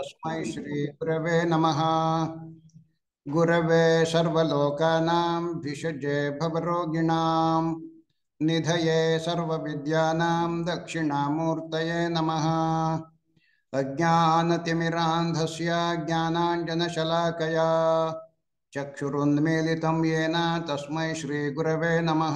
तस्मै श्रीगुरवे नमः गुरवे सर्वलोकानां भिषजे भवरोगिणां निधये सर्वविद्यानां दक्षिणामूर्तये नमः अज्ञानतिमिरान्धस्य ज्ञानाञ्जनशलाकया चक्षुरुन्मीलितं येन तस्मै श्रीगुरवे नमः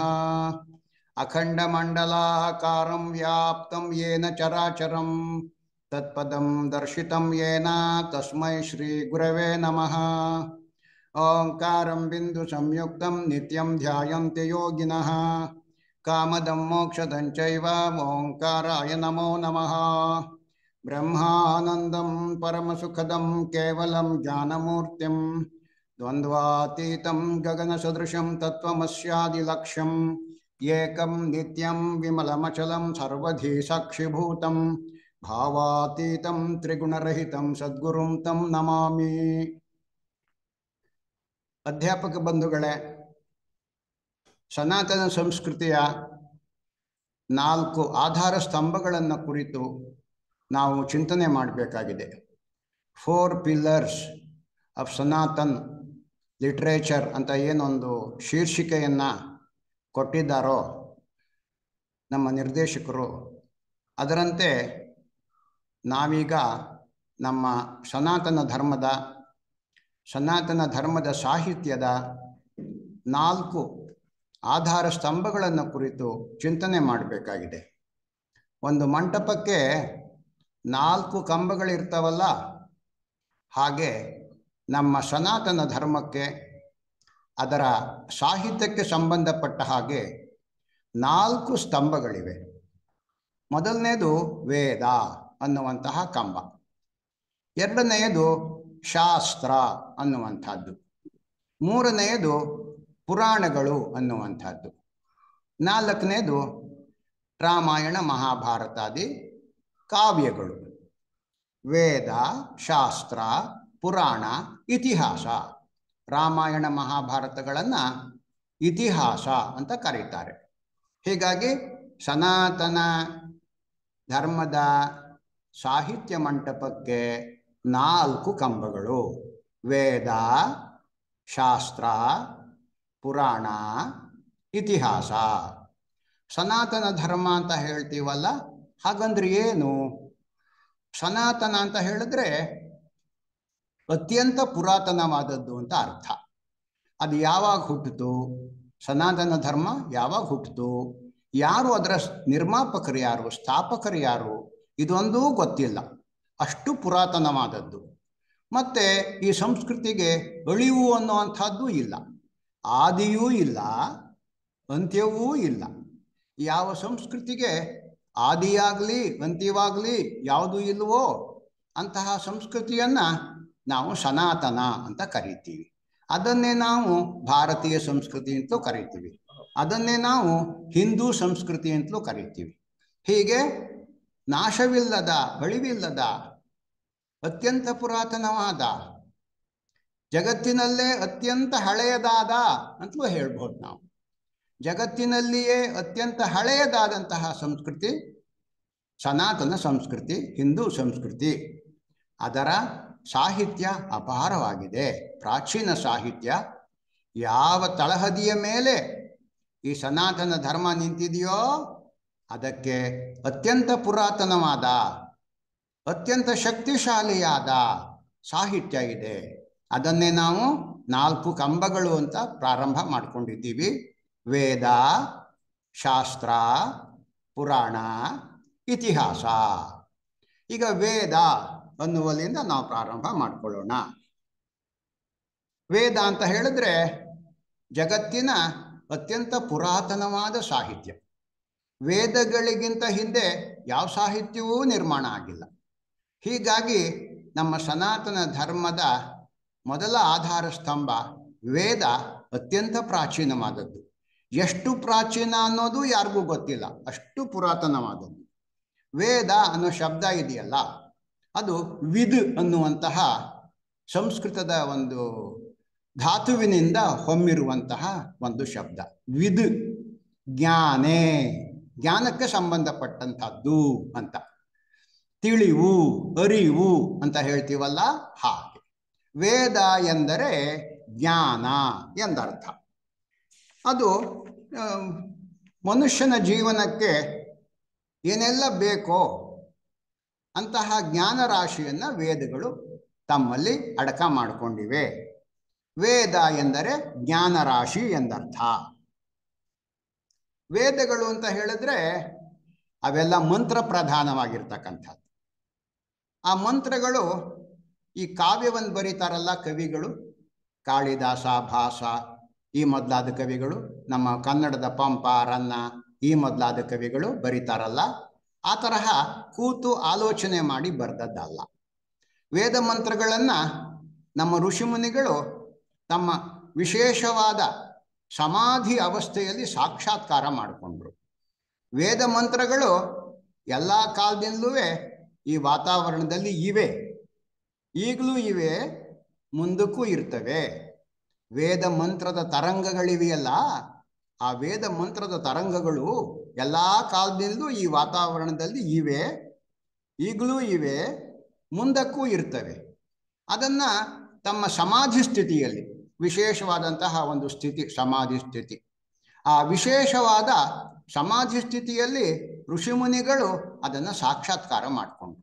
अखण्डमण्डलाकारं व्याप्तं येन चराचरं तत्पदं दर्शितं येन तस्मै श्रीगुरवे नमः ओङ्कारं बिन्दुसंयुक्तं नित्यं ध्यायन्ति योगिनः कामदं मोक्षदं चैव ओङ्काराय नमो नमः ब्रह्मानन्दं परमसुखदं केवलं ज्ञानमूर्तिं द्वन्द्वातीतं गगनसदृशं तत्त्वमस्यादिलक्ष्यम् एकं नित्यं विमलमचलं सर्वधी साक्षिभूतं भावातीतं त्रिगुणरहितं सद्गुरुं तं ನಮಾಮಿ ಅಧ್ಯಾಪಕ ಬಂಧುಗಳೇ ಸನಾತನ ಸಂಸ್ಕೃತಿಯ ನಾಲ್ಕು ಆಧಾರ ಸ್ತಂಭಗಳನ್ನು ಕುರಿತು ನಾವು ಚಿಂತನೆ ಮಾಡಬೇಕಾಗಿದೆ four pillars of Sanatan literature ಅಂತ ಏನೊಂದು ಶೀರ್ಷಿಕೆಯನ್ನು ಕೊಟ್ಟಿದ್ದಾರೋ ನಮ್ಮ ನಿರ್ದೇಶಕರು ಅದರಂತೆ ನಾವೀಗ ನಮ್ಮ ಸನಾತನ ಧರ್ಮದ ಸನಾತನ ಧರ್ಮದ ಸಾಹಿತ್ಯದ ನಾಲ್ಕು ಆಧಾರ ಸ್ತಂಭಗಳನ್ನು ಕುರಿತು ಚಿಂತನೆ ಮಾಡಬೇಕಾಗಿದೆ ಒಂದು ಮಂಟಪಕ್ಕೆ ನಾಲ್ಕು ಕಂಬಗಳಿರ್ತಾವಲ್ಲ ಹಾಗೆ ನಮ್ಮ ಸನಾತನ ಧರ್ಮಕ್ಕೆ ಅದರ ಸಾಹಿತ್ಯಕ್ಕೆ ಸಂಬಂಧಪಟ್ಟ ಹಾಗೆ ನಾಲ್ಕು ಸ್ತಂಭಗಳಿವೆ ಮೊದಲನೇದು ವೇದ ಅನ್ನುವಂತಹ ಕಂಬ ಎರಡನೆಯದು ಶಾಸ್ತ್ರ ಅನ್ನುವಂಥದ್ದು ಮೂರನೆಯದು ಪುರಾಣಗಳು ಅನ್ನುವಂಥದ್ದು ನಾಲ್ಕನೇದು ರಾಮಾಯಣ ಮಹಾಭಾರತಾದಿ ಕಾವ್ಯಗಳು ವೇದ ಶಾಸ್ತ್ರ ಪುರಾಣ ಇತಿಹಾಸ ರಾಮಾಯಣ ಮಹಾಭಾರತಗಳನ್ನು ಇತಿಹಾಸ ಅಂತ ಕರೀತಾರೆ ಹೀಗಾಗಿ ಸನಾತನ ಧರ್ಮದ ಸಾಹಿತ್ಯ ಮಂಟಪಕ್ಕೆ ನಾಲ್ಕು ಕಂಬಗಳು ವೇದ ಶಾಸ್ತ್ರ ಪುರಾಣ ಇತಿಹಾಸ ಸನಾತನ ಧರ್ಮ ಅಂತ ಹೇಳ್ತೀವಲ್ಲ ಹಾಗಂದ್ರೆ ಏನು ಸನಾತನ ಅಂತ ಹೇಳಿದ್ರೆ ಅತ್ಯಂತ ಪುರಾತನವಾದದ್ದು ಅಂತ ಅರ್ಥ ಅದು ಯಾವಾಗ ಹುಟ್ಟಿತು ಸನಾತನ ಧರ್ಮ ಯಾವಾಗ ಹುಟ್ಟಿತು ಯಾರು ಅದರ ನಿರ್ಮಾಪಕರು ಯಾರು ಸ್ಥಾಪಕರು ಯಾರು ಇದೊಂದೂ ಗೊತ್ತಿಲ್ಲ ಅಷ್ಟು ಪುರಾತನವಾದದ್ದು ಮತ್ತೆ ಈ ಸಂಸ್ಕೃತಿಗೆ ಅಳಿವು ಅನ್ನುವಂಥದ್ದು ಇಲ್ಲ ಆದಿಯೂ ಇಲ್ಲ ಅಂತ್ಯವೂ ಇಲ್ಲ ಯಾವ ಸಂಸ್ಕೃತಿಗೆ ಆದಿಯಾಗಲಿ ಅಂತ್ಯವಾಗಲಿ ಯಾವುದೂ ಇಲ್ವೋ ಅಂತಹ ಸಂಸ್ಕೃತಿಯನ್ನ ನಾವು ಸನಾತನ ಅಂತ ಕರಿತೀವಿ ಅದನ್ನೇ ನಾವು ಭಾರತೀಯ ಸಂಸ್ಕೃತಿ ಅಂತಲೂ ಕರಿತೀವಿ ಅದನ್ನೇ ನಾವು ಹಿಂದೂ ಸಂಸ್ಕೃತಿ ಅಂತಲೂ ಕರಿತೀವಿ ಹೀಗೆ ನಾಶವಿಲ್ಲದ ಅಳಿವಿಲ್ಲದ ಅತ್ಯಂತ ಪುರಾತನವಾದ ಜಗತ್ತಿನಲ್ಲೇ ಅತ್ಯಂತ ಹಳೆಯದಾದ ಅಂತಲೂ ಹೇಳ್ಬೋದು ನಾವು ಜಗತ್ತಿನಲ್ಲಿಯೇ ಅತ್ಯಂತ ಹಳೆಯದಾದಂತಹ ಸಂಸ್ಕೃತಿ ಸನಾತನ ಸಂಸ್ಕೃತಿ ಹಿಂದೂ ಸಂಸ್ಕೃತಿ ಅದರ ಸಾಹಿತ್ಯ ಅಪಾರವಾಗಿದೆ ಪ್ರಾಚೀನ ಸಾಹಿತ್ಯ ಯಾವ ತಳಹದಿಯ ಮೇಲೆ ಈ ಸನಾತನ ಧರ್ಮ ನಿಂತಿದೆಯೋ ಅದಕ್ಕೆ ಅತ್ಯಂತ ಪುರಾತನವಾದ ಅತ್ಯಂತ ಶಕ್ತಿಶಾಲಿಯಾದ ಸಾಹಿತ್ಯ ಇದೆ ಅದನ್ನೇ ನಾವು ನಾಲ್ಕು ಕಂಬಗಳು ಅಂತ ಪ್ರಾರಂಭ ಮಾಡ್ಕೊಂಡಿದ್ದೀವಿ ವೇದ ಶಾಸ್ತ್ರ ಪುರಾಣ ಇತಿಹಾಸ ಈಗ ವೇದ ಅನ್ನುವಲ್ಲಿಂದ ನಾವು ಪ್ರಾರಂಭ ಮಾಡ್ಕೊಳ್ಳೋಣ ವೇದ ಅಂತ ಹೇಳಿದ್ರೆ ಜಗತ್ತಿನ ಅತ್ಯಂತ ಪುರಾತನವಾದ ಸಾಹಿತ್ಯ ವೇದಗಳಿಗಿಂತ ಹಿಂದೆ ಯಾವ ಸಾಹಿತ್ಯವೂ ನಿರ್ಮಾಣ ಆಗಿಲ್ಲ ಹೀಗಾಗಿ ನಮ್ಮ ಸನಾತನ ಧರ್ಮದ ಮೊದಲ ಆಧಾರ ಸ್ತಂಭ ವೇದ ಅತ್ಯಂತ ಪ್ರಾಚೀನವಾದದ್ದು ಎಷ್ಟು ಪ್ರಾಚೀನ ಅನ್ನೋದು ಯಾರಿಗೂ ಗೊತ್ತಿಲ್ಲ ಅಷ್ಟು ಪುರಾತನವಾದದ್ದು ವೇದ ಅನ್ನೋ ಶಬ್ದ ಇದೆಯಲ್ಲ ಅದು ವಿದ್ ಅನ್ನುವಂತಹ ಸಂಸ್ಕೃತದ ಒಂದು ಧಾತುವಿನಿಂದ ಹೊಮ್ಮಿರುವಂತಹ ಒಂದು ಶಬ್ದ ವಿದ್ ಜ್ಞಾನೇ ಜ್ಞಾನಕ್ಕೆ ಸಂಬಂಧಪಟ್ಟಂಥದ್ದು ಅಂತ ತಿಳಿವು ಅರಿವು ಅಂತ ಹೇಳ್ತೀವಲ್ಲ ಹಾಗೆ ವೇದ ಎಂದರೆ ಜ್ಞಾನ ಎಂದರ್ಥ ಅದು ಆಮ್, ಮನುಷ್ಯನ ಜೀವನಕ್ಕೆ ಏನೆಲ್ಲ ಬೇಕೋ ಅಂತಹ ಜ್ಞಾನ ರಾಶಿಯನ್ನು ವೇದಗಳು ತಮ್ಮಲ್ಲಿ ಅಡಕ ಮಾಡಿಕೊಂಡಿವೆ ವೇದ ಎಂದರೆ ಜ್ಞಾನ ರಾಶಿ ಎಂದರ್ಥ ವೇದಗಳು ಅಂತ ಹೇಳಿದ್ರೆ ಅವೆಲ್ಲ ಮಂತ್ರ ಪ್ರಧಾನವಾಗಿರ್ತಕ್ಕಂಥದ್ದು ಆ ಮಂತ್ರಗಳು ಈ ಕಾವ್ಯವನ್ನು ಬರೀತಾರಲ್ಲ ಕವಿಗಳು ಕಾಳಿದಾಸ ಭಾಸ ಈ ಮೊದಲಾದ ಕವಿಗಳು ನಮ್ಮ ಕನ್ನಡದ ಪಂಪ ರನ್ನ ಈ ಮೊದಲಾದ ಕವಿಗಳು ಬರೀತಾರಲ್ಲ ಆ ತರಹ ಕೂತು ಆಲೋಚನೆ ಮಾಡಿ ಬರೆದದ್ದಲ್ಲ ವೇದ ಮಂತ್ರಗಳನ್ನು ನಮ್ಮ ಋಷಿಮುನಿಗಳು ತಮ್ಮ ವಿಶೇಷವಾದ ಸಮಾಧಿ ಅವಸ್ಥೆಯಲ್ಲಿ ಸಾಕ್ಷಾತ್ಕಾರ ಮಾಡಿಕೊಂಡ್ರು ವೇದ ಮಂತ್ರಗಳು ಎಲ್ಲ ಕಾಲದಿಂದಲೂ ಈ ವಾತಾವರಣದಲ್ಲಿ ಇವೆ ಈಗಲೂ ಇವೆ ಮುಂದಕ್ಕೂ ಇರ್ತವೆ ವೇದ ಮಂತ್ರದ ತರಂಗಗಳಿವೆಯಲ್ಲ ಆ ವೇದ ಮಂತ್ರದ ತರಂಗಗಳು ಎಲ್ಲ ಕಾಲದಿಂದಲೂ ಈ ವಾತಾವರಣದಲ್ಲಿ ಇವೆ ಈಗಲೂ ಇವೆ ಮುಂದಕ್ಕೂ ಇರ್ತವೆ ಅದನ್ನ ತಮ್ಮ ಸಮಾಧಿ ಸ್ಥಿತಿಯಲ್ಲಿ ವಿಶೇಷವಾದಂತಹ ಒಂದು ಸ್ಥಿತಿ ಸಮಾಧಿ ಸ್ಥಿತಿ ಆ ವಿಶೇಷವಾದ ಸಮಾಧಿ ಸ್ಥಿತಿಯಲ್ಲಿ ಋಷಿಮುನಿಗಳು ಅದನ್ನು ಸಾಕ್ಷಾತ್ಕಾರ ಮಾಡಿಕೊಂಡ್ರು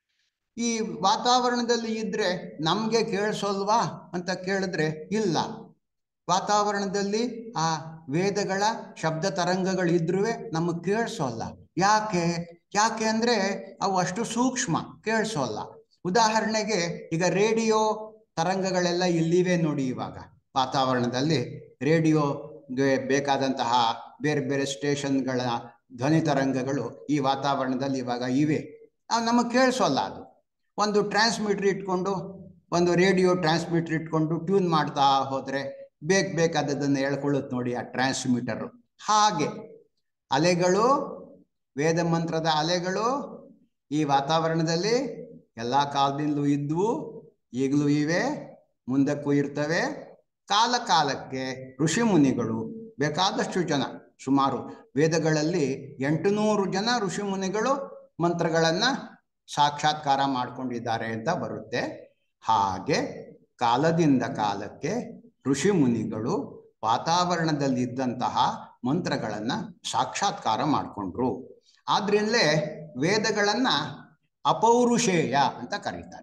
ಈ ವಾತಾವರಣದಲ್ಲಿ ಇದ್ರೆ ನಮಗೆ ಕೇಳಿಸೋಲ್ವಾ ಅಂತ ಕೇಳಿದ್ರೆ ಇಲ್ಲ ವಾತಾವರಣದಲ್ಲಿ ಆ ವೇದಗಳ ಶಬ್ದ ತರಂಗಗಳು ಇದ್ರೂ ನಮಗೆ ಕೇಳಿಸೋಲ್ಲ ಯಾಕೆ ಯಾಕೆ ಅಂದರೆ ಅವು ಅಷ್ಟು ಸೂಕ್ಷ್ಮ ಕೇಳಿಸೋಲ್ಲ ಉದಾಹರಣೆಗೆ ಈಗ ರೇಡಿಯೋ ತರಂಗಗಳೆಲ್ಲ ಇಲ್ಲಿವೆ ನೋಡಿ ಇವಾಗ ವಾತಾವರಣದಲ್ಲಿ ರೇಡಿಯೋಗೆ ಬೇಕಾದಂತಹ ಬೇರೆ ಬೇರೆ ಸ್ಟೇಷನ್ಗಳ ಧ್ವನಿ ತರಂಗಗಳು ಈ ವಾತಾವರಣದಲ್ಲಿ ಇವಾಗ ಇವೆ ನಮಗೆ ಕೇಳಿಸೋಲ್ಲ ಅದು ಒಂದು ಟ್ರಾನ್ಸ್ಮಿಟ್ರ್ ಇಟ್ಕೊಂಡು ಒಂದು ರೇಡಿಯೋ ಟ್ರಾನ್ಸ್ಮಿಟ್ರ್ ಇಟ್ಕೊಂಡು ಟ್ಯೂನ್ ಮಾಡ್ತಾ ಹೋದರೆ ಬೇಕು ಬೇಕಾದದನ್ನು ಹೇಳ್ಕೊಳ್ಳುತ್ತೆ ನೋಡಿ ಆ ಟ್ರಾನ್ಸ್ಮಿಟರು ಹಾಗೆ ಅಲೆಗಳು ವೇದ ಮಂತ್ರದ ಅಲೆಗಳು ಈ ವಾತಾವರಣದಲ್ಲಿ ಎಲ್ಲ ಕಾಲದಿಂದಲೂ ಇದ್ವು ಈಗಲೂ ಇವೆ ಮುಂದಕ್ಕೂ ಇರ್ತವೆ ಕಾಲ ಕಾಲಕ್ಕೆ ಋಷಿ ಮುನಿಗಳು ಬೇಕಾದಷ್ಟು ಜನ ಸುಮಾರು ವೇದಗಳಲ್ಲಿ ಎಂಟುನೂರು ಜನ ಋಷಿ ಮುನಿಗಳು ಮಂತ್ರಗಳನ್ನು ಸಾಕ್ಷಾತ್ಕಾರ ಮಾಡಿಕೊಂಡಿದ್ದಾರೆ ಅಂತ ಬರುತ್ತೆ ಹಾಗೆ ಕಾಲದಿಂದ ಕಾಲಕ್ಕೆ ಋಷಿ ಮುನಿಗಳು ವಾತಾವರಣದಲ್ಲಿದ್ದಂತಹ ಮಂತ್ರಗಳನ್ನು ಸಾಕ್ಷಾತ್ಕಾರ ಮಾಡಿಕೊಂಡ್ರು ಆದ್ರಿಂದಲೇ ವೇದಗಳನ್ನು ಅಪೌರುಷೇಯ ಅಂತ ಕರೀತಾರೆ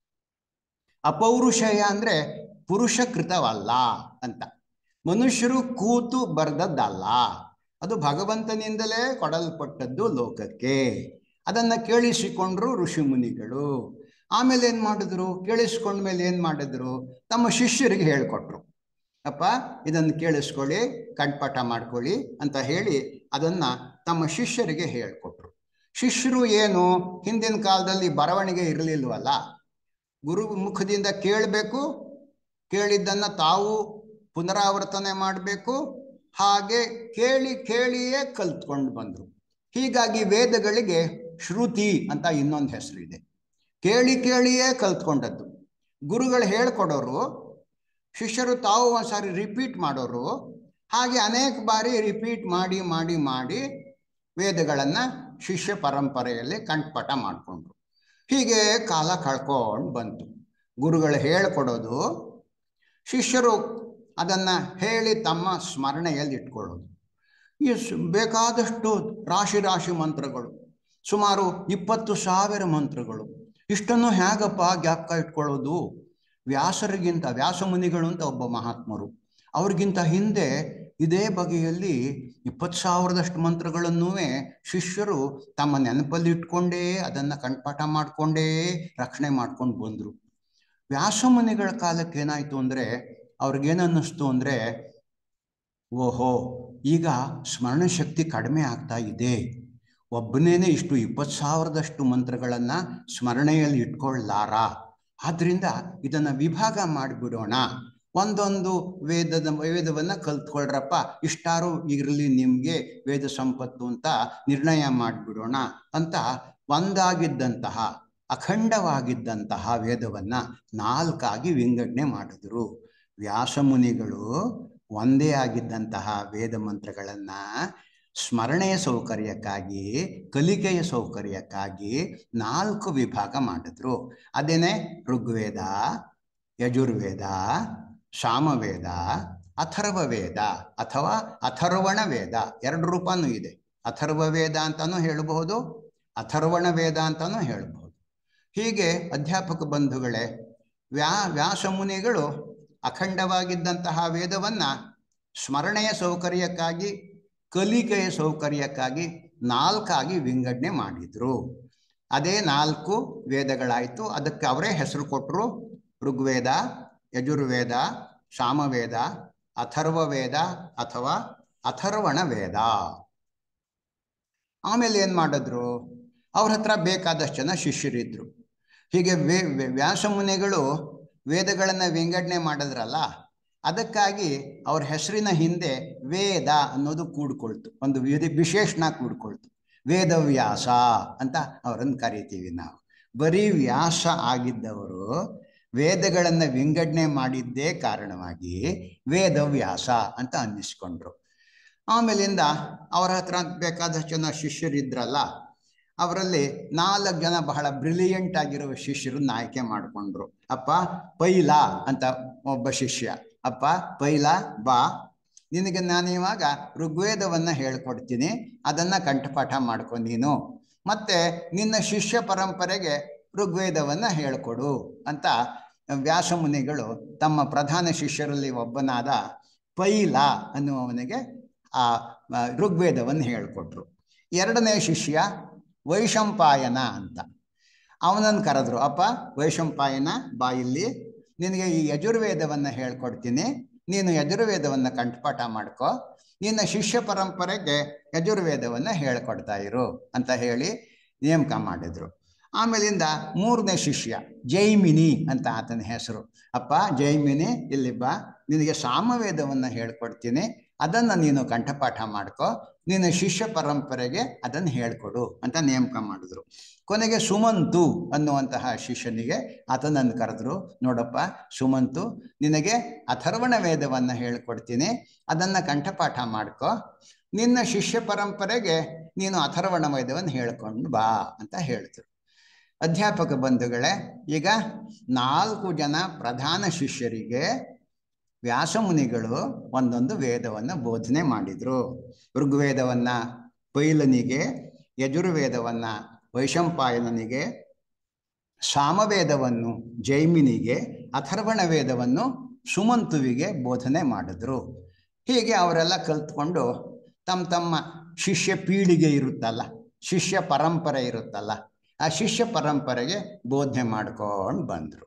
ಅಪೌರುಷೇಯ ಅಂದರೆ ಪುರುಷಕೃತವಲ್ಲ ಅಂತ ಮನುಷ್ಯರು ಕೂತು ಬರೆದದ್ದಲ್ಲ ಅದು ಭಗವಂತನಿಂದಲೇ ಕೊಡಲ್ಪಟ್ಟದ್ದು ಲೋಕಕ್ಕೆ ಅದನ್ನು ಕೇಳಿಸಿಕೊಂಡ್ರು ಋಷಿ ಮುನಿಗಳು ಆಮೇಲೆ ಏನು ಮಾಡಿದ್ರು ಕೇಳಿಸ್ಕೊಂಡ್ಮೇಲೆ ಏನು ಮಾಡಿದ್ರು ತಮ್ಮ ಶಿಷ್ಯರಿಗೆ ಹೇಳಿಕೊಟ್ರು ಅಪ್ಪ ಇದನ್ನು ಕೇಳಿಸ್ಕೊಳ್ಳಿ ಕಂಠಪಾಠ ಮಾಡ್ಕೊಳ್ಳಿ ಅಂತ ಹೇಳಿ ಅದನ್ನು ತಮ್ಮ ಶಿಷ್ಯರಿಗೆ ಹೇಳಿಕೊಟ್ರು ಶಿಷ್ಯರು ಏನು ಹಿಂದಿನ ಕಾಲದಲ್ಲಿ ಬರವಣಿಗೆ ಇರಲಿಲ್ವಲ್ಲ ಗುರು ಮುಖದಿಂದ ಕೇಳಬೇಕು ಕೇಳಿದ್ದನ್ನು ತಾವು ಪುನರಾವರ್ತನೆ ಮಾಡಬೇಕು ಹಾಗೆ ಕೇಳಿ ಕೇಳಿಯೇ ಕಲ್ತ್ಕೊಂಡು ಬಂದರು ಹೀಗಾಗಿ ವೇದಗಳಿಗೆ ಶ್ರುತಿ ಅಂತ ಇನ್ನೊಂದು ಹೆಸರಿದೆ ಕೇಳಿ ಕೇಳಿಯೇ ಕಲ್ತ್ಕೊಂಡದ್ದು ಗುರುಗಳು ಹೇಳ್ಕೊಡೋರು ಶಿಷ್ಯರು ತಾವು ಒಂದ್ಸಾರಿ ರಿಪೀಟ್ ಮಾಡೋರು ಹಾಗೆ ಅನೇಕ ಬಾರಿ ರಿಪೀಟ್ ಮಾಡಿ ಮಾಡಿ ಮಾಡಿ ವೇದಗಳನ್ನು ಶಿಷ್ಯ ಪರಂಪರೆಯಲ್ಲಿ ಕಂಠಪಾಠ ಮಾಡಿಕೊಂಡ್ರು ಹೀಗೆ ಕಾಲ ಕಳ್ಕೊಂಡು ಬಂತು ಗುರುಗಳು ಹೇಳ್ಕೊಡೋದು ಶಿಷ್ಯರು ಅದನ್ನು ಹೇಳಿ ತಮ್ಮ ಸ್ಮರಣೆಯಲ್ಲಿ ಇಟ್ಕೊಳ್ಳೋದು ಈ ಬೇಕಾದಷ್ಟು ರಾಶಿ ರಾಶಿ ಮಂತ್ರಗಳು ಸುಮಾರು ಇಪ್ಪತ್ತು ಸಾವಿರ ಮಂತ್ರಗಳು ಇಷ್ಟನ್ನು ಹೇಗಪ್ಪ ಜ್ಞಾಪಕ ಇಟ್ಕೊಳ್ಳೋದು ವ್ಯಾಸರಿಗಿಂತ ವ್ಯಾಸಮುನಿಗಳು ಅಂತ ಒಬ್ಬ ಮಹಾತ್ಮರು ಅವ್ರಿಗಿಂತ ಹಿಂದೆ ಇದೇ ಬಗೆಯಲ್ಲಿ ಇಪ್ಪತ್ತು ಸಾವಿರದಷ್ಟು ಮಂತ್ರಗಳನ್ನೂ ಶಿಷ್ಯರು ತಮ್ಮ ನೆನಪಲ್ಲಿ ಇಟ್ಕೊಂಡೇ ಅದನ್ನು ಕಂಠಪಾಠ ಮಾಡಿಕೊಂಡೇ ರಕ್ಷಣೆ ಮಾಡ್ಕೊಂಡು ಬಂದರು ವ್ಯಾಸಮುನಿಗಳ ಕಾಲಕ್ಕೆ ಏನಾಯಿತು ಅಂದರೆ ಅವ್ರಿಗೇನನ್ನಿಸ್ತು ಅಂದರೆ ಓಹೋ ಈಗ ಸ್ಮರಣ ಶಕ್ತಿ ಕಡಿಮೆ ಆಗ್ತಾ ಇದೆ ಒಬ್ಬನೇನೆ ಇಷ್ಟು ಇಪ್ಪತ್ತು ಸಾವಿರದಷ್ಟು ಮಂತ್ರಗಳನ್ನು ಸ್ಮರಣೆಯಲ್ಲಿ ಇಟ್ಕೊಳ್ಳಾರ ಆದ್ದರಿಂದ ಇದನ್ನು ವಿಭಾಗ ಮಾಡಿಬಿಡೋಣ ಒಂದೊಂದು ವೇದದ ವೇದವನ್ನು ಕಲ್ತ್ಕೊಳ್ರಪ್ಪ ಇಷ್ಟಾರು ಇರಲಿ ನಿಮಗೆ ವೇದ ಸಂಪತ್ತು ಅಂತ ನಿರ್ಣಯ ಮಾಡಿಬಿಡೋಣ ಅಂತ ಒಂದಾಗಿದ್ದಂತಹ ಅಖಂಡವಾಗಿದ್ದಂತಹ ವೇದವನ್ನು ನಾಲ್ಕಾಗಿ ವಿಂಗಡಣೆ ಮಾಡಿದ್ರು ವ್ಯಾಸಮುನಿಗಳು ಒಂದೇ ಆಗಿದ್ದಂತಹ ವೇದ ಮಂತ್ರಗಳನ್ನು ಸ್ಮರಣೆಯ ಸೌಕರ್ಯಕ್ಕಾಗಿ ಕಲಿಕೆಯ ಸೌಕರ್ಯಕ್ಕಾಗಿ ನಾಲ್ಕು ವಿಭಾಗ ಮಾಡಿದ್ರು ಅದೇನೆ ಋಗ್ವೇದ ಯಜುರ್ವೇದ ಸಾಮವೇದ ಅಥರ್ವ ವೇದ ಅಥವಾ ಅಥರ್ವಣ ವೇದ ಎರಡು ರೂಪನೂ ಇದೆ ಅಥರ್ವ ವೇದ ಅಂತಾನೂ ಹೇಳಬಹುದು ಅಥರ್ವಣ ವೇದ ಅಂತಾನೂ ಹೇಳಬಹುದು ಹೀಗೆ ಅಧ್ಯಾಪಕ ಬಂಧುಗಳೇ ವ್ಯಾ ವ್ಯಾಸ ಮುನಿಗಳು ಅಖಂಡವಾಗಿದ್ದಂತಹ ವೇದವನ್ನ ಸ್ಮರಣೆಯ ಸೌಕರ್ಯಕ್ಕಾಗಿ ಕಲಿಕೆಯ ಸೌಕರ್ಯಕ್ಕಾಗಿ ನಾಲ್ಕಾಗಿ ವಿಂಗಡಣೆ ಮಾಡಿದ್ರು ಅದೇ ನಾಲ್ಕು ವೇದಗಳಾಯಿತು ಅದಕ್ಕೆ ಅವರೇ ಹೆಸರು ಕೊಟ್ಟರು ಋಗ್ವೇದ ಯಜುರ್ವೇದ ಸಾಮವೇದ ಅಥರ್ವ ವೇದ ಅಥವಾ ಅಥರ್ವಣ ವೇದ ಆಮೇಲೆ ಏನು ಮಾಡಿದ್ರು ಅವ್ರ ಹತ್ರ ಬೇಕಾದಷ್ಟು ಜನ ಶಿಷ್ಯರಿದ್ರು ಹೀಗೆ ವೇ ವ್ಯಾಸ ಮುನಿಗಳು ವೇದಗಳನ್ನು ವಿಂಗಡಣೆ ಮಾಡಿದ್ರಲ್ಲ ಅದಕ್ಕಾಗಿ ಅವ್ರ ಹೆಸರಿನ ಹಿಂದೆ ವೇದ ಅನ್ನೋದು ಕೂಡ್ಕೊಳ್ತು ಒಂದು ವಿಧಿ ವಿಶೇಷಣ ಕೂಡ್ಕೊಳ್ತು ವೇದವ್ಯಾಸ ಅಂತ ಅವರನ್ನು ಕರಿತೀವಿ ನಾವು ಬರೀ ವ್ಯಾಸ ಆಗಿದ್ದವರು ವೇದಗಳನ್ನು ವಿಂಗಡಣೆ ಮಾಡಿದ್ದೇ ಕಾರಣವಾಗಿ ವೇದವ್ಯಾಸ ಅಂತ ಅನ್ನಿಸ್ಕೊಂಡ್ರು ಆಮೇಲಿಂದ ಅವರ ಹತ್ರ ಬೇಕಾದಷ್ಟು ಜನ ಶಿಷ್ಯರಿದ್ರಲ್ಲ ಅವರಲ್ಲಿ ನಾಲ್ಕು ಜನ ಬಹಳ ಬ್ರಿಲಿಯಂಟ್ ಆಗಿರುವ ಶಿಷ್ಯರನ್ನ ಆಯ್ಕೆ ಮಾಡಿಕೊಂಡ್ರು ಅಪ್ಪ ಪೈಲ ಅಂತ ಒಬ್ಬ ಶಿಷ್ಯ ಅಪ್ಪ ಪೈಲ ಬಾ ನಿನಗೆ ನಾನು ಇವಾಗ ಋಗ್ವೇದವನ್ನ ಹೇಳ್ಕೊಡ್ತೀನಿ ಅದನ್ನ ಕಂಠಪಾಠ ಮಾಡ್ಕೊ ನೀನು ಮತ್ತೆ ನಿನ್ನ ಶಿಷ್ಯ ಪರಂಪರೆಗೆ ಋಗ್ವೇದವನ್ನ ಹೇಳ್ಕೊಡು ಅಂತ ವ್ಯಾಸ ಮುನಿಗಳು ತಮ್ಮ ಪ್ರಧಾನ ಶಿಷ್ಯರಲ್ಲಿ ಒಬ್ಬನಾದ ಪೈಲ ಅನ್ನುವವನಿಗೆ ಆ ಋಗ್ವೇದವನ್ನು ಹೇಳ್ಕೊಟ್ರು ಎರಡನೇ ಶಿಷ್ಯ ವೈಶಂಪಾಯನ ಅಂತ ಅವನನ್ನು ಕರೆದ್ರು ಅಪ್ಪ ವೈಶಂಪಾಯನ ಬಾಯಿಲ್ಲಿ ನಿನಗೆ ಈ ಯಜುರ್ವೇದವನ್ನು ಹೇಳ್ಕೊಡ್ತೀನಿ ನೀನು ಯಜುರ್ವೇದವನ್ನು ಕಂಠಪಾಠ ಮಾಡ್ಕೋ ನಿನ್ನ ಶಿಷ್ಯ ಪರಂಪರೆಗೆ ಯಜುರ್ವೇದವನ್ನು ಹೇಳ್ಕೊಡ್ತಾ ಇರು ಅಂತ ಹೇಳಿ ನೇಮಕ ಮಾಡಿದ್ರು ಆಮೇಲಿಂದ ಮೂರನೇ ಶಿಷ್ಯ ಜೈಮಿನಿ ಅಂತ ಆತನ ಹೆಸರು ಅಪ್ಪ ಜೈಮಿನಿ ಇಲ್ಲಿ ಬಾ ನಿನಗೆ ಸಾಮವೇದವನ್ನು ಹೇಳ್ಕೊಡ್ತೀನಿ ಅದನ್ನು ನೀನು ಕಂಠಪಾಠ ಮಾಡ್ಕೋ ನಿನ್ನ ಶಿಷ್ಯ ಪರಂಪರೆಗೆ ಅದನ್ನು ಹೇಳ್ಕೊಡು ಅಂತ ನೇಮಕ ಮಾಡಿದ್ರು ಕೊನೆಗೆ ಸುಮಂತು ಅನ್ನುವಂತಹ ಶಿಷ್ಯನಿಗೆ ಆತನನ್ನು ಕರೆದ್ರು ನೋಡಪ್ಪ ಸುಮಂತು ನಿನಗೆ ಅಥರ್ವಣ ವೇದವನ್ನು ಹೇಳ್ಕೊಡ್ತೀನಿ ಅದನ್ನು ಕಂಠಪಾಠ ಮಾಡ್ಕೋ ನಿನ್ನ ಶಿಷ್ಯ ಪರಂಪರೆಗೆ ನೀನು ಅಥರ್ವಣ ವೇದವನ್ನು ಹೇಳ್ಕೊಂಡು ಬಾ ಅಂತ ಹೇಳಿದ್ರು ಅಧ್ಯಾಪಕ ಬಂಧುಗಳೇ ಈಗ ನಾಲ್ಕು ಜನ ಪ್ರಧಾನ ಶಿಷ್ಯರಿಗೆ ವ್ಯಾಸಮುನಿಗಳು ಒಂದೊಂದು ವೇದವನ್ನು ಬೋಧನೆ ಮಾಡಿದ್ರು ಋಗ್ವೇದವನ್ನ ಪೈಲನಿಗೆ ಯಜುರ್ವೇದವನ್ನ ವೈಶಂಪಾಯನನಿಗೆ ಸಾಮವೇದವನ್ನು ಜೈಮಿನಿಗೆ ಅಥರ್ವಣ ವೇದವನ್ನು ಸುಮಂತುವಿಗೆ ಬೋಧನೆ ಮಾಡಿದ್ರು ಹೀಗೆ ಅವರೆಲ್ಲ ಕಲ್ತ್ಕೊಂಡು ತಮ್ಮ ತಮ್ಮ ಶಿಷ್ಯ ಪೀಳಿಗೆ ಇರುತ್ತಲ್ಲ ಶಿಷ್ಯ ಪರಂಪರೆ ಇರುತ್ತಲ್ಲ ಆ ಶಿಷ್ಯ ಪರಂಪರೆಗೆ ಬೋಧನೆ ಮಾಡ್ಕೊಂಡು ಬಂದರು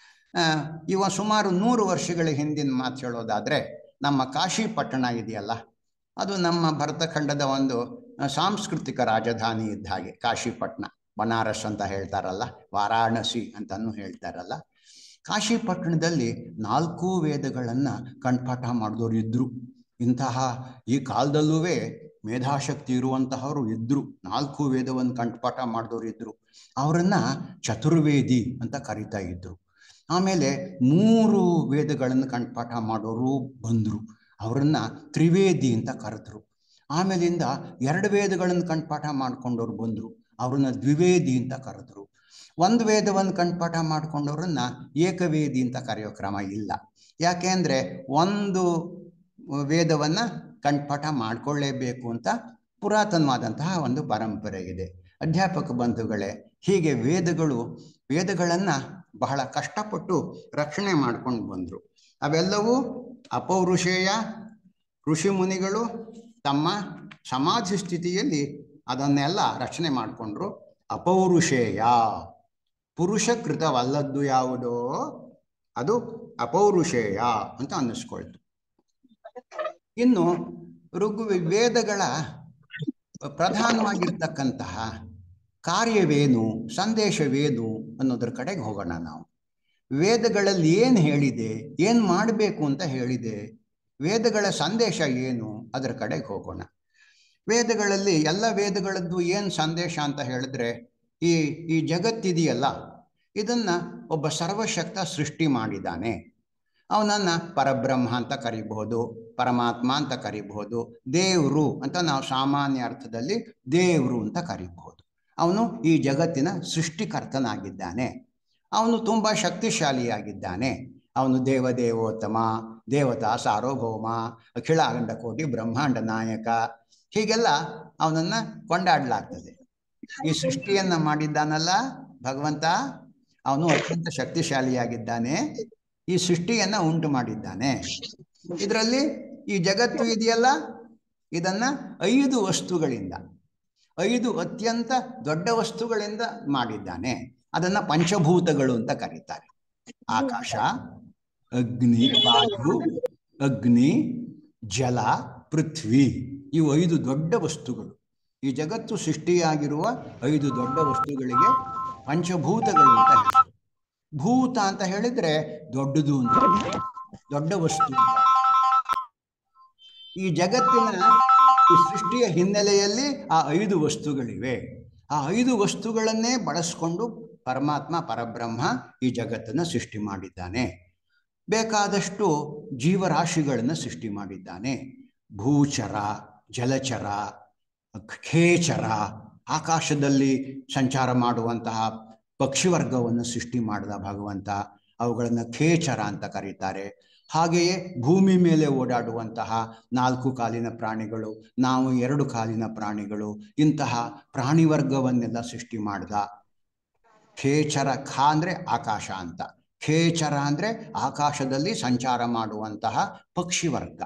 ಇವ ಸುಮಾರು ನೂರು ವರ್ಷಗಳ ಹಿಂದಿನ ಮಾತು ಹೇಳೋದಾದರೆ ನಮ್ಮ ಕಾಶಿ ಪಟ್ಟಣ ಇದೆಯಲ್ಲ ಅದು ನಮ್ಮ ಭರತಖಂಡದ ಒಂದು ಸಾಂಸ್ಕೃತಿಕ ರಾಜಧಾನಿ ಇದ್ದ ಹಾಗೆ ಕಾಶಿಪಟ್ಟಣ ಬನಾರಸ್ ಅಂತ ಹೇಳ್ತಾರಲ್ಲ ವಾರಾಣಸಿ ಅಂತಲೂ ಹೇಳ್ತಾರಲ್ಲ ಕಾಶಿ ಪಟ್ಟಣದಲ್ಲಿ ನಾಲ್ಕು ವೇದಗಳನ್ನು ಕಂಠಪಾಠ ಮಾಡಿದವರು ಇದ್ದರು ಇಂತಹ ಈ ಕಾಲದಲ್ಲೂ ಮೇಧಾಶಕ್ತಿ ಇರುವಂತಹವರು ಇದ್ದರು ನಾಲ್ಕು ವೇದವನ್ನು ಕಂಠಪಾಠ ಮಾಡಿದವರು ಇದ್ದರು ಅವರನ್ನ ಚತುರ್ವೇದಿ ಅಂತ ಕರಿತಾ ಇದ್ರು ಆಮೇಲೆ ಮೂರು ವೇದಗಳನ್ನು ಕಂಠಪಾಠ ಮಾಡೋರು ಬಂದರು ಅವರನ್ನ ತ್ರಿವೇದಿ ಅಂತ ಕರೆದ್ರು ಆಮೇಲಿಂದ ಎರಡು ವೇದಗಳನ್ನು ಕಂಠಪಾಠ ಮಾಡ್ಕೊಂಡವ್ರು ಬಂದರು ಅವ್ರನ್ನ ದ್ವಿವೇದಿ ಅಂತ ಕರೆದ್ರು ಒಂದು ವೇದವನ್ನು ಕಂಠಪಾಠ ಮಾಡ್ಕೊಂಡವ್ರನ್ನ ಏಕವೇದಿ ಅಂತ ಕರೆಯೋ ಕ್ರಮ ಇಲ್ಲ ಯಾಕೆ ಅಂದರೆ ಒಂದು ವೇದವನ್ನು ಕಂಠಪಾಠ ಮಾಡ್ಕೊಳ್ಳೇಬೇಕು ಅಂತ ಪುರಾತನವಾದಂತಹ ಒಂದು ಪರಂಪರೆ ಇದೆ ಅಧ್ಯಾಪಕ ಬಂಧುಗಳೇ ಹೀಗೆ ವೇದಗಳು ವೇದಗಳನ್ನು ಬಹಳ ಕಷ್ಟಪಟ್ಟು ರಕ್ಷಣೆ ಮಾಡ್ಕೊಂಡು ಬಂದರು ಅವೆಲ್ಲವೂ ಅಪೌರುಷೇಯ ಋಷಿ ಮುನಿಗಳು ತಮ್ಮ ಸಮಾಧಿ ಸ್ಥಿತಿಯಲ್ಲಿ ಅದನ್ನೆಲ್ಲ ರಚನೆ ಮಾಡಿಕೊಂಡ್ರು ಅಪೌರುಷೇಯ ಪುರುಷಕೃತವಲ್ಲದ್ದು ಯಾವುದೋ ಅದು ಅಪೌರುಷೇಯ ಅಂತ ಅನ್ನಿಸ್ಕೊಳ್ತು ಇನ್ನು ಋಗ್ ವೇದಗಳ ಪ್ರಧಾನವಾಗಿರ್ತಕ್ಕಂತಹ ಕಾರ್ಯವೇನು ಸಂದೇಶವೇನು ಅನ್ನೋದ್ರ ಕಡೆಗೆ ಹೋಗೋಣ ನಾವು ವೇದಗಳಲ್ಲಿ ಏನು ಹೇಳಿದೆ ಏನು ಮಾಡಬೇಕು ಅಂತ ಹೇಳಿದೆ ವೇದಗಳ ಸಂದೇಶ ಏನು ಅದರ ಕಡೆಗೆ ಹೋಗೋಣ ವೇದಗಳಲ್ಲಿ ಎಲ್ಲ ವೇದಗಳದ್ದು ಏನು ಸಂದೇಶ ಅಂತ ಹೇಳಿದ್ರೆ ಈ ಈ ಜಗತ್ತಿದೆಯಲ್ಲ ಇದನ್ನ ಒಬ್ಬ ಸರ್ವಶಕ್ತ ಸೃಷ್ಟಿ ಮಾಡಿದ್ದಾನೆ ಅವನನ್ನು ಪರಬ್ರಹ್ಮ ಅಂತ ಕರಿಬಹುದು ಪರಮಾತ್ಮ ಅಂತ ಕರಿಬಹುದು ದೇವರು ಅಂತ ನಾವು ಸಾಮಾನ್ಯ ಅರ್ಥದಲ್ಲಿ ದೇವರು ಅಂತ ಕರಿಬಹುದು ಅವನು ಈ ಜಗತ್ತಿನ ಸೃಷ್ಟಿಕರ್ತನಾಗಿದ್ದಾನೆ ಅವನು ತುಂಬ ಶಕ್ತಿಶಾಲಿಯಾಗಿದ್ದಾನೆ ಅವನು ದೇವದೇವೋತ್ತಮ ದೇವತಾ ಸಾರ್ವಭೌಮ ಅಖಿಲಾಂಡ ಕೋಟಿ ಬ್ರಹ್ಮಾಂಡ ನಾಯಕ ಹೀಗೆಲ್ಲ ಅವನನ್ನು ಕೊಂಡಾಡಲಾಗ್ತದೆ ಈ ಸೃಷ್ಟಿಯನ್ನ ಮಾಡಿದ್ದಾನಲ್ಲ ಭಗವಂತ ಅವನು ಅತ್ಯಂತ ಶಕ್ತಿಶಾಲಿಯಾಗಿದ್ದಾನೆ ಈ ಸೃಷ್ಟಿಯನ್ನ ಉಂಟು ಮಾಡಿದ್ದಾನೆ ಇದರಲ್ಲಿ ಈ ಜಗತ್ತು ಇದೆಯಲ್ಲ ಇದನ್ನ ಐದು ವಸ್ತುಗಳಿಂದ ಐದು ಅತ್ಯಂತ ದೊಡ್ಡ ವಸ್ತುಗಳಿಂದ ಮಾಡಿದ್ದಾನೆ ಅದನ್ನ ಪಂಚಭೂತಗಳು ಅಂತ ಕರೀತಾರೆ ಆಕಾಶ ಅಗ್ನಿ ವಾಯು ಅಗ್ನಿ ಜಲ ಪೃಥ್ವಿ ಇವು ಐದು ದೊಡ್ಡ ವಸ್ತುಗಳು ಈ ಜಗತ್ತು ಸೃಷ್ಟಿಯಾಗಿರುವ ಐದು ದೊಡ್ಡ ವಸ್ತುಗಳಿಗೆ ಪಂಚಭೂತಗಳು ಅಂತ ಹೆಸರು ಭೂತ ಅಂತ ಹೇಳಿದ್ರೆ ದೊಡ್ಡದು ಅಂತ ದೊಡ್ಡ ವಸ್ತು ಅಂತ. ಈ ಜಗತ್ತಿನ ಈ ಸೃಷ್ಟಿಯ ಹಿನ್ನೆಲೆಯಲ್ಲಿ ಆ ಐದು ವಸ್ತುಗಳಿವೆ ಆ ಐದು ವಸ್ತುಗಳನ್ನೇ ಬಳಸ್ಕೊಂಡು ಪರಮಾತ್ಮ ಪರಬ್ರಹ್ಮ ಈ ಜಗತ್ತನ್ನು ಸೃಷ್ಟಿ ಮಾಡಿದ್ದಾನೆ ಬೇಕಾದಷ್ಟು ಜೀವರಾಶಿಗಳನ್ನು ಸೃಷ್ಟಿ ಮಾಡಿದ್ದಾನೆ ಭೂಚರ ಜಲಚರ ಖೇಚರ ಆಕಾಶದಲ್ಲಿ ಸಂಚಾರ ಮಾಡುವಂತಹ ಪಕ್ಷಿವರ್ಗವನ್ನು ಸೃಷ್ಟಿ ಮಾಡಿದ ಭಗವಂತ ಅವುಗಳನ್ನು ಖೇಚರ ಅಂತ ಕರೀತಾರೆ ಹಾಗೆಯೇ ಭೂಮಿ ಮೇಲೆ ಓಡಾಡುವಂತಹ ನಾಲ್ಕು ಕಾಲಿನ ಪ್ರಾಣಿಗಳು ನಾವು ಎರಡು ಕಾಲಿನ ಪ್ರಾಣಿಗಳು ಇಂತಹ ಪ್ರಾಣಿ ವರ್ಗವನ್ನೆಲ್ಲ ಸೃಷ್ಟಿ ಮಾಡಿದ ಖೇಚರ ಖ ಅಂದರೆ ಆಕಾಶ ಅಂತ ಖೇಚರ ಅಂದರೆ ಆಕಾಶದಲ್ಲಿ ಸಂಚಾರ ಮಾಡುವಂತಹ ಪಕ್ಷಿ ವರ್ಗ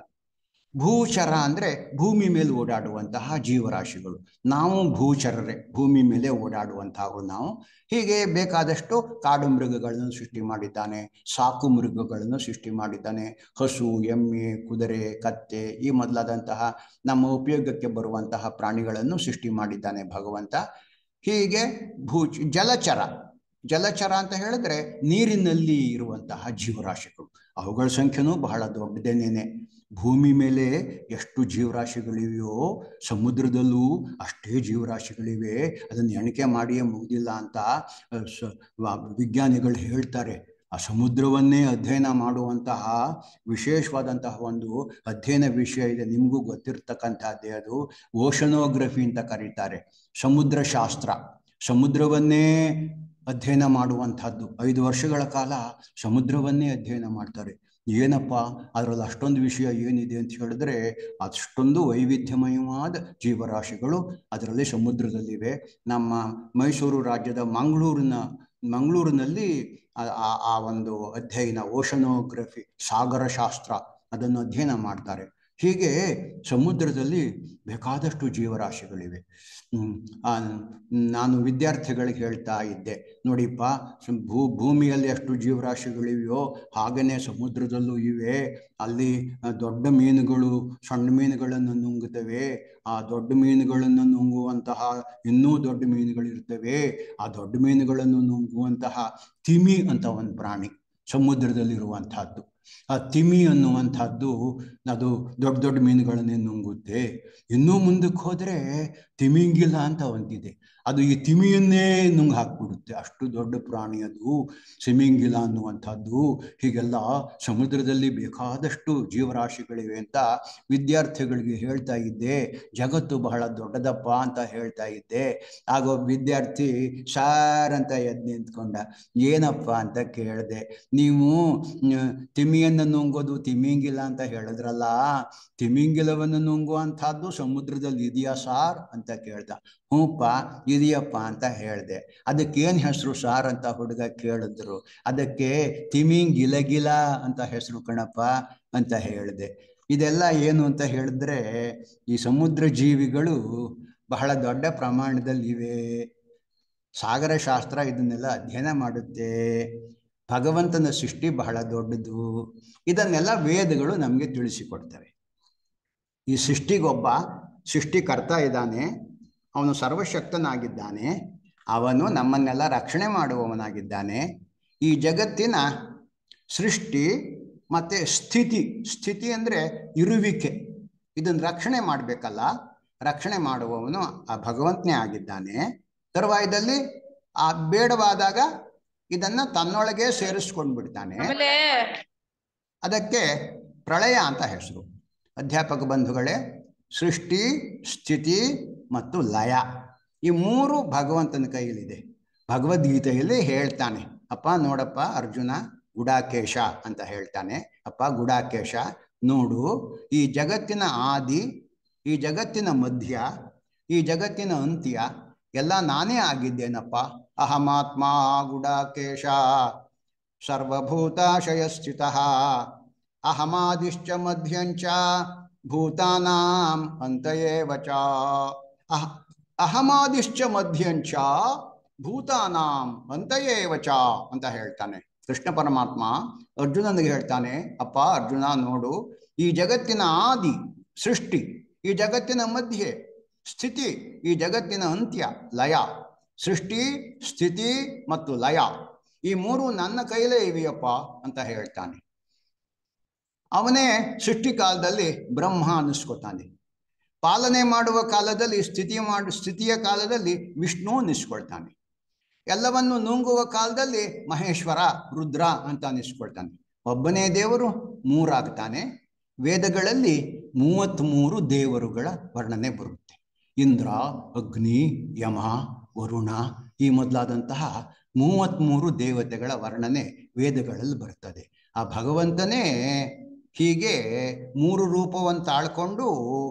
ಭೂಚರ ಅಂದರೆ ಭೂಮಿ ಮೇಲೆ ಓಡಾಡುವಂತಹ ಜೀವರಾಶಿಗಳು ನಾವು ಭೂಚರರೇ ಭೂಮಿ ಮೇಲೆ ಓಡಾಡುವಂತಹವು ನಾವು ಹೀಗೆ ಬೇಕಾದಷ್ಟು ಕಾಡು ಮೃಗಗಳನ್ನು ಸೃಷ್ಟಿ ಮಾಡಿದ್ದಾನೆ ಸಾಕು ಮೃಗಗಳನ್ನು ಸೃಷ್ಟಿ ಮಾಡಿದ್ದಾನೆ ಹಸು ಎಮ್ಮೆ ಕುದುರೆ ಕತ್ತೆ ಈ ಮೊದಲಾದಂತಹ ನಮ್ಮ ಉಪಯೋಗಕ್ಕೆ ಬರುವಂತಹ ಪ್ರಾಣಿಗಳನ್ನು ಸೃಷ್ಟಿ ಮಾಡಿದ್ದಾನೆ ಭಗವಂತ ಹೀಗೆ ಭೂ ಜಲಚರ ಜಲಚರ ಅಂತ ಹೇಳಿದ್ರೆ ನೀರಿನಲ್ಲಿ ಇರುವಂತಹ ಜೀವರಾಶಿಗಳು ಅವುಗಳ ಸಂಖ್ಯೆನೂ ಬಹಳ ದೊಡ್ಡದೇನೇನೆ ಭೂಮಿ ಮೇಲೆ ಎಷ್ಟು ಜೀವರಾಶಿಗಳಿವೆಯೋ ಸಮುದ್ರದಲ್ಲೂ ಅಷ್ಟೇ ಜೀವರಾಶಿಗಳಿವೆ ಅದನ್ನು ಎಣಿಕೆ ಮಾಡಿಯೇ ಮುಗ್ದಿಲ್ಲ ಅಂತ ಅಹ್, ಸ- ವ- ವಿಜ್ಞಾನಿಗಳು ಹೇಳ್ತಾರೆ ಆ ಸಮುದ್ರವನ್ನೇ ಅಧ್ಯಯನ ಮಾಡುವಂತಹ ವಿಶೇಷವಾದಂತಹ ಒಂದು ಅಧ್ಯಯನ ವಿಷಯ ಇದೆ ನಿಮಗೂ ಗೊತ್ತಿರ್ತಕ್ಕಂಥದ್ದೇ ಅದು ಓಷನೋಗ್ರಫಿ ಅಂತ ಕರೀತಾರೆ ಸಮುದ್ರ ಶಾಸ್ತ್ರ ಸಮುದ್ರವನ್ನೇ ಅಧ್ಯಯನ ಮಾಡುವಂಥದ್ದು ಐದು ವರ್ಷಗಳ ಕಾಲ ಸಮುದ್ರವನ್ನೇ ಅಧ್ಯಯನ ಮಾಡ್ತಾರೆ ಏನಪ್ಪ ಅದರಲ್ಲಿ ಅಷ್ಟೊಂದು ವಿಷಯ ಏನಿದೆ ಅಂತ ಹೇಳಿದ್ರೆ ಅಷ್ಟೊಂದು ವೈವಿಧ್ಯಮಯವಾದ ಜೀವರಾಶಿಗಳು ಅದರಲ್ಲಿ ಸಮುದ್ರದಲ್ಲಿವೆ ನಮ್ಮ ಮೈಸೂರು ರಾಜ್ಯದ ಮಂಗಳೂರಿನ ಮಂಗಳೂರಿನಲ್ಲಿ ಆ- ಆ- ಆ ಒಂದು ಅಧ್ಯಯನ ಓಷನೋಗ್ರಫಿ ಸಾಗರ ಶಾಸ್ತ್ರ ಅದನ್ನು ಅಧ್ಯಯನ ಮಾಡ್ತಾರೆ ಹೀಗೆ ಸಮುದ್ರದಲ್ಲಿ ಬೇಕಾದಷ್ಟು ಜೀವರಾಶಿಗಳಿವೆ ಹ್ಮ್. ಆ, ನಾನು ವಿದ್ಯಾರ್ಥಿಗಳಿಗೆ ಹೇಳ್ತಾ ಇದ್ದೆ ನೋಡಿಪ್ಪ ಸಂ- ಭೂ ಭೂಮಿಯಲ್ಲಿ ಎಷ್ಟು ಜೀವರಾಶಿಗಳಿವೆಯೋ ಹಾಗೆಯೇ ಸಮುದ್ರದಲ್ಲೂ ಇವೆ ಅಲ್ಲಿ ಆ, ದೊಡ್ಡ ಮೀನುಗಳು ಸಣ್ಣ ಮೀನುಗಳನ್ನು ನುಂಗುತ್ತವೆ ಆ ದೊಡ್ಡ ಮೀನುಗಳನ್ನು ನುಂಗುವಂತಹ ಇನ್ನೂ ದೊಡ್ಡ ಮೀನುಗಳಿರ್ತವೆ ಆ ದೊಡ್ಡ ಮೀನುಗಳನ್ನು ನುಂಗುವಂತಹ ತಿಮಿ ಅಂತ ಒಂದು ಪ್ರಾಣಿ ಸಮುದ್ರದಲ್ಲಿರುವಂತಹದ್ದು ಆ ತಿಮಿ ಅನ್ನುವಂಥದ್ದು ಅದು ದೊಡ್ಡ ದೊಡ್ಡ ಮೀನುಗಳನ್ನೇ ನುಂಗುತ್ತೆ ಇನ್ನೂ ಮುಂದಕ್ಕೆ ಹೋದರೆ ತಿಮಿಂಗಿಲ ಅಂತ ಒಂದಿದೆ ಅದು ಈ ತಿಮಿಯನ್ನೇ ನುಂಗ್ ಹಾಕ್ಬಿಡುತ್ತೆ ಅಷ್ಟು ದೊಡ್ಡ ಪ್ರಾಣಿ ಅದು ಸಿಮಿಂಗಿಲ ಅನ್ನುವಂಥದ್ದು ಹೀಗೆಲ್ಲ ಸಮುದ್ರದಲ್ಲಿ ಬೇಕಾದಷ್ಟು ಜೀವರಾಶಿಗಳಿವೆ ಅಂತ ವಿದ್ಯಾರ್ಥಿಗಳಿಗೆ ಹೇಳ್ತಾ ಇದ್ದೆ ಜಗತ್ತು ಬಹಳ ದೊಡ್ಡದಪ್ಪ ಅಂತ ಹೇಳ್ತಾ ಇದ್ದೆ ಆಗ ಒಬ್ಬ ವಿದ್ಯಾರ್ಥಿ ಸಾರ್ ಅಂತ ಎದ್ದು ನಿಂತ್ಕೊಂಡ ಏನಪ್ಪ ಅಂತ ಕೇಳಿದೆ ನೀವು ಮ್, ತಿಮಿಯನ್ನು ನುಂಗೋದು ತಿಮಿಂಗಿಲ ಅಂತ ಹೇಳಿದ್ರಲ್ಲ ತಿಮಿಂಗಿಲವನ್ನು ನುಂಗುವಂಥದ್ದು ಸಮುದ್ರದಲ್ಲಿ ಇದೆಯಾ ಸಾರ್ ಅಂತ ಕೇಳ್ದ ಹ್ಞೂಪ್ಪ ಇದೆಯಪ್ಪ ಅಂತ ಹೇಳಿದೆ ಅದಕ್ಕೇನು ಹೆಸರು ಸಾರ್ ಅಂತ ಹುಡುಗ ಕೇಳಿದ್ರು ಅದಕ್ಕೆ ತಿಮಿಂಗಿಲಗಿಲ ಅಂತ ಹೆಸರು ಕಣಪ್ಪ ಅಂತ ಹೇಳಿದೆ ಇದೆಲ್ಲ ಏನು ಅಂತ ಹೇಳಿದ್ರೆ ಈ ಸಮುದ್ರ ಜೀವಿಗಳು ಬಹಳ ದೊಡ್ಡ ಪ್ರಮಾಣದಲ್ಲಿವೆ ಸಾಗರ ಶಾಸ್ತ್ರ ಇದನ್ನೆಲ್ಲ ಅಧ್ಯಯನ ಮಾಡುತ್ತೆ ಭಗವಂತನ ಸೃಷ್ಟಿ ಬಹಳ ದೊಡ್ಡದು ಇದನ್ನೆಲ್ಲ ವೇದಗಳು ನಮಗೆ ತಿಳಿಸಿಕೊಡ್ತವೆ ಈ ಸೃಷ್ಟಿಗೊಬ್ಬ ಸೃಷ್ಟಿಕರ್ತ ಇದ್ದಾನೆ ಅವನು ಸರ್ವಶಕ್ತನಾಗಿದ್ದಾನೆ ಅವನು ನಮ್ಮನ್ನೆಲ್ಲ ರಕ್ಷಣೆ ಮಾಡುವವನಾಗಿದ್ದಾನೆ ಈ ಜಗತ್ತಿನ ಸೃಷ್ಟಿ ಮತ್ತು ಸ್ಥಿತಿ ಸ್ಥಿತಿ ಅಂದರೆ ಇರುವಿಕೆ ಇದನ್ನು ರಕ್ಷಣೆ ಮಾಡಬೇಕಲ್ಲ ರಕ್ಷಣೆ ಮಾಡುವವನು ಆ ಭಗವಂತನೇ ಆಗಿದ್ದಾನೆ ತರುವಾಯದಲ್ಲಿ ಆ ಬೇಡವಾದಾಗ ಇದನ್ನ ತನ್ನೊಳಗೆ ಸೇರಿಸ್ಕೊಂಡು ಬಿಡ್ತಾನೆ ಆಮೇಲೆ ಅದಕ್ಕೆ ಪ್ರಳಯ ಅಂತ ಹೆಸರು ಅಧ್ಯಾಪಕ ಬಂಧುಗಳೇ ಸೃಷ್ಟಿ ಸ್ಥಿತಿ ಮತ್ತು ಲಯ ಈ ಮೂರು ಭಗವಂತನ ಕೈಯಲ್ಲಿದೆ ಭಗವದ್ಗೀತೆಯಲ್ಲಿ ಹೇಳ್ತಾನೆ ಅಪ್ಪ ನೋಡಪ್ಪ ಅರ್ಜುನ ಗುಡಾಕೇಶ ಅಂತ ಹೇಳ್ತಾನೆ ಅಪ್ಪ ಗುಡಾಕೇಶ ನೋಡು ಈ ಜಗತ್ತಿನ ಆದಿ ಈ ಜಗತ್ತಿನ ಮಧ್ಯ ಈ ಜಗತ್ತಿನ ಅಂತ್ಯ ಎಲ್ಲ ನಾನೇ ಆಗಿದ್ದೇನಪ್ಪ ಅಹಮಾತ್ಮ ಗುಡಾಕೇಶ ಸರ್ವಭೂತಾಶಯ ಸ್ಥಿತ ಅಹಮಾದಿಶ್ಚ ಮಧ್ಯಾಂಚ ಭೂತಾನಾಂ ಅಂತಯೇವ ಚ ಅಹ ಅಹಮಾದಿಶ್ಚ ಮಧ್ಯಾಂಚ ಭೂತಾನಾಂ ಅಂತಯೇವ ಚ ಅಂತ ಹೇಳ್ತಾನೆ ಕೃಷ್ಣ ಪರಮಾತ್ಮ ಅರ್ಜುನನಿಗೆ ಹೇಳ್ತಾನೆ ಅಪ್ಪ ಅರ್ಜುನ ನೋಡು ಈ ಜಗತ್ತಿನ ಆದಿ ಸೃಷ್ಟಿ ಈ ಜಗತ್ತಿನ ಮಧ್ಯೆ ಸ್ಥಿತಿ ಈ ಜಗತ್ತಿನ ಅಂತ್ಯ ಲಯ ಸೃಷ್ಟಿ ಸ್ಥಿತಿ ಮತ್ತು ಲಯ ಈ ಮೂರು ನನ್ನ ಕೈಲೇ ಇವೆಯಪ್ಪ ಅಂತ ಹೇಳ್ತಾನೆ ಅವನೇ ಸೃಷ್ಟಿ ಕಾಲದಲ್ಲಿ ಬ್ರಹ್ಮ ಅನ್ನಿಸ್ಕೊತಾನೆ ಪಾಲನೆ ಮಾಡುವ ಕಾಲದಲ್ಲಿ ಸ್ಥಿತಿ ಮಾಡು ಸ್ಥಿತಿಯ ಕಾಲದಲ್ಲಿ ವಿಷ್ಣು ಅನ್ನಿಸ್ಕೊಳ್ತಾನೆ ಎಲ್ಲವನ್ನು ನುಂಗುವ ಕಾಲದಲ್ಲಿ ಮಹೇಶ್ವರ ರುದ್ರ ಅಂತ ಅನ್ನಿಸ್ಕೊಳ್ತಾನೆ ಒಬ್ಬನೇ ದೇವರು ಮೂರಾಗ್ತಾನೆ ವೇದಗಳಲ್ಲಿ ಮೂವತ್ತ್ಮೂರು ದೇವರುಗಳ ವರ್ಣನೆ ಬರುತ್ತೆ ಇಂದ್ರ ಅಗ್ನಿ ಯಮ ವರುಣ ಈ ಮೊದಲಾದಂತಹ ಮೂವತ್ತ್ಮೂರು ದೇವತೆಗಳ ವರ್ಣನೆ ವೇದಗಳಲ್ಲಿ ಬರ್ತದೆ ಆ ಭಗವಂತನೇ ಹೀಗೆ ಮೂರು ರೂಪವನ್ನು ತಾಳ್ಕೊಂಡು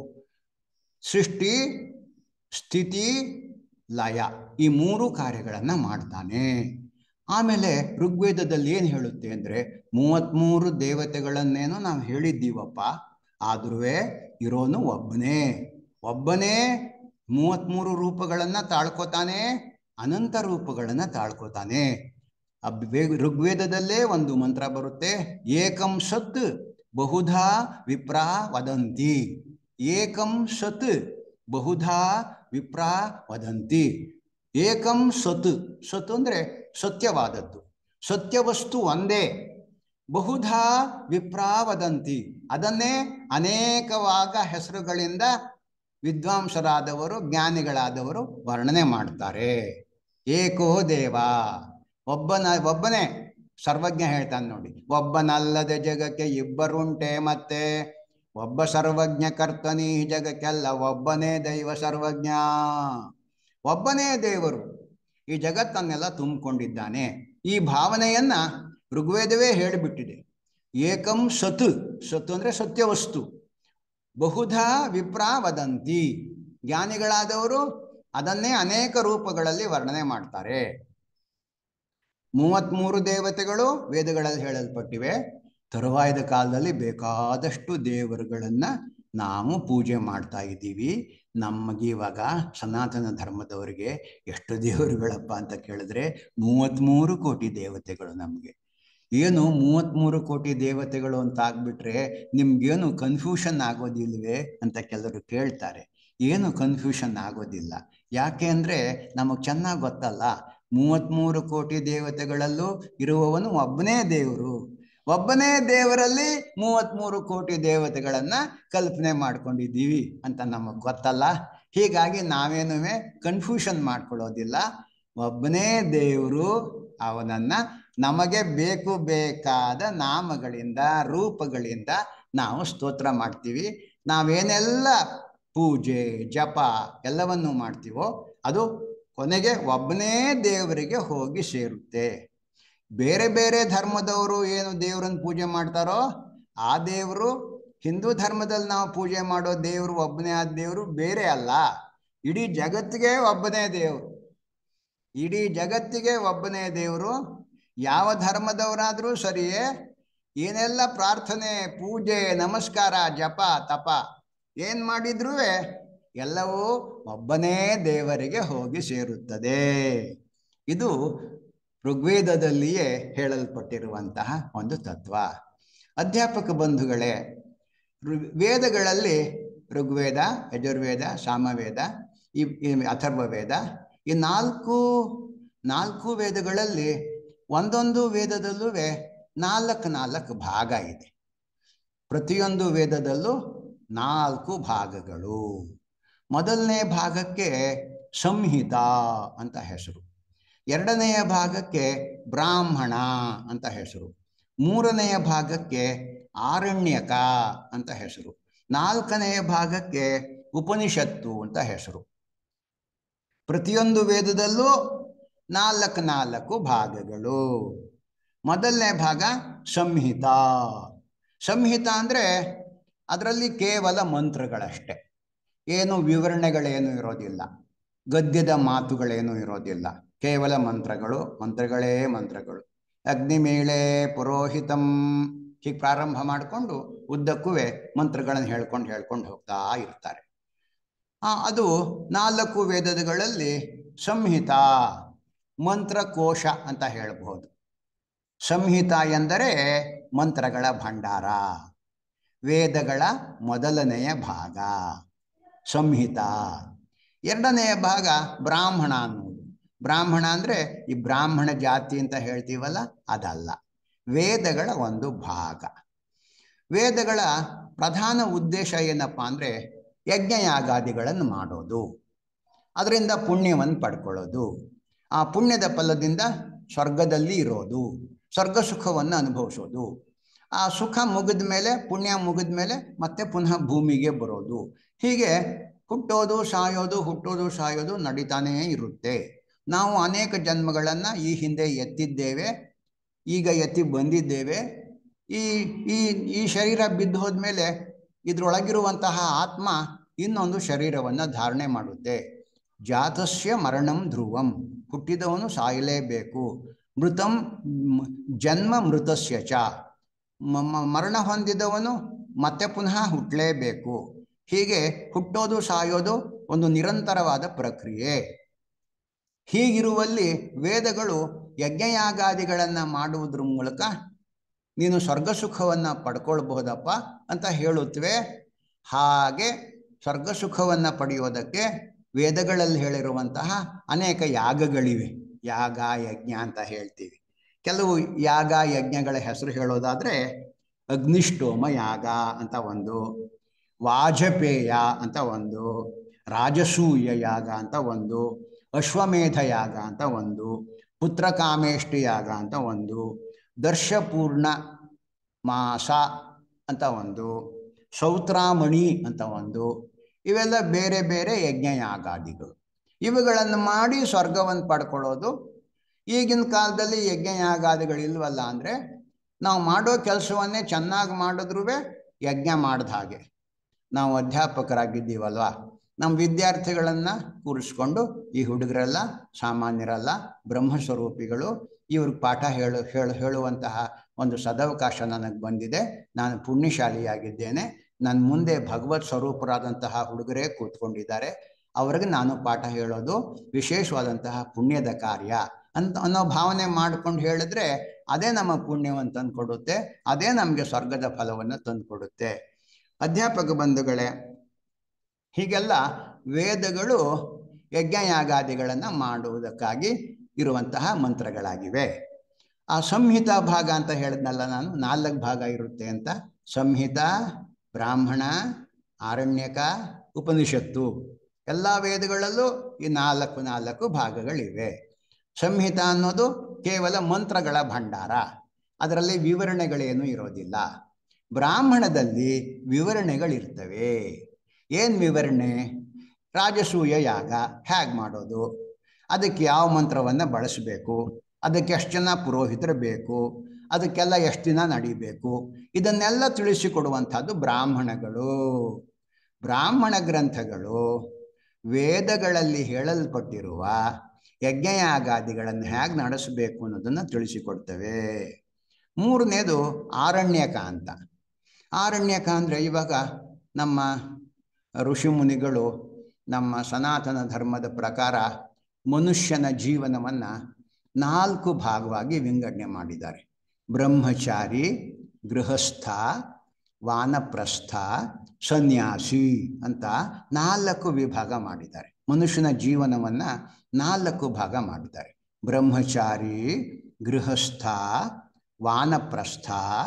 ಸೃಷ್ಟಿ ಸ್ಥಿತಿ ಲಯ ಈ ಮೂರು ಕಾರ್ಯಗಳನ್ನು ಮಾಡ್ತಾನೆ ಆಮೇಲೆ ಋಗ್ವೇದದಲ್ಲಿ ಏನು ಹೇಳುತ್ತೆ ಅಂದರೆ ಮೂವತ್ತ್ಮೂರು ದೇವತೆಗಳನ್ನೇನೋ ನಾವು ಹೇಳಿದ್ದೀವಪ್ಪ ಆದ್ರೂ ಇರೋನು ಒಬ್ಬನೇ ಒಬ್ಬನೇ ಮೂವತ್ತ್ಮೂರು ರೂಪಗಳನ್ನು ತಾಳ್ಕೊತಾನೆ ಅನಂತ ರೂಪಗಳನ್ನು ತಾಳ್ಕೊತಾನೆ ಅಬ್ ವೇ- ಋಗ್ವೇದದಲ್ಲೇ ಒಂದು ಮಂತ್ರ ಬರುತ್ತೆ ಏಕಂ ಸತ್ ಬಹುಧಾ ವಿಪ್ರಾ ವದಂತಿ ಏಕಂ ಸತ್ ಬಹುಧಾ ವಿಪ್ರಾ ವದಂತಿ ಏಕಂ ಸತ್ ಸತ್ ಅಂದರೆ ಸತ್ಯವಾದದ್ದು ಸತ್ಯವಸ್ತು ಒಂದೇ ಬಹುಧಾ ವಿಪ್ರಾ ವದಂತಿ ಅದನ್ನೇ ಅನೇಕವಾಗ ಹೆಸರುಗಳಿಂದ ವಿದ್ವಾಂಸರಾದವರು ಜ್ಞಾನಿಗಳಾದವರು ವರ್ಣನೆ ಮಾಡ್ತಾರೆ ಏಕೋ ದೇವ ಒಬ್ಬನ ಒಬ್ಬನೇ ಸರ್ವಜ್ಞ ಹೇಳ್ತಾನೆ ನೋಡಿ ಒಬ್ಬನಲ್ಲದೆ ಜಗಕ್ಕೆ ಇಬ್ಬರುಂಟೆ ಮತ್ತೆ ಒಬ್ಬ ಸರ್ವಜ್ಞ ಕರ್ತನಿ ಈ ಜಗಕ್ಕೆಲ್ಲ ಒಬ್ಬನೇ ದೈವ ಸರ್ವಜ್ಞ ಒಬ್ಬನೇ ದೇವರು ಈ ಜಗತ್ತನ್ನೆಲ್ಲ ತುಂಬಿಕೊಂಡಿದ್ದಾನೆ ಈ ಭಾವನೆಯನ್ನ ಋಗ್ವೇದವೇ ಹೇಳಿಬಿಟ್ಟಿದೆ ಏಕಂ ಸತ್ ಸತ್ ಅಂದ್ರೆ ಸತ್ಯವಸ್ತು ಬಹುಧಾ ವಿಪ್ರಾ ವದಂತಿ ಜ್ಞಾನಿಗಳಾದವರು ಅದನ್ನೇ ಅನೇಕ ರೂಪಗಳಲ್ಲಿ ವರ್ಣನೆ ಮಾಡ್ತಾರೆ ಮೂವತ್ಮೂರು ದೇವತೆಗಳು ವೇದಗಳಲ್ಲಿ ಹೇಳಲ್ಪಟ್ಟಿವೆ ತರುವಾಯದ ಕಾಲದಲ್ಲಿ ಬೇಕಾದಷ್ಟು ದೇವರುಗಳನ್ನ ನಾವು ಪೂಜೆ ಮಾಡ್ತಾ ಇದ್ದೀವಿ ನಮಗೆ ಇವಾಗ ಸನಾತನ ಧರ್ಮದವರಿಗೆ ಎಷ್ಟು ದೇವರುಗಳಪ್ಪ ಅಂತ ಕೇಳಿದ್ರೆ ಮೂವತ್ತ್ಮೂರು ಕೋಟಿ ದೇವತೆಗಳು ನಮಗೆ ಏನು ಮೂವತ್ತ್ಮೂರು ಕೋಟಿ ದೇವತೆಗಳು ಅಂತ ಆಗ್ಬಿಟ್ರೆ ನಿಮ್ಗೇನು ಕನ್ಫ್ಯೂಷನ್ ಆಗೋದಿಲ್ವೇ ಅಂತ ಕೆಲವರು ಕೇಳ್ತಾರೆ ಏನು ಕನ್ಫ್ಯೂಷನ್ ಆಗೋದಿಲ್ಲ ಯಾಕೆ ಅಂದರೆ ನಮಗೆ ಚೆನ್ನಾಗಿ ಗೊತ್ತಲ್ಲ ಮೂವತ್ತ್ಮೂರು ಕೋಟಿ ದೇವತೆಗಳಲ್ಲೂ ಇರುವವನು ಒಬ್ಬನೇ ದೇವರು ಒಬ್ಬನೇ ದೇವರಲ್ಲಿ ಮೂವತ್ತ್ಮೂರು ಕೋಟಿ ದೇವತೆಗಳನ್ನ ಕಲ್ಪನೆ ಮಾಡ್ಕೊಂಡಿದ್ದೀವಿ ಅಂತ ನಮಗೆ ಗೊತ್ತಲ್ಲ ಹೀಗಾಗಿ ನಾವೇನು ಕನ್ಫ್ಯೂಷನ್ ಮಾಡ್ಕೊಳ್ಳೋದಿಲ್ಲ ಒಬ್ಬನೇ ದೇವರು ಅವನನ್ನ ನಮಗೆ ಬೇಕು ಬೇಕಾದ ನಾಮಗಳಿಂದ ರೂಪಗಳಿಂದ ನಾವು ಸ್ತೋತ್ರ ಮಾಡ್ತೀವಿ ನಾವೇನೆಲ್ಲ ಪೂಜೆ ಜಪ ಎಲ್ಲವನ್ನೂ ಮಾಡ್ತೀವೋ ಅದು ಕೊನೆಗೆ ಒಬ್ಬನೇ ದೇವರಿಗೆ ಹೋಗಿ ಸೇರುತ್ತೆ ಬೇರೆ ಬೇರೆ ಧರ್ಮದವರು ಏನು ದೇವರನ್ನು ಪೂಜೆ ಮಾಡ್ತಾರೋ ಆ ದೇವರು ಹಿಂದೂ ಧರ್ಮದಲ್ಲಿ ನಾವು ಪೂಜೆ ಮಾಡೋ ದೇವರು ಒಬ್ಬನೇ ಆದ ದೇವರು ಬೇರೆ ಅಲ್ಲ ಇಡೀ ಜಗತ್ತಿಗೆ ಒಬ್ಬನೇ ದೇವರು ಇಡೀ ಜಗತ್ತಿಗೆ ಒಬ್ಬನೇ ದೇವರು ಯಾವ ಧರ್ಮದವರಾದರೂ ಸರಿಯೇ ಏನೆಲ್ಲ ಪ್ರಾರ್ಥನೆ ಪೂಜೆ ನಮಸ್ಕಾರ ಜಪ ತಪ ಏನ್ ಮಾಡಿದ್ರೂ ಎಲ್ಲವೂ ಒಬ್ಬನೇ ದೇವರಿಗೆ ಹೋಗಿ ಸೇರುತ್ತದೆ ಇದು ಋಗ್ವೇದದಲ್ಲಿಯೇ ಹೇಳಲ್ಪಟ್ಟಿರುವಂತಹ ಒಂದು ತತ್ವ ಅಧ್ಯಾಪಕ ಬಂಧುಗಳೇ ಋ- ವೇದಗಳಲ್ಲಿ ಋಗ್ವೇದ ಯಜುರ್ವೇದ ಸಾಮವೇದ ಈ ಈ ಅಥರ್ವ ವೇದ ಈ ನಾಲ್ಕು ನಾಲ್ಕು ವೇದಗಳಲ್ಲಿ ಒಂದೊಂದು ವೇದದಲ್ಲೂ ನಾಲ್ಕು ನಾಲ್ಕು ಭಾಗ ಇದೆ ಪ್ರತಿಯೊಂದು ವೇದದಲ್ಲೂ ನಾಲ್ಕು ಭಾಗಗಳು ಮೊದಲನೇ ಭಾಗಕ್ಕೆ ಸಂಹಿತ ಅಂತ ಹೆಸರು ಎರಡನೆಯ ಭಾಗಕ್ಕೆ ಬ್ರಾಹ್ಮಣ ಅಂತ ಹೆಸರು ಮೂರನೆಯ ಭಾಗಕ್ಕೆ ಆರಣ್ಯಕ ಅಂತ ಹೆಸರು ನಾಲ್ಕನೆಯ ಭಾಗಕ್ಕೆ ಉಪನಿಷತ್ತು ಅಂತ ಹೆಸರು ಪ್ರತಿಯೊಂದು ವೇದದಲ್ಲೂ ನಾಲ್ಕು ನಾಲ್ಕು ಭಾಗಗಳು ಮೊದಲನೇ ಭಾಗ ಸಂಹಿತ ಸಂಹಿತ ಅಂದರೆ ಅದರಲ್ಲಿ ಕೇವಲ ಮಂತ್ರಗಳಷ್ಟೆ ಏನು ವಿವರಣೆಗಳೇನು ಇರೋದಿಲ್ಲ ಗದ್ಯದ ಮಾತುಗಳೇನು ಇರೋದಿಲ್ಲ ಕೇವಲ ಮಂತ್ರಗಳು ಮಂತ್ರಗಳೇ ಮಂತ್ರಗಳು ಅಗ್ನಿಮೇಳೆ ಪುರೋಹಿತಂ ಹೀಗೆ ಪ್ರಾರಂಭ ಮಾಡಿಕೊಂಡು ಉದ್ದಕ್ಕೂ ಮಂತ್ರಗಳನ್ನು ಹೇಳ್ಕೊಂಡು ಹೇಳ್ಕೊಂಡು ಹೋಗ್ತಾ ಇರ್ತಾರೆ ಆ, ಅದು ನಾಲ್ಕು ವೇದಗಳಲ್ಲಿ ಸಂಹಿತ ಮಂತ್ರಕೋಶ ಅಂತ ಹೇಳಬಹುದು ಸಂಹಿತ ಎಂದರೆ ಮಂತ್ರಗಳ ಭಂಡಾರ ವೇದಗಳ ಮೊದಲನೆಯ ಭಾಗ ಸಂಹಿತ ಎರಡನೆಯ ಭಾಗ ಬ್ರಾಹ್ಮಣ ಅನ್ನೋದು ಬ್ರಾಹ್ಮಣ ಅಂದರೆ ಈ ಬ್ರಾಹ್ಮಣ ಜಾತಿ ಅಂತ ಹೇಳ್ತೀವಲ್ಲ ಅದಲ್ಲ ವೇದಗಳ ಒಂದು ಭಾಗ ವೇದಗಳ ಪ್ರಧಾನ ಉದ್ದೇಶ ಏನಪ್ಪ ಅಂದರೆ ಯಜ್ಞಯಾಗಾದಿಗಳನ್ನು ಮಾಡೋದು ಅದರಿಂದ ಪುಣ್ಯವನ್ನು ಪಡ್ಕೊಳ್ಳೋದು ಆ ಪುಣ್ಯದ ಫಲದಿಂದ ಸ್ವರ್ಗದಲ್ಲಿ ಇರೋದು ಸ್ವರ್ಗ ಸುಖವನ್ನು ಅನುಭವಿಸೋದು ಆ ಸುಖ ಮುಗಿದ ಮೇಲೆ ಪುಣ್ಯ ಮುಗಿದ ಮೇಲೆ ಮತ್ತೆ ಪುನಃ ಭೂಮಿಗೆ ಬರೋದು ಹೀಗೆ ಹುಟ್ಟೋದು ಸಾಯೋದು ಹುಟ್ಟೋದು ಸಾಯೋದು ನಡೀತಾನೇ ಇರುತ್ತೆ ನಾವು ಅನೇಕ ಜನ್ಮಗಳನ್ನು ಈ ಹಿಂದೆ ಎತ್ತಿದ್ದೇವೆ ಈಗ ಎತ್ತಿ ಬಂದಿದ್ದೇವೆ ಈ ಈ ಈ ಶರೀರ ಬಿದ್ದು ಹೋದ್ಮೇಲೆ ಇದ್ರೊಳಗಿರುವಂತಹ ಆತ್ಮ ಇನ್ನೊಂದು ಶರೀರವನ್ನು ಧಾರಣೆ ಮಾಡುತ್ತೆ ಜಾತಸ್ಯ ಮರಣಂ ಧ್ರುವಂ ಹುಟ್ಟಿದವನು ಸಾಯಲೇಬೇಕು ಮೃತಂ ಮ್- ಜನ್ಮ ಮೃತಸ್ಯ ಚ ಮ- ಮ- ಮರಣ ಹೊಂದಿದವನು ಮತ್ತೆ ಪುನಃ ಹುಟ್ಟಲೇಬೇಕು ಹೀಗೆ ಹುಟ್ಟೋದು ಸಾಯೋದು ಒಂದು ನಿರಂತರವಾದ ಪ್ರಕ್ರಿಯೆ ಹೀಗಿರುವಲ್ಲಿ ವೇದಗಳು ಯಜ್ಞಯಾಗಾದಿಗಳನ್ನು ಮಾಡುವುದ್ರ ಮೂಲಕ ನೀನು ಸ್ವರ್ಗ ಸುಖವನ್ನು ಪಡ್ಕೊಳ್ಬಹುದಪ್ಪ ಅಂತ ಹೇಳುತ್ತವೆ ಹಾಗೆ ಸ್ವರ್ಗ ಸುಖವನ್ನು ಪಡೆಯೋದಕ್ಕೆ ವೇದಗಳಲ್ಲಿ ಹೇಳಿರುವಂತಹ ಅನೇಕ ಯಾಗಗಳಿವೆ ಯಾಗ ಯಜ್ಞ ಅಂತ ಹೇಳ್ತೀವಿ ಕೆಲವು ಯಾಗ ಯಜ್ಞಗಳ ಹೆಸರು ಹೇಳೋದಾದ್ರೆ ಅಗ್ನಿಷ್ಟೋಮ ಯಾಗ ಅಂತ ಒಂದು ವಾಜಪೇಯ ಅಂತ ಒಂದು ರಾಜಸೂಯ ಯಾಗ ಅಂತ ಒಂದು ಅಶ್ವಮೇಧ ಯಾಗ ಅಂತ ಒಂದು ಪುತ್ರಕಾಮೇಷ್ಟಿ ಯಾಗ ಅಂತ ಒಂದು ದರ್ಶಪೂರ್ಣ ಮಾಸ ಅಂತ ಒಂದು ಸೌತ್ರಾಮಣಿ ಅಂತ ಒಂದು ಇವೆಲ್ಲ ಬೇರೆ ಬೇರೆ ಯಜ್ಞಯಾಗಾದಿಗಳು ಇವುಗಳನ್ನು ಮಾಡಿ ಸ್ವರ್ಗವನ್ನು ಪಡ್ಕೊಳ್ಳೋದು ಈಗಿನ ಕಾಲದಲ್ಲಿ ಯಜ್ಞಯಾಗಾದಿಗಳಿಲ್ವಲ್ಲ ಅಂದರೆ ನಾವು ಮಾಡೋ ಕೆಲಸವನ್ನೇ ಚೆನ್ನಾಗಿ ಮಾಡಿದ್ರೂ ಯಜ್ಞ ಮಾಡಿದ ಹಾಗೆ ನಾವು ಅಧ್ಯಾಪಕರಾಗಿದ್ದೀವಲ್ವಾ ನಮ್ಮ ವಿದ್ಯಾರ್ಥಿಗಳನ್ನು ಕೂರಿಸ್ಕೊಂಡು ಈ ಹುಡುಗರೆಲ್ಲ ಸಾಮಾನ್ಯರಲ್ಲ ಬ್ರಹ್ಮಸ್ವರೂಪಿಗಳು ಇವ್ರಿಗೆ ಪಾಠ ಹೇಳು ಹೇಳು ಹೇಳುವಂತಹ ಒಂದು ಸದವಕಾಶ ನನಗೆ ಬಂದಿದೆ ನಾನು ಪುಣ್ಯಶಾಲಿಯಾಗಿದ್ದೇನೆ ನನ್ನ ಮುಂದೆ ಭಗವತ್ ಸ್ವರೂಪರಾದಂತಹ ಹುಡುಗರೇ ಕೂತ್ಕೊಂಡಿದ್ದಾರೆ ಅವ್ರಿಗೆ ನಾನು ಪಾಠ ಹೇಳೋದು ವಿಶೇಷವಾದಂತಹ ಪುಣ್ಯದ ಕಾರ್ಯ ಅಂತ ಅನ್ನೋ ಭಾವನೆ ಮಾಡ್ಕೊಂಡು ಹೇಳಿದ್ರೆ ಅದೇ ನಮ್ಮ ಪುಣ್ಯವನ್ನು ತಂದುಕೊಡುತ್ತೆ ಅದೇ ನಮಗೆ ಸ್ವರ್ಗದ ಫಲವನ್ನು ತಂದುಕೊಡುತ್ತೆ ಅಧ್ಯಾಪಕ ಬಂಧುಗಳೇ ಹೀಗೆಲ್ಲ ವೇದಗಳು ಯಜ್ಞಯಾಗಾದಿಗಳನ್ನು ಮಾಡುವುದಕ್ಕಾಗಿ ಇರುವಂತಹ ಮಂತ್ರಗಳಾಗಿವೆ ಆ ಸಂಹಿತ ಭಾಗ ಅಂತ ಹೇಳಿದ್ನಲ್ಲ ನಾನು ನಾಲ್ಕು ಭಾಗ ಇರುತ್ತೆ ಅಂತ ಸಂಹಿತ ಬ್ರಾಹ್ಮಣ ಆರಣ್ಯಕ ಉಪನಿಷತ್ತು ಎಲ್ಲ ವೇದಗಳಲ್ಲೂ ಈ ನಾಲ್ಕು ನಾಲ್ಕು ಭಾಗಗಳಿವೆ ಸಂಹಿತ ಅನ್ನೋದು ಕೇವಲ ಮಂತ್ರಗಳ ಭಂಡಾರ ಅದರಲ್ಲಿ ವಿವರಣೆಗಳೇನು ಇರೋದಿಲ್ಲ ಬ್ರಾಹ್ಮಣದಲ್ಲಿ ವಿವರಣೆಗಳಿರ್ತವೆ ಏನು ವಿವರಣೆ ರಾಜಸೂಯ ಯಾಗ ಹೇಗೆ ಮಾಡೋದು ಅದಕ್ಕೆ ಯಾವ ಮಂತ್ರವನ್ನು ಬಳಸಬೇಕು ಅದಕ್ಕೆ ಎಷ್ಟು ಜನ ಪುರೋಹಿತರು ಬೇಕು ಅದಕ್ಕೆಲ್ಲ ಎಷ್ಟು ದಿನ ನಡಿಬೇಕು ಇದನ್ನೆಲ್ಲ ತಿಳಿಸಿಕೊಡುವಂಥದ್ದು ಬ್ರಾಹ್ಮಣಗಳು ಬ್ರಾಹ್ಮಣ ಗ್ರಂಥಗಳು ವೇದಗಳಲ್ಲಿ ಹೇಳಲ್ಪಟ್ಟಿರುವ ಯಜ್ಞಯಾಗಾದಿಗಳನ್ನು ಹೇಗೆ ನಡೆಸಬೇಕು ಅನ್ನೋದನ್ನು ತಿಳಿಸಿಕೊಡ್ತವೆ ಮೂರನೇದು ಆರಣ್ಯಕ ಅಂತ ಆರಣ್ಯಕ ಅಂದರೆ ಇವಾಗ ನಮ್ಮ ಋಷಿಮುನಿಗಳು ನಮ್ಮ ಸನಾತನ ಧರ್ಮದ ಪ್ರಕಾರ ಮನುಷ್ಯನ ಜೀವನವನ್ನು ನಾಲ್ಕು ಭಾಗವಾಗಿ ವಿಂಗಡಣೆ ಮಾಡಿದ್ದಾರೆ ಬ್ರಹ್ಮಚಾರಿ ಗೃಹಸ್ಥ ವಾನಪ್ರಸ್ಥ ಸನ್ಯಾಸಿ ಅಂತ ನಾಲ್ಕು ವಿಭಾಗ ಮಾಡಿದ್ದಾರೆ ಮನುಷ್ಯನ ಜೀವನವನ್ನು ನಾಲ್ಕು ಭಾಗ ಮಾಡಿದ್ದಾರೆ ಬ್ರಹ್ಮಚಾರಿ ಗೃಹಸ್ಥ ವಾನಪ್ರಸ್ಥ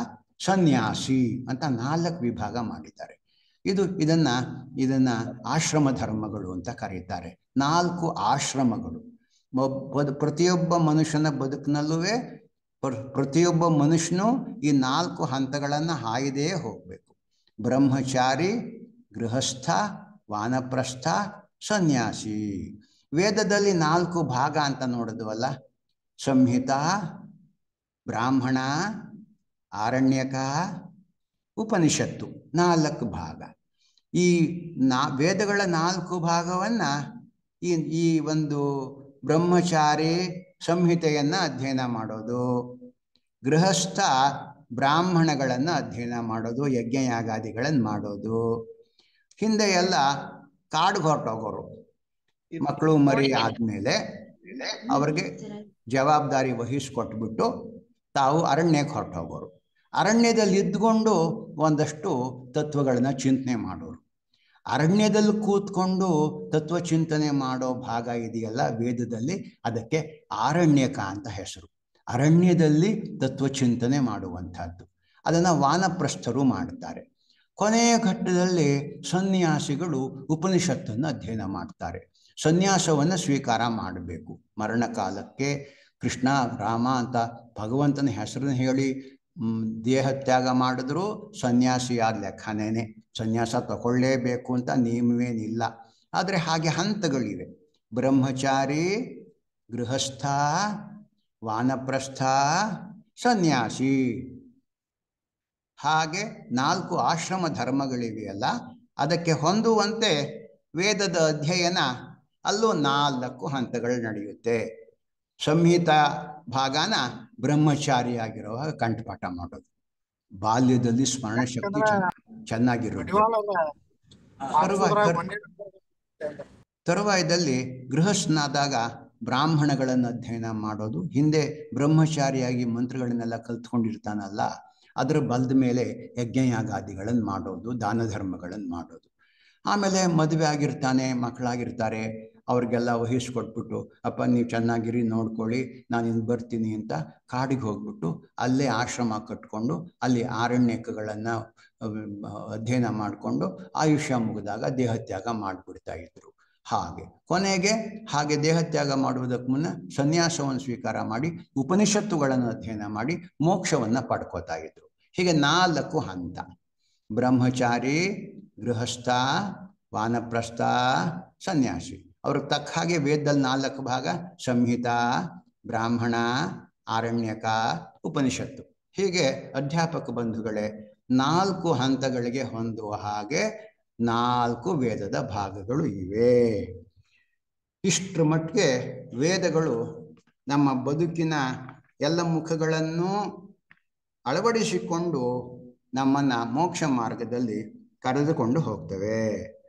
ಸನ್ಯಾಸಿ ಅಂತ ನಾಲ್ಕು ವಿಭಾಗ ಮಾಡಿದ್ದಾರೆ ಇದು ಇದನ್ನ ಇದನ್ನ ಆಶ್ರಮ ಧರ್ಮಗಳು ಅಂತ ಕರೀತಾರೆ ನಾಲ್ಕು ಆಶ್ರಮಗಳು ಒಬ್- ಬದ್- ಪ್ರತಿಯೊಬ್ಬ ಮನುಷ್ಯನ ಬದುಕಿನಲ್ಲೂ ಪ್ರ- ಪ್ರತಿಯೊಬ್ಬ ಮನುಷ್ಯನು ಈ ನಾಲ್ಕು ಹಂತಗಳನ್ನು ಹಾಯ್ದೇ ಹೋಗಬೇಕು ಬ್ರಹ್ಮಚಾರಿ ಗೃಹಸ್ಥ ವಾನಪ್ರಸ್ಥ ಸನ್ಯಾಸಿ ವೇದದಲ್ಲಿ ನಾಲ್ಕು ಭಾಗ ಅಂತ ನೋಡಿದ್ವಲ್ಲ ಸಂಹಿತ ಬ್ರಾಹ್ಮಣ ಆರಣ್ಯಕ ಉಪನಿಷತ್ತು ನಾಲ್ಕು ಭಾಗ ಈ ನಾ ವೇದಗಳ ನಾಲ್ಕು ಭಾಗವನ್ನು ಈ ಈ ಒಂದು ಬ್ರಹ್ಮಚಾರಿ ಸಂಹಿತೆಯನ್ನು ಅಧ್ಯಯನ ಮಾಡೋದು ಗೃಹಸ್ಥ ಬ್ರಾಹ್ಮಣಗಳನ್ನು ಅಧ್ಯಯನ ಮಾಡೋದು ಯಜ್ಞಯಾಗಾದಿಗಳನ್ನು ಮಾಡೋದು ಹಿಂದೆ ಎಲ್ಲ ಕಾಡ್ಗೆ ಹೊರಟೋಗೋರು ಮಕ್ಕಳು ಮರಿ ಆದಮೇಲೆ ಅವ್ರಿಗೆ ಜವಾಬ್ದಾರಿ ವಹಿಸ್ಕೊಟ್ಬಿಟ್ಟು ತಾವು ಅರಣ್ಯಕ್ಕೆ ಹೊರಟೋಗೋರು ಅರಣ್ಯದಲ್ಲಿ ಇದ್ಕೊಂಡು ಒಂದಷ್ಟು ತತ್ವಗಳನ್ನ ಚಿಂತನೆ ಮಾಡೋರು ಅರಣ್ಯದಲ್ಲಿ ಕೂತ್ಕೊಂಡು ತತ್ವ ಚಿಂತನೆ ಮಾಡೋ ಭಾಗ ಇದೆಯಲ್ಲ ವೇದದಲ್ಲಿ ಅದಕ್ಕೆ ಆರಣ್ಯಕ ಅಂತ ಹೆಸರು ಅರಣ್ಯದಲ್ಲಿ ತತ್ವ ಚಿಂತನೆ ಮಾಡುವಂಥದ್ದು ಅದನ್ನು ವಾನಪ್ರಸ್ಥರು ಮಾಡ್ತಾರೆ ಕೊನೆಯ ಘಟ್ಟದಲ್ಲಿ ಸನ್ಯಾಸಿಗಳು ಉಪನಿಷತ್ತನ್ನು ಅಧ್ಯಯನ ಮಾಡ್ತಾರೆ ಸನ್ಯಾಸವನ್ನು ಸ್ವೀಕಾರ ಮಾಡಬೇಕು ಮರಣಕಾಲಕ್ಕೆ ಕೃಷ್ಣ ರಾಮ ಅಂತ ಭಗವಂತನ ಹೆಸರನ್ನ ಹೇಳಿ ಮ್, ದೇಹ ತ್ಯಾಗ ಮಾಡಿದ್ರು ಸನ್ಯಾಸಿಯಾದ ಲೆಕ್ಕನೇನೆ ಸನ್ಯಾಸ ತಗೊಳ್ಳೇಬೇಕು ಅಂತ ನಿಯಮವೇನಿಲ್ಲ ಆದರೆ ಹಾಗೆ ಹಂತಗಳಿವೆ ಬ್ರಹ್ಮಚಾರಿ ಗೃಹಸ್ಥ ವಾನಪ್ರಸ್ಥ ಸನ್ಯಾಸಿ ಹಾಗೆ ನಾಲ್ಕು ಆಶ್ರಮ ಧರ್ಮಗಳಿವೆಯಲ್ಲ ಅದಕ್ಕೆ ಹೊಂದುವಂತೆ ವೇದದ ಅಧ್ಯಯನ ಅಲ್ಲೂ ನಾಲ್ಕು ಹಂತಗಳು ನಡೆಯುತ್ತೆ ಸಂಹಿತ ಭಾಗನ ಬ್ರಹ್ಮಚಾರಿಯಾಗಿರುವಾಗ ಕಂಠಪಾಠ ಮಾಡೋದು ಬಾಲ್ಯದಲ್ಲಿ ಸ್ಮರಣ ಶಕ್ತಿ ಚೆನ್ನ- ಚೆನ್ನಾಗಿರೋದು ತರುವಾಯ ತರುವಾಯದಲ್ಲಿ ಗೃಹಸ್ಥನಾದಾಗ ಬ್ರಾಹ್ಮಣಗಳನ್ನು ಅಧ್ಯಯನ ಮಾಡೋದು ಹಿಂದೆ ಬ್ರಹ್ಮಚಾರಿಯಾಗಿ ಮಂತ್ರಗಳನ್ನೆಲ್ಲ ಕಲ್ತ್ಕೊಂಡಿರ್ತಾನಲ್ಲ ಅದರ ಬಲದ ಮೇಲೆ ಯಜ್ಞಯಾಗಾದಿಗಳನ್ನು ಮಾಡೋದು ದಾನ ಧರ್ಮಗಳನ್ನು ಮಾಡೋದು ಆಮೇಲೆ ಮದುವೆ ಆಗಿರ್ತಾನೆ ಮಕ್ಕಳಾಗಿರ್ತಾರೆ ಅವ್ರಿಗೆಲ್ಲ ವಹಿಸ್ಕೊಟ್ಬಿಟ್ಟು ಅಪ್ಪ ನೀವು ಚೆನ್ನಾಗಿರಿ ನೋಡ್ಕೊಳ್ಳಿ ನಾನು ಇನ್ನು ಬರ್ತೀನಿ ಅಂತ ಕಾಡಿಗೆ ಹೋಗ್ಬಿಟ್ಟು ಅಲ್ಲೇ ಆಶ್ರಮ ಕಟ್ಕೊಂಡು ಅಲ್ಲಿ ಆರಣ್ಯಕಗಳನ್ನು ಅಧ್ಯಯನ ಮಾಡಿಕೊಂಡು ಆಯುಷ್ಯ ಮುಗಿದಾಗ ದೇಹತ್ಯಾಗ ಮಾಡಿಬಿಡ್ತಾ ಇದ್ರು ಹಾಗೆ ಕೊನೆಗೆ ಹಾಗೆ ದೇಹತ್ಯಾಗ ಮಾಡುವುದಕ್ಕೆ ಮುನ್ನ ಸನ್ಯಾಸವನ್ನು ಸ್ವೀಕಾರ ಮಾಡಿ ಉಪನಿಷತ್ತುಗಳನ್ನು ಅಧ್ಯಯನ ಮಾಡಿ ಮೋಕ್ಷವನ್ನು ಪಡ್ಕೋತಾ ಇದ್ರು ಹೀಗೆ ನಾಲ್ಕು ಹಂತ ಬ್ರಹ್ಮಚಾರಿ ಗೃಹಸ್ಥ ವಾನಪ್ರಸ್ಥ ಸನ್ಯಾಸಿ ಅವ್ರಿಗೆ ತಕ್ಕ ಹಾಗೆ ವೇದದಲ್ಲಿ ನಾಲ್ಕು ಭಾಗ ಸಂಹಿತ ಬ್ರಾಹ್ಮಣ ಆರಣ್ಯಕ ಉಪನಿಷತ್ತು ಹೀಗೆ ಅಧ್ಯಾಪಕ ಬಂಧುಗಳೇ ನಾಲ್ಕು ಹಂತಗಳಿಗೆ ಹೊಂದುವ ಹಾಗೆ ನಾಲ್ಕು ವೇದದ ಭಾಗಗಳು ಇವೆ ಇಷ್ಟರ ಮಟ್ಟಿಗೆ ವೇದಗಳು ನಮ್ಮ ಬದುಕಿನ ಎಲ್ಲ ಮುಖಗಳನ್ನು ಅಳವಡಿಸಿಕೊಂಡು ನಮ್ಮನ್ನ ಮೋಕ್ಷ ಮಾರ್ಗದಲ್ಲಿ ಕರೆದುಕೊಂಡು ಹೋಗ್ತವೆ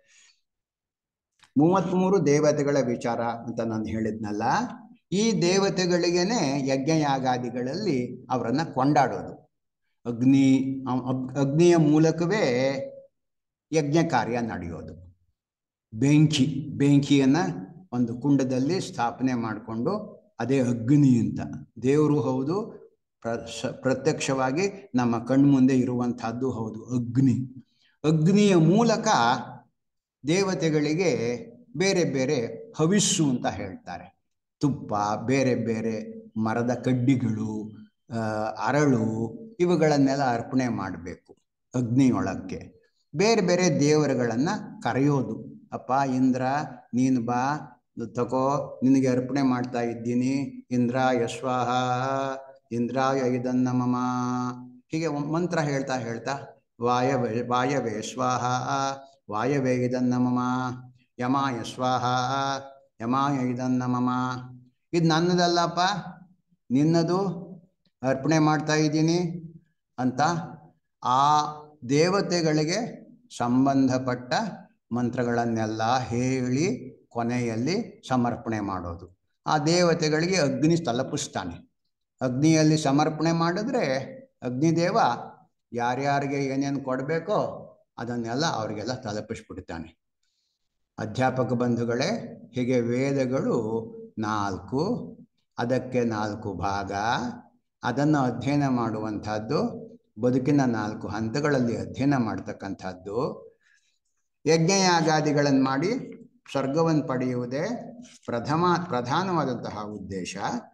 ಮೂವತ್ತ್ಮೂರು ದೇವತೆಗಳ ವಿಚಾರ ಅಂತ ನಾನು ಹೇಳಿದ್ನಲ್ಲ ಈ ದೇವತೆಗಳಿಗೇನೆ ಯಜ್ಞಯಾಗಾದಿಗಳಲ್ಲಿ ಅವರನ್ನ ಕೊಂಡಾಡೋದು ಅಗ್ನಿ ಅಗ್- ಅಗ್ನಿಯ ಮೂಲಕವೇ ಯಜ್ಞ ಕಾರ್ಯ ನಡೆಯೋದು ಬೆಂಕಿ ಬೆಂಕಿಯನ್ನ ಒಂದು ಕುಂಡದಲ್ಲಿ ಸ್ಥಾಪನೆ ಮಾಡಿಕೊಂಡು ಅದೇ ಅಗ್ನಿ ಅಂತ ದೇವರು ಹೌದು ಪ್ರ ಸ- ಪ್ರತ್ಯಕ್ಷವಾಗಿ ನಮ್ಮ ಕಣ್ಮುಂದೆ ಇರುವಂತಹದ್ದು ಹೌದು ಅಗ್ನಿ ಅಗ್ನಿಯ ಮೂಲಕ ದೇವತೆಗಳಿಗೆ ಬೇರೆ ಬೇರೆ ಹವಿಸ್ಸು ಅಂತ ಹೇಳ್ತಾರೆ ತುಪ್ಪ ಬೇರೆ ಬೇರೆ ಮರದ ಕಡ್ಡಿಗಳು ಆ, ಅರಳು ಇವುಗಳನ್ನೆಲ್ಲ ಅರ್ಪಣೆ ಮಾಡಬೇಕು ಅಗ್ನಿಯೊಳಕ್ಕೆ ಬೇರೆ ಬೇರೆ ದೇವರುಗಳನ್ನ ಕರೆಯೋದು ಅಪ್ಪ ಇಂದ್ರ ನೀನು ಬಾ ತಗೋ ನಿನಗೆ ಅರ್ಪಣೆ ಮಾಡ್ತಾ ಇದ್ದೀನಿ ಇಂದ್ರ ಯಶ್ವಾಹ ಇಂದ್ರಾಯ ಇದನ್ನ ಮಮ ಹೀಗೆ ಒಂದ್ ಮಂತ್ರ ಹೇಳ್ತಾ ಹೇಳ್ತಾ ವಾಯವೇ ವಾಯವೇ ಸ್ವಾಹ ವಾಯವೇ ಇದನ್ನ ಮಮ ಯಮಾಯ ಸ್ವಾಹ ಯಮಾಯ ಇದನ್ನ ಮಮ ಇದು ನನ್ನದಲ್ಲಪ್ಪ ನಿನ್ನದು ಅರ್ಪಣೆ ಮಾಡ್ತಾ ಇದ್ದೀನಿ ಅಂತ ಆ ದೇವತೆಗಳಿಗೆ ಸಂಬಂಧಪಟ್ಟ ಮಂತ್ರಗಳನ್ನೆಲ್ಲ ಹೇಳಿ ಕೊನೆಯಲ್ಲಿ ಸಮರ್ಪಣೆ ಮಾಡೋದು ಆ ದೇವತೆಗಳಿಗೆ ಅಗ್ನಿ ತಲುಪಿಸ್ತಾನೆ ಅಗ್ನಿಯಲ್ಲಿ ಸಮರ್ಪಣೆ ಮಾಡಿದ್ರೆ ಅಗ್ನಿದೇವ ಯಾರ್ಯಾರಿಗೆ ಏನೇನು ಕೊಡಬೇಕೋ ಅದನ್ನೆಲ್ಲ ಅವರಿಗೆಲ್ಲ ತಲುಪಿಸ್ಬಿಡ್ತಾನೆ ಅಧ್ಯಾಪಕ ಬಂಧುಗಳೇ ಹೀಗೆ ವೇದಗಳು ನಾಲ್ಕು ಅದಕ್ಕೆ ನಾಲ್ಕು ಭಾಗ ಅದನ್ನು ಅಧ್ಯಯನ ಮಾಡುವಂಥದ್ದು ಬದುಕಿನ ನಾಲ್ಕು ಹಂತಗಳಲ್ಲಿ ಅಧ್ಯಯನ ಮಾಡ್ತಕ್ಕಂಥದ್ದು ಯಜ್ಞಯಾಗಾದಿಗಳನ್ನು ಮಾಡಿ ಸ್ವರ್ಗವನ್ನು ಪಡೆಯುವುದೇ ಪ್ರಥಮ ಪ್ರಧಾನವಾದಂತಹ ಉದ್ದೇಶ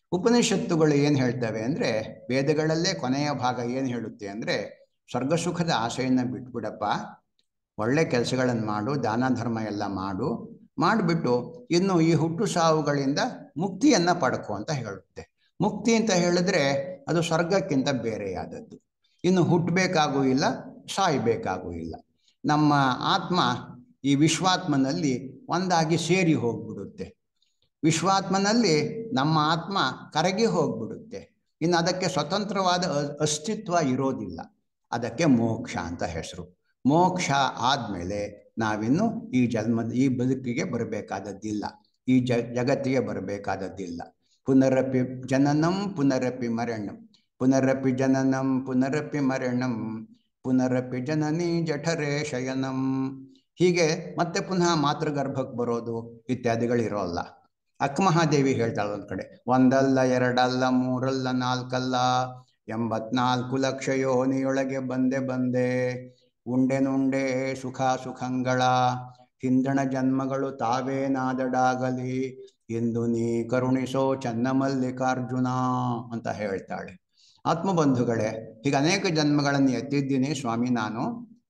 ಉಪನಿಷತ್ತುಗಳು ಏನು ಹೇಳ್ತವೆ ಅಂದರೆ ವೇದಗಳಲ್ಲೇ ಕೊನೆಯ ಭಾಗ ಏನು ಹೇಳುತ್ತೆ ಅಂದರೆ ಸ್ವರ್ಗಸುಖದ ಆಸೆಯನ್ನು ಬಿಟ್ಬಿಡಪ್ಪ ಒಳ್ಳೆ ಕೆಲಸಗಳನ್ನು ಮಾಡು ದಾನ ಧರ್ಮ ಎಲ್ಲ ಮಾಡು ಮಾಡಿಬಿಟ್ಟು ಇನ್ನು ಈ ಹುಟ್ಟು ಸಾವುಗಳಿಂದ ಮುಕ್ತಿಯನ್ನು ಪಡ್ಕೊ ಅಂತ ಹೇಳುತ್ತೆ ಮುಕ್ತಿ ಅಂತ ಹೇಳಿದ್ರೆ ಅದು ಸ್ವರ್ಗಕ್ಕಿಂತ ಬೇರೆಯಾದದ್ದು ಇನ್ನು ಹುಟ್ಟಬೇಕಾಗೂ ಇಲ್ಲ ಸಾಯಬೇಕಾಗೂ ಇಲ್ಲ ನಮ್ಮ ಆತ್ಮ ಈ ವಿಶ್ವಾತ್ಮನಲ್ಲಿ ಒಂದಾಗಿ ಸೇರಿ ಹೋಗ್ಬಿಡುತ್ತೆ ವಿಶ್ವಾತ್ಮನಲ್ಲಿ ನಮ್ಮ ಆತ್ಮ ಕರಗಿ ಹೋಗ್ಬಿಡುತ್ತೆ ಇನ್ನು ಅದಕ್ಕೆ ಸ್ವತಂತ್ರವಾದ ಅ- ಅಸ್ತಿತ್ವ ಇರೋದಿಲ್ಲ ಅದಕ್ಕೆ ಮೋಕ್ಷ ಅಂತ ಹೆಸರು ಮೋಕ್ಷ ಆದಮೇಲೆ ನಾವಿನ್ನು ಈ ಜನ್ಮದ ಈ ಬದುಕಿಗೆ ಬರಬೇಕಾದದ್ದಿಲ್ಲ ಈ ಜ ಜಗತ್ತಿಗೆ ಬರಬೇಕಾದದ್ದಿಲ್ಲ ಪುನರಪಿ ಜನನಂ ಪುನರಪಿ ಮರಣಂ ಪುನರಪಿ ಜನನಂ ಪುನರಪಿ ಮರಣಂ ಪುನರಪಿ ಜನನಿ ಜಠರೇ ಶಯನಂ ಹೀಗೆ ಮತ್ತೆ ಪುನಃ ಮಾತೃಗರ್ಭಕ್ಕೆ ಬರೋದು ಇತ್ಯಾದಿಗಳಿರೋಲ್ಲ ಅಕ್ಕಮಹಾದೇವಿ ಹೇಳ್ತಾಳೆ ಒಂದು ಕಡೆ ಒಂದಲ್ಲ ಎರಡಲ್ಲ ಮೂರಲ್ಲ ನಾಲ್ಕಲ್ಲ ಎಂಬತ್ನಾಲ್ಕು ಲಕ್ಷ ಯೋನಿಯೊಳಗೆ ಬಂದೆ ಬಂದೆ ಉಂಡೆನುಂಡೆ ಸುಖ ಸುಖಂಗಳ ಹಿಂದಣ ಜನ್ಮಗಳು ತಾವೇನಾದಡಾಗಲಿ ಎಂದು ನೀ ಕರುಣಿಸೋ ಚನ್ನಮಲ್ಲಿಕಾರ್ಜುನ ಅಂತ ಹೇಳ್ತಾಳೆ ಆತ್ಮಬಂಧುಗಳೇ ಹೀಗೆ ಅನೇಕ ಜನ್ಮಗಳನ್ನು ಎತ್ತಿದ್ದೀನಿ ಸ್ವಾಮಿ ನಾನು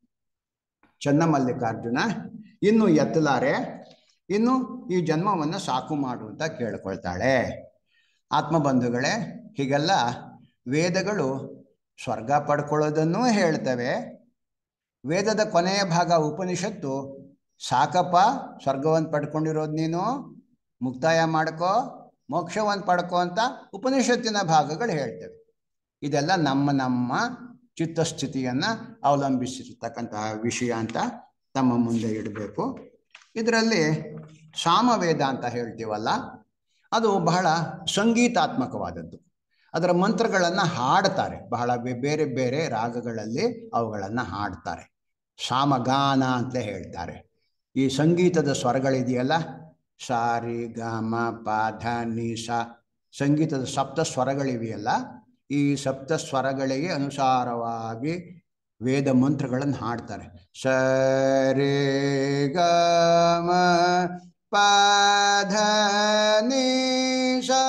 ಚನ್ನಮಲ್ಲಿಕಾರ್ಜುನ ಇನ್ನು ಎತ್ತಲಾರೆ ಇನ್ನು ಈ ಜನ್ಮವನ್ನು ಸಾಕು ಮಾಡು ಅಂತ ಕೇಳ್ಕೊಳ್ತಾಳೆ ಆತ್ಮಬಂಧುಗಳೇ ಹೀಗೆಲ್ಲ ವೇದಗಳು ಸ್ವರ್ಗ ಪಡ್ಕೊಳ್ಳೋದನ್ನೂ ಹೇಳ್ತವೆ ವೇದದ ಕೊನೆಯ ಭಾಗ ಉಪನಿಷತ್ತು ಸಾಕಪ್ಪ ಸ್ವರ್ಗವನ್ನು ಪಡ್ಕೊಂಡಿರೋದು ನೀನು ಮುಕ್ತಾಯ ಮಾಡ್ಕೋ ಮೋಕ್ಷವನ್ನು ಪಡ್ಕೋ ಅಂತ ಉಪನಿಷತ್ತಿನ ಭಾಗಗಳು ಹೇಳ್ತವೆ ಇದೆಲ್ಲ ನಮ್ಮ ನಮ್ಮ ಚಿತ್ತಸ್ಥಿತಿಯನ್ನು ಅವಲಂಬಿಸಿರ್ತಕ್ಕಂತಹ ವಿಷಯ ಅಂತ ತಮ್ಮ ಮುಂದೆ ಇಡಬೇಕು ಇದರಲ್ಲಿ ಸಾಮವೇದ ಅಂತ ಹೇಳ್ತೀವಲ್ಲ ಅದು ಬಹಳ ಸಂಗೀತಾತ್ಮಕವಾದದ್ದು ಅದರ ಮಂತ್ರಗಳನ್ನು ಹಾಡ್ತಾರೆ ಬಹಳ ಬೆ- ಬೇರೆ ಬೇರೆ ರಾಗಗಳಲ್ಲಿ ಅವುಗಳನ್ನು ಹಾಡ್ತಾರೆ ಸಾಮಗಾನ ಅಂತ ಹೇಳ್ತಾರೆ ಈ ಸಂಗೀತದ ಸ್ವರಗಳಿದೆಯಲ್ಲ ಸಾರಿ ಗ ಮ ಪ ಧ ನಿ ಸ ಸಂಗೀತದ ಸಪ್ತ ಸ್ವರಗಳಿವೆಯಲ್ಲ ಈ ಸಪ್ತ ಸ್ವರಗಳಿಗೆ ಅನುಸಾರವಾಗಿ ವೇದ ಮಂತ್ರಗಳನ್ನು ಹಾಡ್ತಾರೆ ಸರಿ ಗ ಮ ಪ ಧ ನಿ ಸ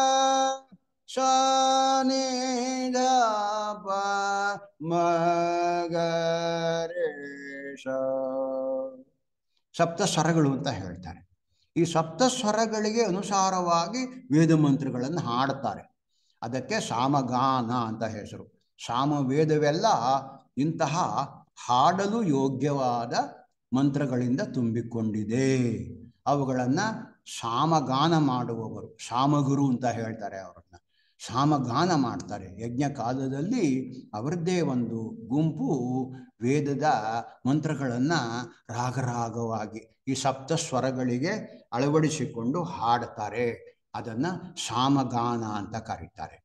ಸ ನಿ ಧ ಪ ಮ ಗ ರೇ ಸ ಸಪ್ತ ಸ್ವರಗಳು ಅಂತ ಹೇಳ್ತಾರೆ ಈ ಸಪ್ತ ಸ್ವರಗಳಿಗೆ ಅನುಸಾರವಾಗಿ ವೇದ ಮಂತ್ರಗಳನ್ನು ಹಾಡ್ತಾರೆ ಅದಕ್ಕೆ ಸಾಮಗಾನ ಅಂತ ಹೆಸರು ಸಾಮವೇದವೆಲ್ಲ ಇಂತಹ ಹಾಡಲು ಯೋಗ್ಯವಾದ ಮಂತ್ರಗಳಿಂದ ತುಂಬಿಕೊಂಡಿದೆ ಅವುಗಳನ್ನು ಸಾಮಗಾನ ಮಾಡುವವರು ಸಾಮಗುರು ಅಂತ ಹೇಳ್ತಾರೆ ಅವರನ್ನ ಸಾಮಗಾನ ಮಾಡ್ತಾರೆ ಯಜ್ಞ ಕಾಲದಲ್ಲಿ ಅವರದ್ದೇ ಒಂದು ಗುಂಪು ವೇದದ ಮಂತ್ರಗಳನ್ನು ರಾಗರಾಗವಾಗಿ ಈ ಸಪ್ತ ಸ್ವರಗಳಿಗೆ ಅಳವಡಿಸಿಕೊಂಡು ಹಾಡ್ತಾರೆ ಅದನ್ನು ಸಾಮಗಾನ ಅಂತ ಕರೀತಾರೆ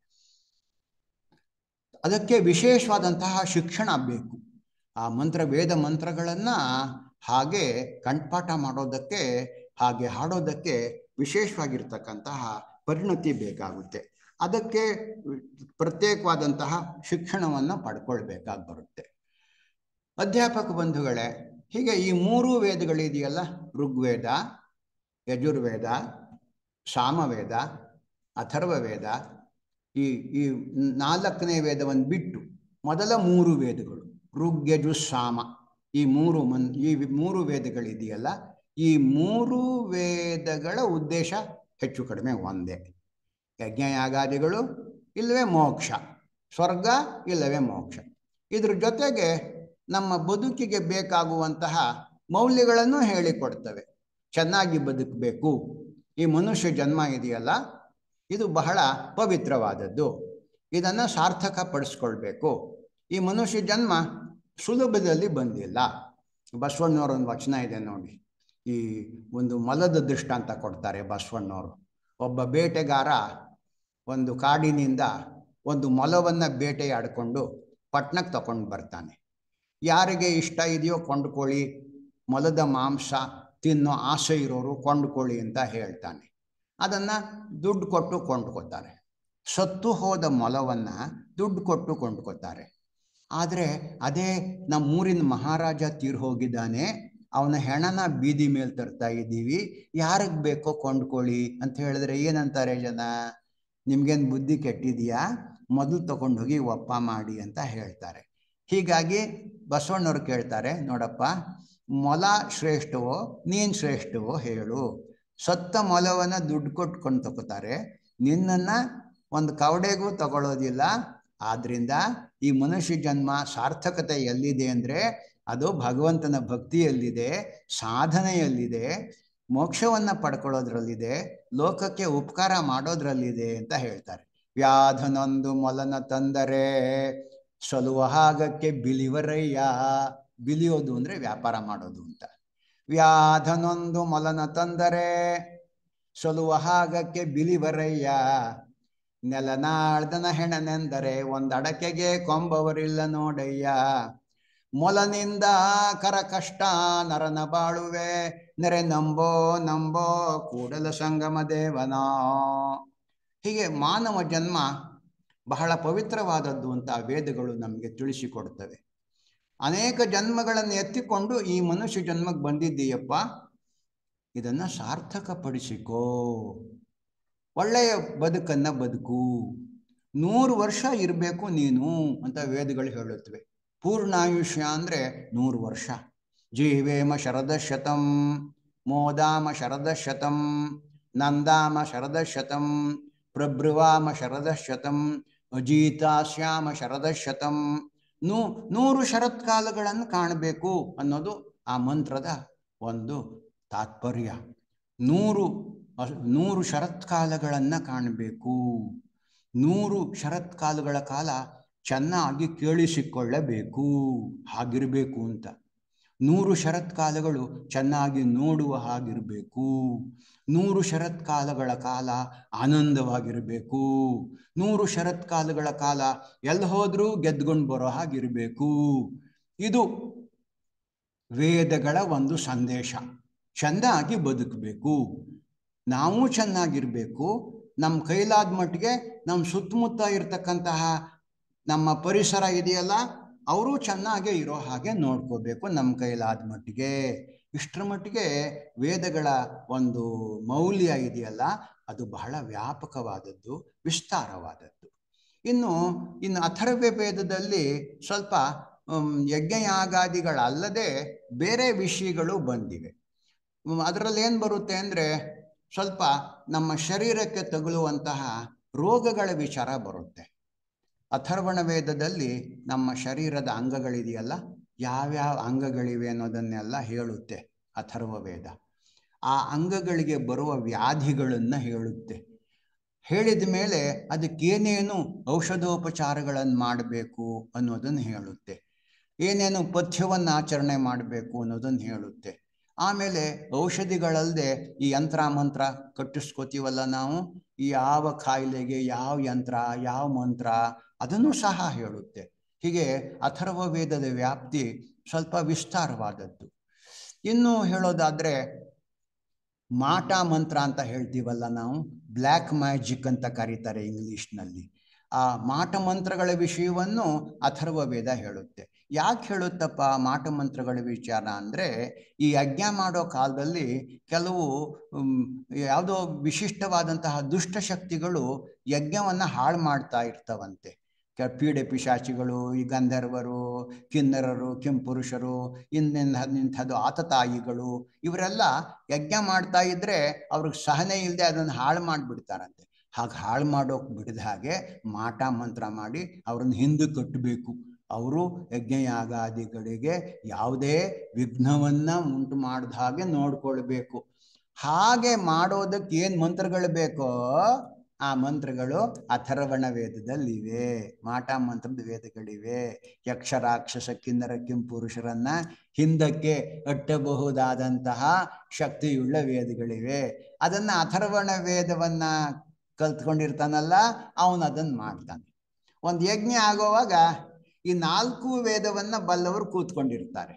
ಅದಕ್ಕೆ ವಿಶೇಷವಾದಂತಹ ಶಿಕ್ಷಣ ಬೇಕು ಆ ಮಂತ್ರ ವೇದ ಮಂತ್ರಗಳನ್ನು ಹಾಗೆ ಕಂಠಪಾಠ ಮಾಡೋದಕ್ಕೆ ಹಾಗೆ ಹಾಡೋದಕ್ಕೆ ವಿಶೇಷವಾಗಿರ್ತಕ್ಕಂತಹ ಪರಿಣತಿ ಬೇಕಾಗುತ್ತೆ ಅದಕ್ಕೆ ಪ್ರತ್ಯೇಕವಾದಂತಹ ಶಿಕ್ಷಣವನ್ನು ಪಡ್ಕೊಳ್ಬೇಕಾಗಿ ಬರುತ್ತೆ ಅಧ್ಯಾಪಕ ಬಂಧುಗಳೇ ಹೀಗೆ ಈ ಮೂರು ವೇದಗಳಿದೆಯಲ್ಲ ಋಗ್ವೇದ ಯಜುರ್ವೇದ ಸಾಮವೇದ ಅಥರ್ವ ವೇದ ಈ ಈ ನಾಲ್ಕನೇ ವೇದವನ್ನು ಬಿಟ್ಟು ಮೊದಲ ಮೂರು ವೇದಗಳು ಋಗ್ ಯಜು ಸಾಮ ಈ ಮೂರು ಮನ್ ಈ ಮೂರು ವೇದಗಳಿದೆಯಲ್ಲ ಈ ಮೂರು ವೇದಗಳ ಉದ್ದೇಶ ಹೆಚ್ಚು ಕಡಿಮೆ ಒಂದೇ ಯಜ್ಞಯಾಗಾದಿಗಳು ಇಲ್ಲವೇ ಮೋಕ್ಷ ಸ್ವರ್ಗ ಇಲ್ಲವೇ ಮೋಕ್ಷ ಇದ್ರ ಜೊತೆಗೆ ನಮ್ಮ ಬದುಕಿಗೆ ಬೇಕಾಗುವಂತಹ ಮೌಲ್ಯಗಳನ್ನು ಹೇಳಿಕೊಡ್ತವೆ ಚೆನ್ನಾಗಿ ಬದುಕಬೇಕು ಈ ಮನುಷ್ಯ ಜನ್ಮ ಇದೆಯಲ್ಲ ಇದು ಬಹಳ ಪವಿತ್ರವಾದದ್ದು ಇದನ್ನು ಸಾರ್ಥಕ ಪಡಿಸ್ಕೊಳ್ಬೇಕು ಈ ಮನುಷ್ಯ ಜನ್ಮ ಸುಲಭದಲ್ಲಿ ಬಂದಿಲ್ಲ ಬಸವಣ್ಣವ್ರ ಒಂದು ವಚನ ಇದೆ ನೋಡಿ ಈ ಒಂದು ಮೊಲದ ದೃಷ್ಟಾಂತ ಕೊಡ್ತಾರೆ ಬಸವಣ್ಣವರು ಒಬ್ಬ ಬೇಟೆಗಾರ ಒಂದು ಕಾಡಿನಿಂದ ಒಂದು ಮೊಲವನ್ನು ಬೇಟೆಯಾಡಿಕೊಂಡು ಪಟ್ಟಣಕ್ಕೆ ತಗೊಂಡು ಬರ್ತಾನೆ ಯಾರಿಗೆ ಇಷ್ಟ ಇದೆಯೋ ಕೊಂಡ್ಕೊಳ್ಳಿ ಮೊಲದ ಮಾಂಸ ತಿನ್ನೋ ಆಸೆ ಇರೋರು ಕೊಂಡ್ಕೊಳ್ಳಿ ಅಂತ ಹೇಳ್ತಾನೆ ಅದನ್ನು ದುಡ್ಡು ಕೊಟ್ಟು ಕೊಂಡ್ಕೊತಾರೆ ಸತ್ತು ಹೋದ ಮೊಲವನ್ನು ದುಡ್ಡು ಕೊಟ್ಟು ಕೊಂಡ್ಕೊತಾರೆ ಆದರೆ ಅದೇ ನಮ್ಮೂರಿನ ಮಹಾರಾಜ ತೀರ್ ಹೋಗಿದ್ದಾನೆ ಅವನ ಹೆಣನ ಬೀದಿ ಮೇಲೆ ತರ್ತಾ ಇದ್ದೀವಿ ಯಾರಿಗೆ ಬೇಕೋ ಕೊಂಡ್ಕೊಳ್ಳಿ ಅಂತ ಹೇಳಿದ್ರೆ ಏನಂತಾರೆ ಜನ ನಿಮ್ಗೇನು ಬುದ್ಧಿ ಕೆಟ್ಟಿದೆಯಾ ಮೊದಲು ತಗೊಂಡು ಹೋಗಿ ಒಪ್ಪ ಮಾಡಿ ಅಂತ ಹೇಳ್ತಾರೆ ಹೀಗಾಗಿ ಬಸವಣ್ಣವ್ರು ಕೇಳ್ತಾರೆ ನೋಡಪ್ಪ ಮೊಲ ಶ್ರೇಷ್ಠವೋ ನೀನು ಶ್ರೇಷ್ಠವೋ ಹೇಳು ಸತ್ತ ಮೊಲವನ್ನು ದುಡ್ಡು ಕೊಟ್ಕೊಂಡು ತಗೋತಾರೆ ನಿನ್ನನ್ನು ಒಂದು ಕವಡೆಗೂ ತಗೊಳ್ಳೋದಿಲ್ಲ ಆದ್ರಿಂದ ಈ ಮನುಷ್ಯ ಜನ್ಮ ಸಾರ್ಥಕತೆ ಎಲ್ಲಿದೆ ಅಂದರೆ ಅದು ಭಗವಂತನ ಭಕ್ತಿಯಲ್ಲಿದೆ ಸಾಧನೆಯಲ್ಲಿದೆ ಮೋಕ್ಷವನ್ನು ಪಡ್ಕೊಳ್ಳೋದ್ರಲ್ಲಿದೆ ಲೋಕಕ್ಕೆ ಉಪಕಾರ ಮಾಡೋದ್ರಲ್ಲಿದೆ ಅಂತ ಹೇಳ್ತಾರೆ ವ್ಯಾಧನೊಂದು ಮೊಲನ ತಂದರೆ ಸಲುವ ಹಾಗಕ್ಕೆ ಬಿಲಿವರಯ್ಯ ಬಿಲಿಯೋದು ಅಂದರೆ ವ್ಯಾಪಾರ ಮಾಡೋದು ಅಂತ ವ್ಯಾಧನೊಂದು ಮೊಲನ ತಂದರೆ ಸಲುವ ಹಾಗಕ್ಕೆ ಬಿಲಿವರಯ್ಯ ನೆಲನಾಳ್ದನ ಹೆಣನೆಂದರೆ ಒಂದಡಕೆಗೆ ಕೊಂಬವರಿಲ್ಲ ನೋಡಯ್ಯ ಮೊಲನಿಂದ ಕರ ಕಷ್ಟ ನರನ ಬಾಳುವೆ ನೆರೆ ನಂಬೋ ನಂಬೋ ಕೂಡಲ ಸಂಗಮ ದೇವನ ಹೀಗೆ ಮಾನವ ಜನ್ಮ ಬಹಳ ಪವಿತ್ರವಾದದ್ದು ಅಂತ ವೇದಗಳು ನಮಗೆ ತಿಳಿಸಿಕೊಡ್ತವೆ ಅನೇಕ ಜನ್ಮಗಳನ್ನು ಎತ್ತಿಕೊಂಡು ಈ ಮನುಷ್ಯ ಜನ್ಮಕ್ಕೆ ಬಂದಿದ್ದೀಯಪ್ಪ ಇದನ್ನು ಸಾರ್ಥಕಪಡಿಸಿಕೋ ಒಳ್ಳೆಯ ಬದುಕನ್ನು ಬದುಕು ನೂರು ವರ್ಷ ಇರಬೇಕು ನೀನು ಅಂತ ವೇದಗಳು ಹೇಳುತ್ತವೆ ಪೂರ್ಣಾಯುಷ್ಯ ಅಂದರೆ ನೂರು ವರ್ಷ ಜೀವೇಮ ಶರದ ಶತಂ ಮೋದಾಮ ಶರದ ಶತಂ ನಂದಾಮ ಶರದ ಶತಂ ಪ್ರಭೃವಾಮ ಶರದ ಶತಂ ಅಜೀತಾಶ್ಯಾಮ ಶರದ ಶತಂ ನೂ ನೂರು ಶರತ್ಕಾಲಗಳನ್ನು ಕಾಣಬೇಕು ಅನ್ನೋದು ಆ ಮಂತ್ರದ ಒಂದು ತಾತ್ಪರ್ಯ ನೂರು ನೂರು ಶರತ್ಕಾಲಗಳನ್ನು ಕಾಣಬೇಕು ನೂರು ಶರತ್ಕಾಲಗಳ ಕಾಲ ಚೆನ್ನಾಗಿ ಕೇಳಿಸಿಕೊಳ್ಳಬೇಕು ಹಾಗಿರಬೇಕು ಅಂತ ನೂರು ಶರತ್ಕಾಲಗಳು ಚೆನ್ನಾಗಿ ನೋಡುವ ಹಾಗಿರಬೇಕು ನೂರು ಶರತ್ಕಾಲಗಳ ಕಾಲ ಆನಂದವಾಗಿರಬೇಕು ನೂರು ಶರತ್ಕಾಲಗಳ ಕಾಲ ಎಲ್ಲಿ ಹೋದ್ರೂ ಗೆದ್ಕೊಂಡು ಬರೋ ಹಾಗಿರಬೇಕು ಇದು ವೇದಗಳ ಒಂದು ಸಂದೇಶ ಚೆಂದಾಗಿ ಬದುಕಬೇಕು ನಾವು ಚೆನ್ನಾಗಿರಬೇಕು ನಮ್ಮ ಕೈಲಾದ ಮಟ್ಟಿಗೆ ನಮ್ಮ ಸುತ್ತಮುತ್ತ ಇರ್ತಕ್ಕಂತಹ ನಮ್ಮ ಪರಿಸರ ಇದೆಯಲ್ಲ ಅವರು ಚೆನ್ನಾಗೇ ಇರೋ ಹಾಗೆ ನೋಡ್ಕೋಬೇಕು ನಮ್ಮ ಕೈಲಾದ ಮಟ್ಟಿಗೆ ಇಷ್ಟರ ಮಟ್ಟಿಗೆ ವೇದಗಳ ಒಂದು ಮೌಲ್ಯ ಇದೆಯಲ್ಲ ಅದು ಬಹಳ ವ್ಯಾಪಕವಾದದ್ದು ವಿಸ್ತಾರವಾದದ್ದು ಇನ್ನು ಇನ್ನು ಅಥರ್ವ ವೇದದಲ್ಲಿ ಸ್ವಲ್ಪ ಯಜ್ಞಯಾಗಾದಿಗಳಲ್ಲದೆ ಬೇರೆ ವಿಷಯಗಳು ಬಂದಿವೆ ಅದರಲ್ಲಿ ಏನು ಬರುತ್ತೆ ಅಂದರೆ ಸ್ವಲ್ಪ ನಮ್ಮ ಶರೀರಕ್ಕೆ ತಗುಲುವಂತಹ ರೋಗಗಳ ವಿಚಾರ ಬರುತ್ತೆ ಅಥರ್ವಣ ವೇದದಲ್ಲಿ ನಮ್ಮ ಶರೀರದ ಅಂಗಗಳಿದೆಯಲ್ಲ ಯಾವ್ಯಾವ ಅಂಗಗಳಿವೆ ಅನ್ನೋದನ್ನೆಲ್ಲ ಹೇಳುತ್ತೆ ಅಥರ್ವ ವೇದ ಆ ಅಂಗಗಳಿಗೆ ಬರುವ ವ್ಯಾಧಿಗಳನ್ನು ಹೇಳುತ್ತೆ ಹೇಳಿದ ಮೇಲೆ ಅದಕ್ಕೇನೇನು ಔಷಧೋಪಚಾರಗಳನ್ನು ಮಾಡಬೇಕು ಅನ್ನೋದನ್ನು ಹೇಳುತ್ತೆ ಏನೇನು ಪಥ್ಯವನ್ನು ಆಚರಣೆ ಮಾಡಬೇಕು ಅನ್ನೋದನ್ನು ಹೇಳುತ್ತೆ ಆಮೇಲೆ ಔಷಧಿಗಳಲ್ಲದೆ ಈ ಯಂತ್ರ ಮಂತ್ರ ಕಟ್ಟಿಸ್ಕೋತೀವಲ್ಲ ನಾವು ಈ ಯಾವ ಕಾಯಿಲೆಗೆ ಯಾವ ಯಂತ್ರ ಯಾವ ಮಂತ್ರ ಅದನ್ನು ಸಹ ಹೇಳುತ್ತೆ ಹೀಗೆ ಅಥರ್ವ ವೇದದ ವ್ಯಾಪ್ತಿ ಸ್ವಲ್ಪ ವಿಸ್ತಾರವಾದದ್ದು ಇನ್ನು ಹೇಳೋದಾದ್ರೆ ಮಾಟ ಮಂತ್ರ ಅಂತ ಹೇಳ್ತೀವಲ್ಲ ನಾವು ಬ್ಲ್ಯಾಕ್ ಮ್ಯಾಜಿಕ್ ಅಂತ ಕರೀತಾರೆ ಇಂಗ್ಲಿಷ್ನಲ್ಲಿ ಆ ಮಾಟ ಮಂತ್ರಗಳ ವಿಷಯವನ್ನು ಅಥರ್ವ ವೇದ ಹೇಳುತ್ತೆ ಯಾಕೆ ಹೇಳುತ್ತಪ್ಪ ಮಾಟ ಮಂತ್ರಗಳ ವಿಚಾರ ಅಂದರೆ ಈ ಯಜ್ಞ ಮಾಡೋ ಕಾಲದಲ್ಲಿ ಕೆಲವು ಯಾವುದೋ ವಿಶಿಷ್ಟವಾದಂತಹ ದುಷ್ಟಶಕ್ತಿಗಳು ಯಜ್ಞವನ್ನು ಹಾಳು ಮಾಡ್ತಾ ಇರ್ತವಂತೆ ಪೀಡೆ ಪಿಶಾಚಿಗಳು ಈ ಗಂಧರ್ವರು ಕಿನ್ನರರು ಕೆಂಪುರುಷರು ಇನ್ನಿಂದ ಇಂಥದ್ದು ಆತತಾಯಿಗಳು ಇವರೆಲ್ಲ ಯಜ್ಞ ಮಾಡ್ತಾ ಇದ್ರೆ ಅವ್ರಿಗೆ ಸಹನೆ ಇಲ್ಲದೆ ಅದನ್ನು ಹಾಳು ಮಾಡಿಬಿಡ್ತಾರಂತೆ ಹಾಗೆ ಹಾಳು ಮಾಡೋಕೆ ಬಿಡದ ಹಾಗೆ ಮಾಟ ಮಂತ್ರ ಮಾಡಿ ಅವ್ರನ್ನ ಹಿಂದೆ ಕಟ್ಟಬೇಕು ಅವರು ಯಜ್ಞಯಾಗಾದಿಗಳಿಗೆ ಯಾವುದೇ ವಿಘ್ನವನ್ನು ಉಂಟು ಮಾಡಿದ ಹಾಗೆ ನೋಡ್ಕೊಳ್ಬೇಕು ಹಾಗೆ ಮಾಡೋದಕ್ಕೆ ಏನು ಮಂತ್ರಗಳು ಬೇಕೋ ಆ ಮಂತ್ರಗಳು ಅಥರ್ವಣ ವೇದದಲ್ಲಿವೆ ಮಾಟ ಮಂತ್ರದ ವೇದಗಳಿವೆ ಯಕ್ಷ ರಾಕ್ಷಸ ಕಿನ್ನರ ಕಿಂಪುರುಷರನ್ನ ಹಿಂದಕ್ಕೆ ಅಟ್ಟಬಹುದಾದಂತಹ ಶಕ್ತಿಯುಳ್ಳ ವೇದಗಳಿವೆ ಅದನ್ನ ಅಥರ್ವಣ ವೇದವನ್ನ ಕಲ್ತ್ಕೊಂಡಿರ್ತಾನಲ್ಲ ಅವನು ಅದನ್ನು ಮಾಡ್ತಾನೆ ಒಂದು ಯಜ್ಞ ಆಗೋವಾಗ ಈ ನಾಲ್ಕು ವೇದವನ್ನ ಬಲ್ಲವರು ಕೂತ್ಕೊಂಡಿರ್ತಾರೆ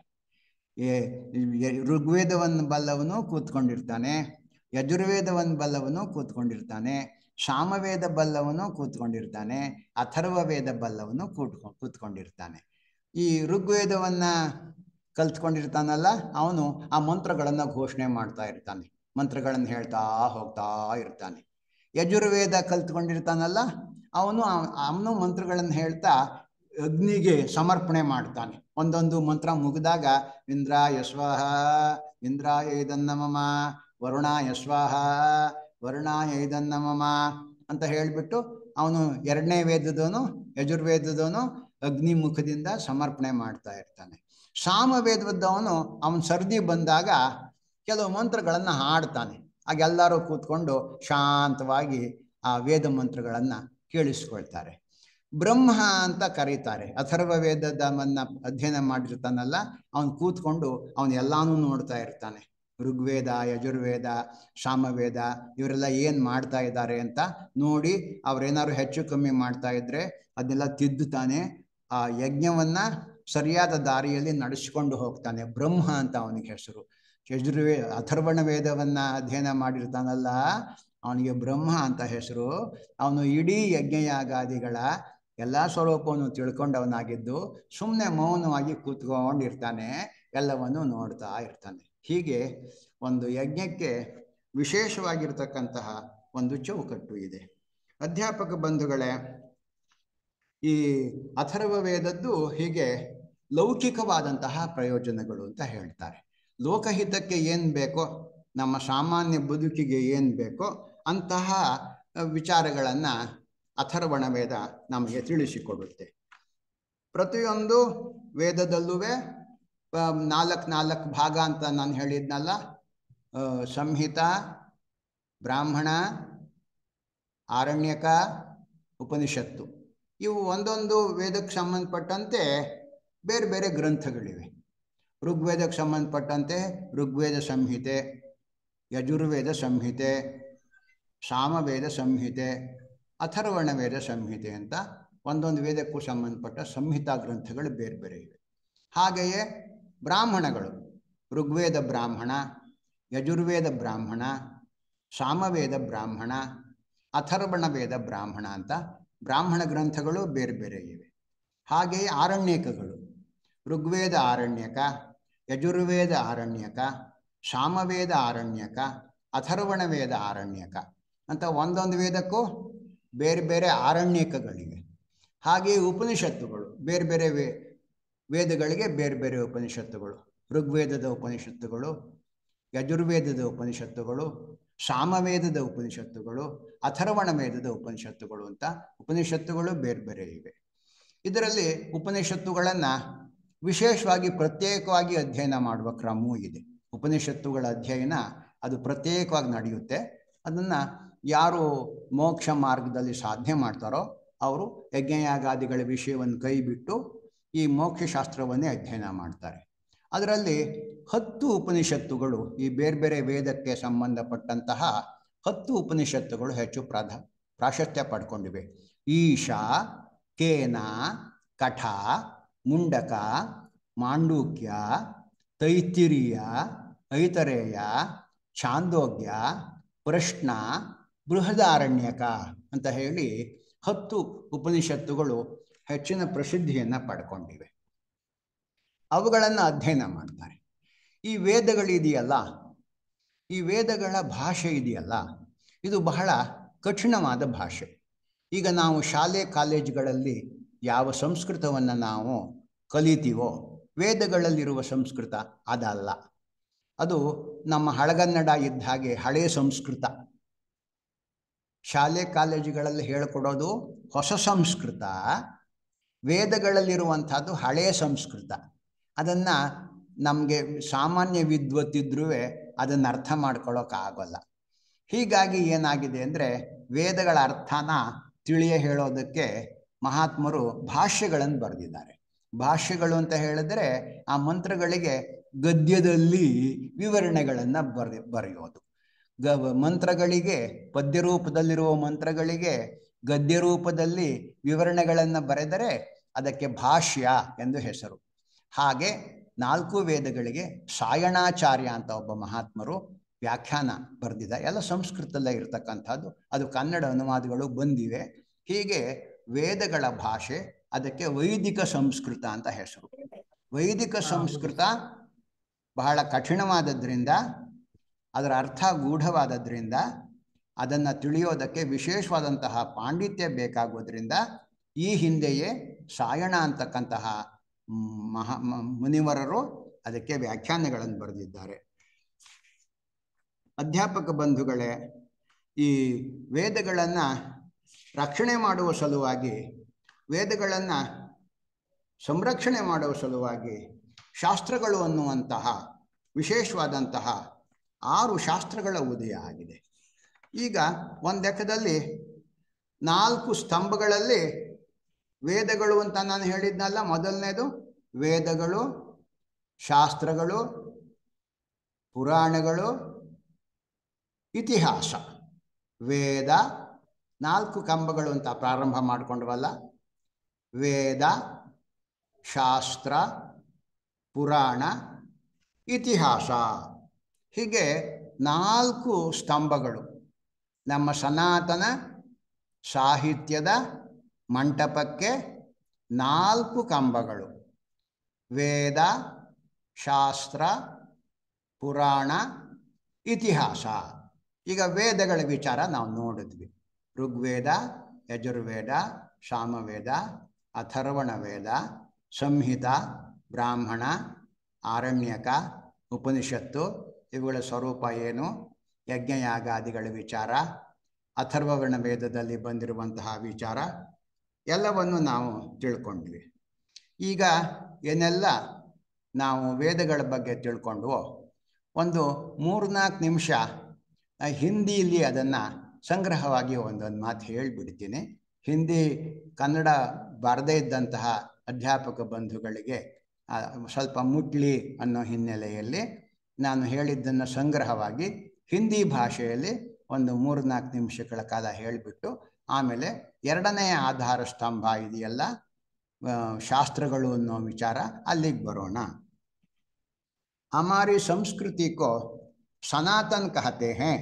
ಏ ಋಗ್ವೇದವನ್ನು ಬಲ್ಲವನು ಕೂತ್ಕೊಂಡಿರ್ತಾನೆ ಯಜುರ್ವೇದವನ್ನು ಬಲ್ಲವನು ಕೂತ್ಕೊಂಡಿರ್ತಾನೆ ಸಾಮವೇದ ಬಲ್ಲವನು ಕೂತ್ಕೊಂಡಿರ್ತಾನೆ ಅಥರ್ವ ವೇದ ಬಲ್ಲವನು ಕೂತ್ಕೊ ಕೂತ್ಕೊಂಡಿರ್ತಾನೆ ಈ ಋಗ್ವೇದವನ್ನ ಕಲ್ತ್ಕೊಂಡಿರ್ತಾನಲ್ಲ ಅವನು ಆ ಮಂತ್ರಗಳನ್ನು ಘೋಷಣೆ ಮಾಡ್ತಾ ಇರ್ತಾನೆ ಮಂತ್ರಗಳನ್ನು ಹೇಳ್ತಾ ಹೋಗ್ತಾ ಇರ್ತಾನೆ ಯಜುರ್ವೇದ ಕಲ್ತ್ಕೊಂಡಿರ್ತಾನಲ್ಲ ಅವನು ಅವನು ಮಂತ್ರಗಳನ್ನು ಹೇಳ್ತಾ ಅಗ್ನಿಗೆ ಸಮರ್ಪಣೆ ಮಾಡ್ತಾನೆ ಒಂದೊಂದು ಮಂತ್ರ ಮುಗಿದಾಗ ಇಂದ್ರ ಯಶ್ವಾಹ ಇಂದ್ರ ಇದನ್ನಮಮ ವರುಣ ಯಶ್ವಾಹ ವರುಣ ಇದನ್ನಮಮ ಅಂತ ಹೇಳಿಬಿಟ್ಟು ಅವನು ಎರಡನೇ ವೇದದವನು ಯಜುರ್ವೇದದವನು ಅಗ್ನಿ ಮುಖದಿಂದ ಸಮರ್ಪಣೆ ಮಾಡ್ತಾ ಇರ್ತಾನೆ ಸಾಮವೇದವದ್ದವನು ಅವನ ಸರ್ದಿ ಬಂದಾಗ ಕೆಲವು ಮಂತ್ರಗಳನ್ನು ಹಾಡ್ತಾನೆ ಆಗ ಎಲ್ಲರೂ ಕೂತ್ಕೊಂಡು ಶಾಂತವಾಗಿ ಆ ವೇದ ಮಂತ್ರಗಳನ್ನು ಕೇಳಿಸ್ಕೊಳ್ತಾರೆ ಬ್ರಹ್ಮ ಅಂತ ಕರೀತಾರೆ ಅಥರ್ವ ವೇದದವನ್ನ ಅಧ್ಯಯನ ಮಾಡಿರ್ತಾನಲ್ಲ ಅವನು ಕೂತ್ಕೊಂಡು ಅವನು ಎಲ್ಲಾನು ನೋಡ್ತಾ ಇರ್ತಾನೆ ಋಗ್ವೇದ ಯಜುರ್ವೇದ ಸಾಮವೇದ ಇವರೆಲ್ಲ ಏನು ಮಾಡ್ತಾ ಇದ್ದಾರೆ ಅಂತ ನೋಡಿ ಅವ್ರೇನಾದ್ರು ಹೆಚ್ಚು ಕಮ್ಮಿ ಮಾಡ್ತಾ ಇದ್ರೆ ಅದನ್ನೆಲ್ಲ ತಿದ್ದುತ್ತಾನೆ ಆ ಯಜ್ಞವನ್ನ ಸರಿಯಾದ ದಾರಿಯಲ್ಲಿ ನಡೆಸಿಕೊಂಡು ಹೋಗ್ತಾನೆ ಬ್ರಹ್ಮ ಅಂತ ಅವನಿಗೆ ಹೆಸರು ಯಜುರ್ವೇ ಅಥರ್ವಣ ವೇದವನ್ನ ಅಧ್ಯಯನ ಮಾಡಿರ್ತಾನಲ್ಲ ಅವನಿಗೆ ಬ್ರಹ್ಮ ಅಂತ ಹೆಸರು ಅವನು ಇಡೀ ಯಜ್ಞಯಾಗಾದಿಗಳ ಎಲ್ಲ ಸ್ವರೂಪವನ್ನು ತಿಳ್ಕೊಂಡವನಾಗಿದ್ದು ಸುಮ್ಮನೆ ಮೌನವಾಗಿ ಕೂತ್ಕೊಂಡಿರ್ತಾನೆ ಎಲ್ಲವನ್ನು ನೋಡ್ತಾ ಇರ್ತಾನೆ ಹೀಗೆ ಒಂದು ಯಜ್ಞಕ್ಕೆ ವಿಶೇಷವಾಗಿರ್ತಕ್ಕಂತಹ ಒಂದು ಚೌಕಟ್ಟು ಇದೆ ಅಧ್ಯಾಪಕ ಬಂಧುಗಳೇ ಈ ಅಥರ್ವ ವೇದದ್ದು ಹೀಗೆ ಲೌಕಿಕವಾದಂತಹ ಪ್ರಯೋಜನಗಳು ಅಂತ ಹೇಳ್ತಾರೆ ಲೋಕಹಿತಕ್ಕೆ ಏನು ಬೇಕೋ ನಮ್ಮ ಸಾಮಾನ್ಯ ಬದುಕಿಗೆ ಏನು ಬೇಕೋ ಅಂತಹ ವಿಚಾರಗಳನ್ನು ಅಥರ್ವಣ ವೇದ ನಮಗೆ ತಿಳಿಸಿಕೊಡುತ್ತೆ ಪ್ರತಿಯೊಂದು ವೇದದಲ್ಲೂ ನಾಲ್ಕು ನಾಲ್ಕು ಭಾಗ ಅಂತ ನಾನು ಹೇಳಿದ್ನಲ್ಲ ಸಂಹಿತ ಬ್ರಾಹ್ಮಣ ಆರಣ್ಯಕ ಉಪನಿಷತ್ತು ಇವು ಒಂದೊಂದು ವೇದಕ್ಕೆ ಸಂಬಂಧಪಟ್ಟಂತೆ ಬೇರೆ ಬೇರೆ ಗ್ರಂಥಗಳಿವೆ ಋಗ್ವೇದಕ್ಕೆ ಸಂಬಂಧಪಟ್ಟಂತೆ ಋಗ್ವೇದ ಸಂಹಿತೆ ಯಜುರ್ವೇದ ಸಂಹಿತೆ ಸಾಮವೇದ ಸಂಹಿತೆ ಅಥರ್ವಣ ವೇದ ಸಂಹಿತೆ ಅಂತ ಒಂದೊಂದು ವೇದಕ್ಕೂ ಸಂಬಂಧಪಟ್ಟ ಸಂಹಿತಾ ಗ್ರಂಥಗಳು ಬೇರೆ ಬೇರೆ ಇವೆ ಹಾಗೆಯೇ ಬ್ರಾಹ್ಮಣಗಳು ಋಗ್ವೇದ ಬ್ರಾಹ್ಮಣ ಯಜುರ್ವೇದ ಬ್ರಾಹ್ಮಣ ಸಾಮವೇದ ಬ್ರಾಹ್ಮಣ ಅಥರ್ವಣ ವೇದ ಬ್ರಾಹ್ಮಣ ಅಂತ ಬ್ರಾಹ್ಮಣ ಗ್ರಂಥಗಳು ಬೇರೆ ಬೇರೆ ಇವೆ ಹಾಗೆಯೇ ಆರಣ್ಯಕಗಳು ಋಗ್ವೇದ ಆರಣ್ಯಕ ಯಜುರ್ವೇದ ಆರಣ್ಯಕ ಸಾಮವೇದ ಆರಣ್ಯಕ ಅಥರ್ವಣ ವೇದ ಆರಣ್ಯಕ ಅಂತ ಒಂದೊಂದು ವೇದಕ್ಕೂ ಬೇರೆ ಬೇರೆ ಆರಣ್ಯಕಗಳಿವೆ ಹಾಗೆಯೇ ಉಪನಿಷತ್ತುಗಳು ಬೇರೆ ಬೇರೆ ವೇ ವೇದಗಳಿಗೆ ಬೇರೆ ಬೇರೆ ಉಪನಿಷತ್ತುಗಳು ಋಗ್ವೇದದ ಉಪನಿಷತ್ತುಗಳು ಯಜುರ್ವೇದದ ಉಪನಿಷತ್ತುಗಳು ಸಾಮವೇದದ ಉಪನಿಷತ್ತುಗಳು ಅಥರ್ವಣ ವೇದದ ಉಪನಿಷತ್ತುಗಳು ಅಂತ ಉಪನಿಷತ್ತುಗಳು ಬೇರೆ ಬೇರೆ ಇವೆ ಇದರಲ್ಲಿ ಉಪನಿಷತ್ತುಗಳನ್ನು ವಿಶೇಷವಾಗಿ ಪ್ರತ್ಯೇಕವಾಗಿ ಅಧ್ಯಯನ ಮಾಡುವ ಕ್ರಮವೂ ಇದೆ ಉಪನಿಷತ್ತುಗಳ ಅಧ್ಯಯನ ಅದು ಪ್ರತ್ಯೇಕವಾಗಿ ನಡೆಯುತ್ತೆ ಅದನ್ನು ಯಾರು ಮೋಕ್ಷ ಮಾರ್ಗದಲ್ಲಿ ಸಾಧನೆ ಮಾಡ್ತಾರೋ ಅವರು ಯಜ್ಞಯಾಗಾದಿಗಳ ವಿಷಯವನ್ನು ಕೈ ಬಿಟ್ಟು ಈ ಮೋಕ್ಷಶಾಸ್ತ್ರವನ್ನೇ ಅಧ್ಯಯನ ಮಾಡ್ತಾರೆ ಅದರಲ್ಲಿ ಹತ್ತು ಉಪನಿಷತ್ತುಗಳು ಈ ಬೇರೆ ಬೇರೆ ವೇದಕ್ಕೆ ಸಂಬಂಧಪಟ್ಟಂತಹ ಹತ್ತು ಉಪನಿಷತ್ತುಗಳು ಹೆಚ್ಚು ಪ್ರಾಧ ಪ್ರಾಶಸ್ತ್ಯ ಪಡ್ಕೊಂಡಿವೆ ಈಶಾ ಕೇನ ಕಠ ಮುಂಡಕ ಮಾಂಡೂಕ್ಯ ತೈತಿರಿಯ ಐತರೇಯ ಛಾಂದೋಗ್ಯ ಪ್ರಶ್ನ ಬೃಹದಾರಣ್ಯಕ ಅಂತ ಹೇಳಿ ಹತ್ತು ಉಪನಿಷತ್ತುಗಳು ಹೆಚ್ಚಿನ ಪ್ರಸಿದ್ಧಿಯನ್ನು ಪಡ್ಕೊಂಡಿವೆ ಅವುಗಳನ್ನು ಅಧ್ಯಯನ ಮಾಡ್ತಾರೆ ಈ ವೇದಗಳಿದೆಯಲ್ಲ ಈ ವೇದಗಳ ಭಾಷೆ ಇದೆಯಲ್ಲ ಇದು ಬಹಳ ಕಠಿಣವಾದ ಭಾಷೆ ಈಗ ನಾವು ಶಾಲೆ ಕಾಲೇಜುಗಳಲ್ಲಿ ಯಾವ ಸಂಸ್ಕೃತವನ್ನು ನಾವು ಕಲಿತೀವೋ ವೇದಗಳಲ್ಲಿರುವ ಸಂಸ್ಕೃತ ಅದಲ್ಲ ಅದು ನಮ್ಮ ಹಳಗನ್ನಡ ಇದ್ದ ಹಾಗೆ ಹಳೆಯ ಸಂಸ್ಕೃತ ಶಾಲೆ ಕಾಲೇಜುಗಳಲ್ಲಿ ಹೇಳಿಕೊಡೋದು ಹೊಸ ಸಂಸ್ಕೃತ ವೇದಗಳಲ್ಲಿರುವಂಥದ್ದು ಹಳೆಯ ಸಂಸ್ಕೃತ ಅದನ್ನು ನಮಗೆ ಸಾಮಾನ್ಯ ವಿದ್ವತ್ತಿದ್ರೂ ಅದನ್ನು ಅರ್ಥ ಮಾಡ್ಕೊಳ್ಳೋಕ್ಕಾಗಲ್ಲ ಹೀಗಾಗಿ ಏನಾಗಿದೆ ಅಂದರೆ ವೇದಗಳ ಅರ್ಥನ ತಿಳಿಯ ಹೇಳೋದಕ್ಕೆ ಮಹಾತ್ಮರು ಭಾಷ್ಯಗಳನ್ನು ಬರೆದಿದ್ದಾರೆ ಭಾಷ್ಯಗಳು ಅಂತ ಹೇಳಿದ್ರೆ ಆ ಮಂತ್ರಗಳಿಗೆ ಗದ್ಯದಲ್ಲಿ ವಿವರಣೆಗಳನ್ನು ಬರೆ ಬರೆಯೋದು ಗ ಮಂತ್ರಗಳಿಗೆ ಪದ್ಯ ರೂಪದಲ್ಲಿರುವ ಮಂತ್ರಗಳಿಗೆ ಗದ್ಯ ರೂಪದಲ್ಲಿ ವಿವರಣೆಗಳನ್ನು ಬರೆದರೆ ಅದಕ್ಕೆ ಭಾಷ್ಯ ಎಂದು ಹೆಸರು ಹಾಗೆ ನಾಲ್ಕು ವೇದಗಳಿಗೆ ಸಾಯಣಾಚಾರ್ಯ ಅಂತ ಒಬ್ಬ ಮಹಾತ್ಮರು ವ್ಯಾಖ್ಯಾನ ಬರೆದಿದ್ದ ಎಲ್ಲ ಸಂಸ್ಕೃತದಲ್ಲೇ ಇರತಕ್ಕಂಥದ್ದು ಅದು ಕನ್ನಡ ಅನುವಾದಗಳು ಬಂದಿವೆ ಹೀಗೆ ವೇದಗಳ ಭಾಷೆ ಅದಕ್ಕೆ ವೈದಿಕ ಸಂಸ್ಕೃತ ಅಂತ ಹೆಸರು ವೈದಿಕ ಸಂಸ್ಕೃತ ಬಹಳ ಕಠಿಣವಾದದ್ರಿಂದ ಅದರ ಅರ್ಥ ಗೂಢವಾದದ್ರಿಂದ ಅದನ್ನು ತಿಳಿಯೋದಕ್ಕೆ ವಿಶೇಷವಾದಂತಹ ಪಾಂಡಿತ್ಯ ಬೇಕಾಗೋದ್ರಿಂದ ಈ ಹಿಂದೆಯೇ ಸಾಯಣ ಅಂತಕ್ಕಂತಹ ಮಹಾ ಮುನಿವರರು ಅದಕ್ಕೆ ವ್ಯಾಖ್ಯಾನಗಳನ್ನು ಬರೆದಿದ್ದಾರೆ ಅಧ್ಯಾಪಕ ಬಂಧುಗಳೇ ಈ ವೇದಗಳನ್ನು ರಕ್ಷಣೆ ಮಾಡುವ ಸಲುವಾಗಿ ವೇದಗಳನ್ನು ಸಂರಕ್ಷಣೆ ಮಾಡುವ ಸಲುವಾಗಿ ಶಾಸ್ತ್ರಗಳು ಅನ್ನುವಂತಹ ವಿಶೇಷವಾದಂತಹ ಆರು ಶಾಸ್ತ್ರಗಳ ಉದಯ ಆಗಿದೆ ಈಗ ಒಂದು ಲೆಕ್ಕದಲ್ಲಿ ನಾಲ್ಕು ಸ್ತಂಭಗಳಲ್ಲಿ ವೇದಗಳು ಅಂತ ನಾನು ಹೇಳಿದ್ನಲ್ಲ ಮೊದಲನೇದು ವೇದಗಳು ಶಾಸ್ತ್ರಗಳು ಪುರಾಣಗಳು ಇತಿಹಾಸ ವೇದ ನಾಲ್ಕು ಕಂಬಗಳು ಅಂತ ಪ್ರಾರಂಭ ಮಾಡಿಕೊಂಡ್ವಲ್ಲ ವೇದ ಶಾಸ್ತ್ರ ಪುರಾಣ ಇತಿಹಾಸ ಹೀಗೆ ನಾಲ್ಕು ಸ್ತಂಭಗಳು ನಮ್ಮ ಸನಾತನ ಸಾಹಿತ್ಯದ ಮಂಟಪಕ್ಕೆ ನಾಲ್ಕು ಕಂಬಗಳು ವೇದ ಶಾಸ್ತ್ರ ಪುರಾಣ ಇತಿಹಾಸ ಈಗ ವೇದಗಳ ವಿಚಾರ ನಾವು ನೋಡಿದ್ವಿ ಋಗ್ವೇದ ಯಜುರ್ವೇದ ಸಾಮವೇದ ಅಥರ್ವಣ ವೇದ ಸಂಹಿತ ಬ್ರಾಹ್ಮಣ ಆರಣ್ಯಕ ಉಪನಿಷತ್ತು ಇವುಗಳ ಸ್ವರೂಪ ಏನು ಯಜ್ಞಯಾಗಾದಿಗಳ ವಿಚಾರ ಅಥರ್ವರ್ಣ ವೇದದಲ್ಲಿ ಬಂದಿರುವಂತಹ ವಿಚಾರ ಎಲ್ಲವನ್ನು ನಾವು ತಿಳ್ಕೊಂಡ್ವಿ ಈಗ ಏನೆಲ್ಲ ನಾವು ವೇದಗಳ ಬಗ್ಗೆ ತಿಳ್ಕೊಂಡ್ವೋ ಒಂದು ಮೂರ್ನಾಲ್ಕು ನಿಮಿಷ ಹಿಂದಿಯಲ್ಲಿ ಅದನ್ನು ಸಂಗ್ರಹವಾಗಿ ಒಂದೊಂದು ಮಾತು ಹೇಳಿಬಿಡ್ತೀನಿ ಹಿಂದಿ ಕನ್ನಡ ಬರದೇ ಇದ್ದಂತಹ ಅಧ್ಯಾಪಕ ಬಂಧುಗಳಿಗೆ ಸ್ವಲ್ಪ ಮುಟ್ಲಿ ಅನ್ನೋ ಹಿನ್ನೆಲೆಯಲ್ಲಿ ನಾನು ಹೇಳಿದ್ದನ್ನು ಸಂಗ್ರಹವಾಗಿ ಹಿಂದಿ ಭಾಷೆಯಲ್ಲಿ ಒಂದು ಮೂರು ನಾಲ್ಕು ನಿಮಿಷಗಳ ಕಾಲ ಹೇಳಿಬಿಟ್ಟು ಆಮೇಲೆ ಎರಡನೆಯ ಆಧಾರ ಸ್ತಂಭ ಇದೆಯಲ್ಲ ಶಾಸ್ತ್ರಗಳು ಅನ್ನೋ ವಿಚಾರ ಅಲ್ಲಿಗೆ ಬರೋಣ हमारी संस्कृति को सनातन कहते हैं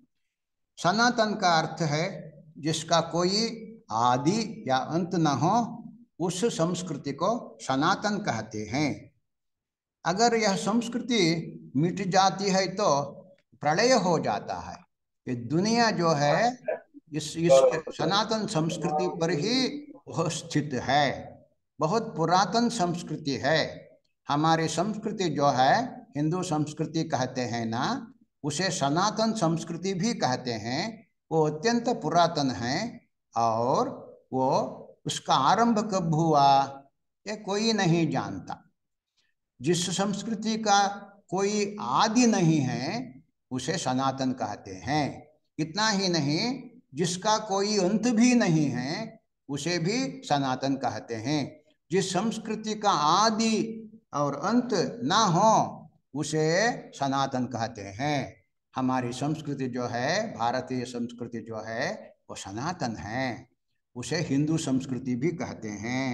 सनातन का अर्थ है जिसका कोई आदि या अंत न हो उस संस्कृति को सनातन कहते हैं अगर यह संस्कृति मिट जाती है तो प्रलय हो जाता है ये दुनिया जो है इस इस सनातन संस्कृति पर ही वह स्थित है बहुत पुरातन संस्कृति है हमारी संस्कृति जो है हिंदू संस्कृति कहते हैं ना उसे सनातन संस्कृति भी कहते हैं वो अत्यंत पुरातन है और वो उसका आरंभ कब हुआ ये कोई नहीं जानता जिस संस्कृति का कोई आदि नहीं है उसे सनातन कहते हैं इतना ही नहीं जिसका कोई अंत भी नहीं है उसे भी सनातन कहते हैं जिस संस्कृति का आदि और अंत ना हो उसे सनातन कहते हैं हमारी संस्कृति जो है भारतीय संस्कृति जो है वो सनातन है उसे हिंदू संस्कृति भी कहते हैं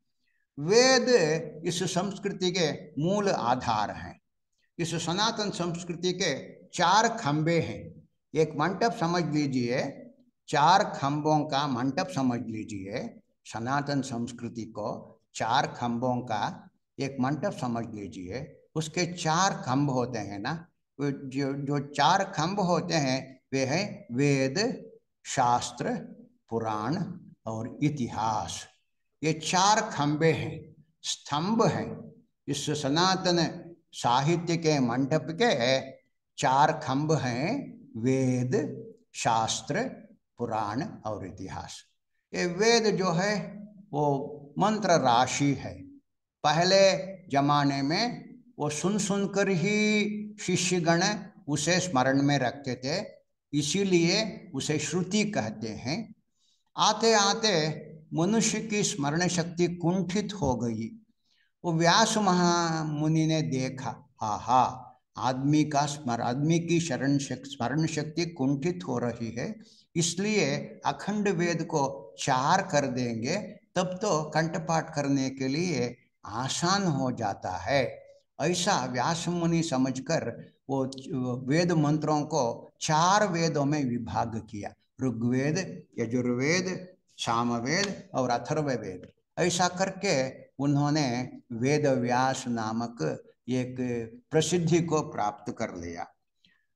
वेद इस संस्कृति के मूल आधार हैं इस सनातन संस्कृति के चार खंबे हैं एक मंडप समझ लीजिए चार खंभों का मंडप समझ लीजिए सनातन संस्कृति को चार खंभों का एक मंडप समझ लीजिए उसके चार खंभ होते हैं ना जो जो चार खंभ होते हैं वे हैं वेद शास्त्र पुराण और इतिहास ये चार खंबे हैं स्तंभ हैं इस सनातन साहित्य के मंडप के चार खंभ हैं वेद शास्त्र पुराण और इतिहास ये वेद जो है वो मंत्र राशि है पहले जमाने में वो सुन सुनकर ही शिष्यगण उसे स्मरण में रखते थे इसीलिए उसे श्रुति कहते हैं आते आते मनुष्य की स्मरण शक्ति कुंठित हो गई वो व्यास महामुनि ने देखा हा हा आदमी का स्मर आदमी की शरण स्मरण शक्ति कुंठित हो रही है इसलिए अखंड वेद को चार कर देंगे तब तो कंठपाठ करने के लिए आसान हो जाता है ऐसा व्यास मुनि समझकर वो वेद मंत्रों को चार वेदों में विभाग किया ऋग्वेद यजुर्वेद सामवेद और अथर्ववेद ऐसा करके उन्होंने वेद व्यास नामक एक प्रसिद्धि को प्राप्त कर लिया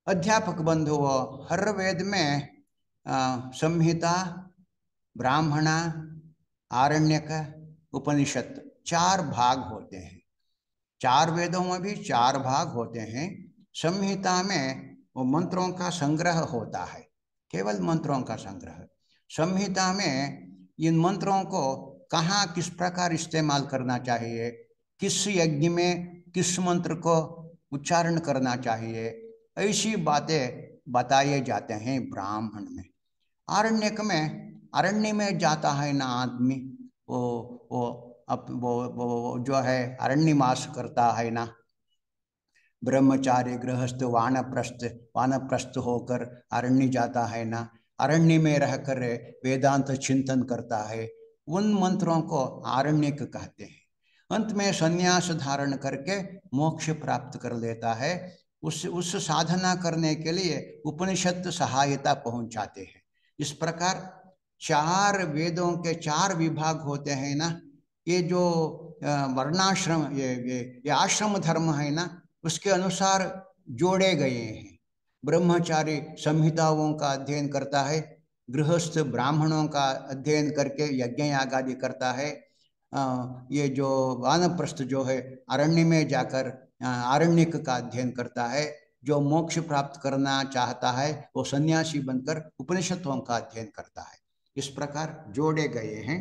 अध्यापक बंधुओं हर वेद में अ, संहिता ब्राह्मण आरण्यक उपनिषद चार भाग होते हैं चार वेदों में भी चार भाग होते हैं संहिता में वो मंत्रों का संग्रह होता है केवल मंत्रों का संग्रह संहिता में इन मंत्रों को कहाँ किस प्रकार इस्तेमाल करना चाहिए किस यज्ञ में किस मंत्र को उच्चारण करना चाहिए ऐसी बातें बताए जाते हैं ब्राह्मण में आरण्यक में अरण्य में जाता है ना आदमी वो वो अप वो, वो वो जो है अरण्यवास करता है ना ब्रह्मचारी गृहस्थ वानप्रस्थ वानप्रस्थ होकर अरण्य जाता है ना अरण्य में रहकर वेदांत चिंतन करता है उन मंत्रों को आरण्यक कहते हैं अंत में संन्यास धारण करके मोक्ष प्राप्त कर लेता है उस उस साधना करने के लिए उपनिषद सहायता पहुंचाते हैं इस प्रकार चार वेदों के चार विभाग होते हैं ना ये जो अ, वर्णाश्रम ये ये ये आश्रम धर्म है ना उसके अनुसार जोड़े गए हैं ब्रह्मचारी संहिताओं का अध्ययन करता है गृहस्थ ब्राह्मणों का अध्ययन करके यज्ञ याग आदि करता है अ, ये जो वानप्रस्थ जो है अरण्य में जाकर अ, आरण्यक का अध्ययन करता है जो मोक्ष प्राप्त करना चाहता है वो सन्यासी बनकर उपनिषदों का अध्ययन करता है इस प्रकार जोड़े गए हैं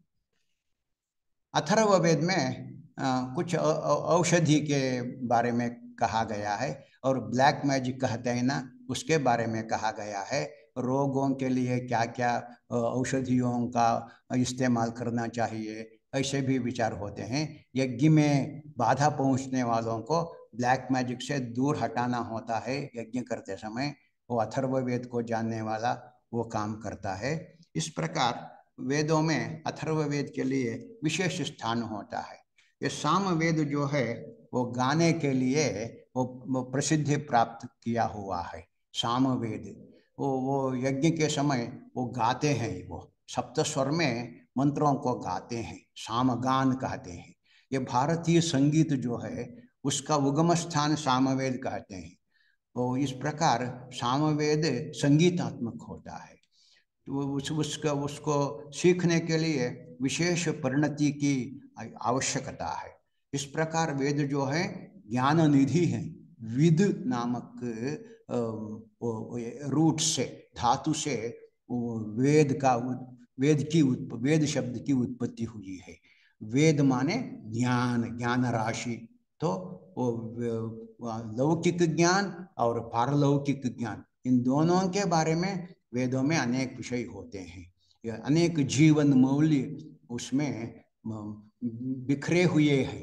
अथर्ववेद में अ, कुछ औ- औ- औषधि के बारे में कहा गया है और ब्लैक मैजिक कहते हैं ना उसके बारे में कहा गया है रोगों के लिए क्या क्या अ, औषधियों का इस्तेमाल करना चाहिए ऐसे भी विचार होते हैं यज्ञ में बाधा पहुंचने वालों को ब्लैक मैजिक से दूर हटाना होता है यज्ञ करते समय वो अथर्ववेद को जानने वाला वो काम करता है इस प्रकार वेदों में अथर्ववेद के लिए विशेष स्थान होता है ये सामवेद जो है वो गाने के लिए वो, वो प्रसिद्धि प्राप्त किया हुआ है सामवेद वो वो यज्ञ के समय वो गाते हैं वो सप्त स्वर में मंत्रों को गाते हैं सामगान कहते हैं ये भारतीय संगीत जो है उसका उगम स्थान सामवेद कहते हैं तो इस प्रकार सामवेद संगीतात्मक होता है तो उस उसका उसको सीखने के लिए विशेष परिणति की आवश्यकता है इस प्रकार वेद जो है ज्ञान निधि है विद नामक अ, वो- वो ये रूट से धातु से वो वेद का उत- वेद की उत्प वेद शब्द की उत्पत्ति हुई है वेद माने ज्ञान ज्ञान राशि तो वो व- लौकिक ज्ञान और पारलौकिक ज्ञान इन दोनों के बारे में वेदों में अनेक विषय होते हैं ये अनेक जीवन मौल्य उसमें म, बिखरे हुए हैं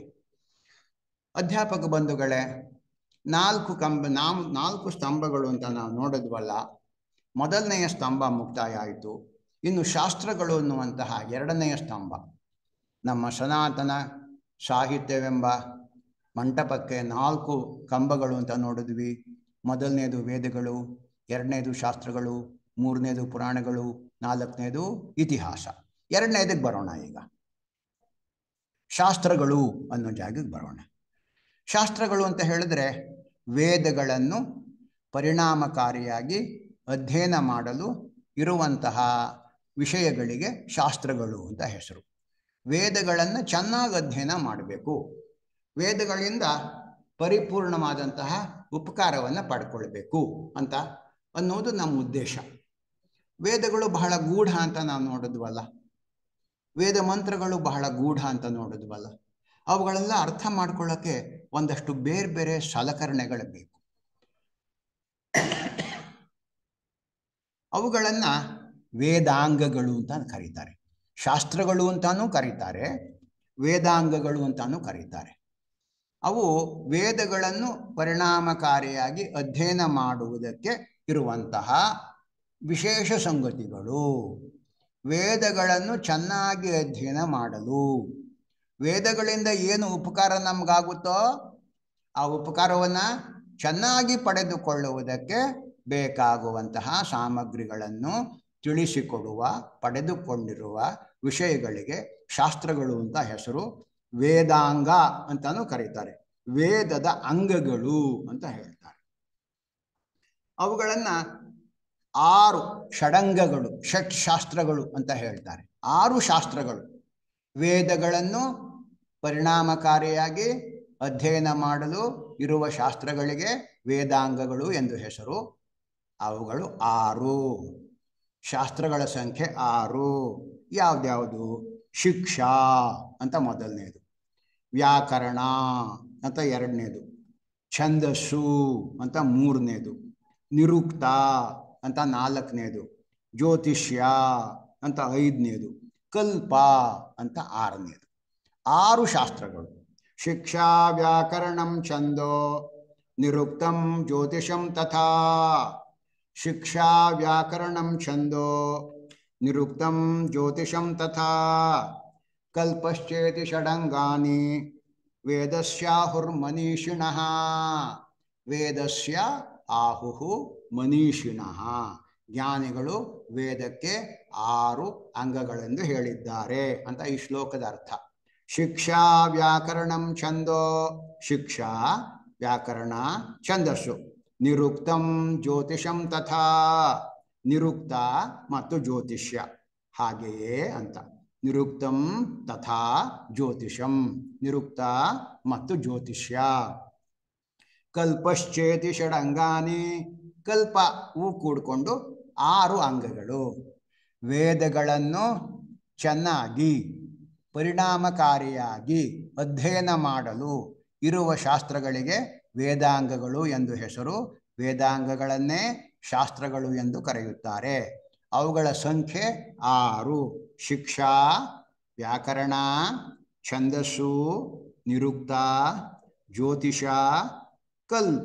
ಅಧ್ಯಾಪಕ ಬಂಧುಗಳೇ ನಾಲ್ಕು ಕಂಬ ನಾವು ನಾಲ್ಕು ಸ್ತಂಭಗಳು ಅಂತ ನಾವು ನೋಡಿದ್ವಲ್ಲ ಮೊದಲನೆಯ ಸ್ತಂಭ ಮುಕ್ತಾಯ ಆಯಿತು ಇನ್ನು ಶಾಸ್ತ್ರಗಳು ಅನ್ನುವಂತಹ ಎರಡನೆಯ ಸ್ತಂಭ ನಮ್ಮ ಸನಾತನ ಸಾಹಿತ್ಯವೆಂಬ ಮಂಟಪಕ್ಕೆ ನಾಲ್ಕು ಕಂಬಗಳು ಅಂತ ನೋಡಿದ್ವಿ ಮೊದಲನೇದು ವೇದಗಳು ಎರಡನೇದು ಶಾಸ್ತ್ರಗಳು ಮೂರನೇದು ಪುರಾಣಗಳು ನಾಲ್ಕನೇದು ಇತಿಹಾಸ ಎರಡನೇದಕ್ಕೆ ಬರೋಣ ಈಗ ಶಾಸ್ತ್ರಗಳು ಅನ್ನೋ ಜಾಗಕ್ಕೆ ಬರೋಣ ಶಾಸ್ತ್ರಗಳು ಅಂತ ಹೇಳಿದ್ರೆ ವೇದಗಳನ್ನು ಪರಿಣಾಮಕಾರಿಯಾಗಿ ಅಧ್ಯಯನ ಮಾಡಲು ಇರುವಂತಹ ವಿಷಯಗಳಿಗೆ ಶಾಸ್ತ್ರಗಳು ಅಂತ ಹೆಸರು ವೇದಗಳನ್ನು ಚೆನ್ನಾಗಿ ಅಧ್ಯಯನ ಮಾಡಬೇಕು ವೇದಗಳಿಂದ ಪರಿಪೂರ್ಣವಾದಂತಹ ಉಪಕಾರವನ್ನು ಪಡ್ಕೊಳ್ಬೇಕು ಅಂತ ಅನ್ನೋದು ನಮ್ಮ ಉದ್ದೇಶ ವೇದಗಳು ಬಹಳ ಗೂಢ ಅಂತ ನಾವು ನೋಡಿದ್ವಲ್ಲ ವೇದ ಮಂತ್ರಗಳು ಬಹಳ ಗೂಢ ಅಂತ ನೋಡಿದ್ವಲ್ಲ ಅವುಗಳೆಲ್ಲ ಅರ್ಥ ಮಾಡ್ಕೊಳ್ಳೋಕ್ಕೆ ಒಂದಷ್ಟು ಬೇರೆ ಬೇರೆ ಸಲಕರಣೆಗಳು ಬೇಕು ಅವುಗಳನ್ನ ವೇದಾಂಗಗಳು ಅಂತ ಕರೀತಾರೆ ಶಾಸ್ತ್ರಗಳು ಅಂತಾನೂ ಕರೀತಾರೆ ವೇದಾಂಗಗಳು ಅಂತಾನೂ ಕರೀತಾರೆ ಅವು ವೇದಗಳನ್ನು ಪರಿಣಾಮಕಾರಿಯಾಗಿ ಅಧ್ಯಯನ ಮಾಡುವುದಕ್ಕೆ ಇರುವಂತಹ ವಿಶೇಷ ಸಂಗತಿಗಳು ವೇದಗಳನ್ನು ಚೆನ್ನಾಗಿ ಅಧ್ಯಯನ ಮಾಡಲು ವೇದಗಳಿಂದ ಏನು ಉಪಕಾರ ನಮಗಾಗುತ್ತೋ ಆ ಉಪಕಾರವನ್ನು ಚೆನ್ನಾಗಿ ಪಡೆದುಕೊಳ್ಳುವುದಕ್ಕೆ ಬೇಕಾಗುವಂತಹ ಸಾಮಗ್ರಿಗಳನ್ನು ತಿಳಿಸಿಕೊಡುವ ಪಡೆದುಕೊಂಡಿರುವ ವಿಷಯಗಳಿಗೆ ಶಾಸ್ತ್ರಗಳು ಅಂತ ಹೆಸರು ವೇದಾಂಗ ಅಂತಾನೂ ಕರೀತಾರೆ ವೇದದ ಅಂಗಗಳು ಅಂತ ಹೇಳ್ತಾರೆ ಅವುಗಳನ್ನ ಆರು ಷಡಂಗಗಳು ಷಟ್ ಶಾಸ್ತ್ರಗಳು ಅಂತ ಹೇಳ್ತಾರೆ ಆರು ಶಾಸ್ತ್ರಗಳು ವೇದಗಳನ್ನು ಪರಿಣಾಮಕಾರಿಯಾಗಿ ಅಧ್ಯಯನ ಮಾಡಲು ಇರುವ ಶಾಸ್ತ್ರಗಳಿಗೆ ವೇದಾಂಗಗಳು ಎಂದು ಹೆಸರು ಅವುಗಳು ಆರು ಶಾಸ್ತ್ರಗಳ ಸಂಖ್ಯೆ ಆರು ಯಾವ್ದ್ಯಾವುದು ಶಿಕ್ಷಾ ಅಂತ ಮೊದಲನೇದು ವ್ಯಾಕರಣ ಅಂತ ಎರಡನೇದು ಛಂದಸ್ಸು ಅಂತ ಮೂರನೇದು ನಿರುಕ್ತ ಅಂತ ನಾಲ್ಕನೇದು ಜ್ಯೋತಿಷ್ಯ ಅಂತ ಐದನೇದು ಕಲ್ಪ ಅಂತ ಆರನೇದು ಆರು ಶಾಸ್ತ್ರಗಳು ಶಿಕ್ಷಾ ವ್ಯಾಕರಣಂ ಛಂದೋ ನಿರುಕ್ತಂ ಜ್ಯೋತಿಷಂ ತಥಾ ಶಿಕ್ಷಾ ವ್ಯಾಕರಣಂ ಛಂದೋ ನಿರುಕ್ತಂ ಜ್ಯೋತಿಷಂ ತಥಾ ಕಲ್ಪಶ್ಚೇತಿ ಷಡಂಗಾನಿ ವೇದಸ್ಯಾಹುರ್ಮನೀಷಿಣಃ ವೇದಸ್ಯ ಆಹುಹು ಮನೀಷಿಣಃ ಜ್ಞಾನಿಗಳು ವೇದಕ್ಕೆ ಆರು ಅಂಗಗಳೆಂದು ಹೇಳಿದ್ದಾರೆ ಅಂತ ಈ ಶ್ಲೋಕದ ಅರ್ಥ ಶಿಕ್ಷಾ ವ್ಯಾಕರಣಂ ಛಂದೋ ಶಿಕ್ಷಾ ವ್ಯಾಕರಣ ಛಂದಸ್ಸು ನಿರುಕ್ತಂ ಜ್ಯೋತಿಷಂ ತಥಾ ನಿರುಕ್ತ ಮತ್ತು ಜ್ಯೋತಿಷ್ಯ ಹಾಗೆಯೇ ಅಂತ ನಿರುಕ್ತಂ ತಥಾ ಜ್ಯೋತಿಷಂ ನಿರುಕ್ತ ಮತ್ತು ಜ್ಯೋತಿಷ್ಯ ಕಲ್ಪಶ್ಚೇತಿ ಷಡಂಗಾನಿ ಕಲ್ಪ ಹೂ ಕೂಡಿಕೊಂಡು ಆರು ಅಂಗಗಳು ವೇದಗಳನ್ನು ಚೆನ್ನಾಗಿ ಪರಿಣಾಮಕಾರಿಯಾಗಿ ಅಧ್ಯಯನ ಮಾಡಲು ಇರುವ ಶಾಸ್ತ್ರಗಳಿಗೆ ವೇದಾಂಗಗಳು ಎಂದು ಹೆಸರು ವೇದಾಂಗಗಳನ್ನೇ ಶಾಸ್ತ್ರಗಳು ಎಂದು ಕರೆಯುತ್ತಾರೆ ಅವುಗಳ ಸಂಖ್ಯೆ ಆರು ಶಿಕ್ಷಾ ವ್ಯಾಕರಣ ಛಂದಸ್ಸು ನಿರುಕ್ತ ಜ್ಯೋತಿಷ ಕಲ್ಪ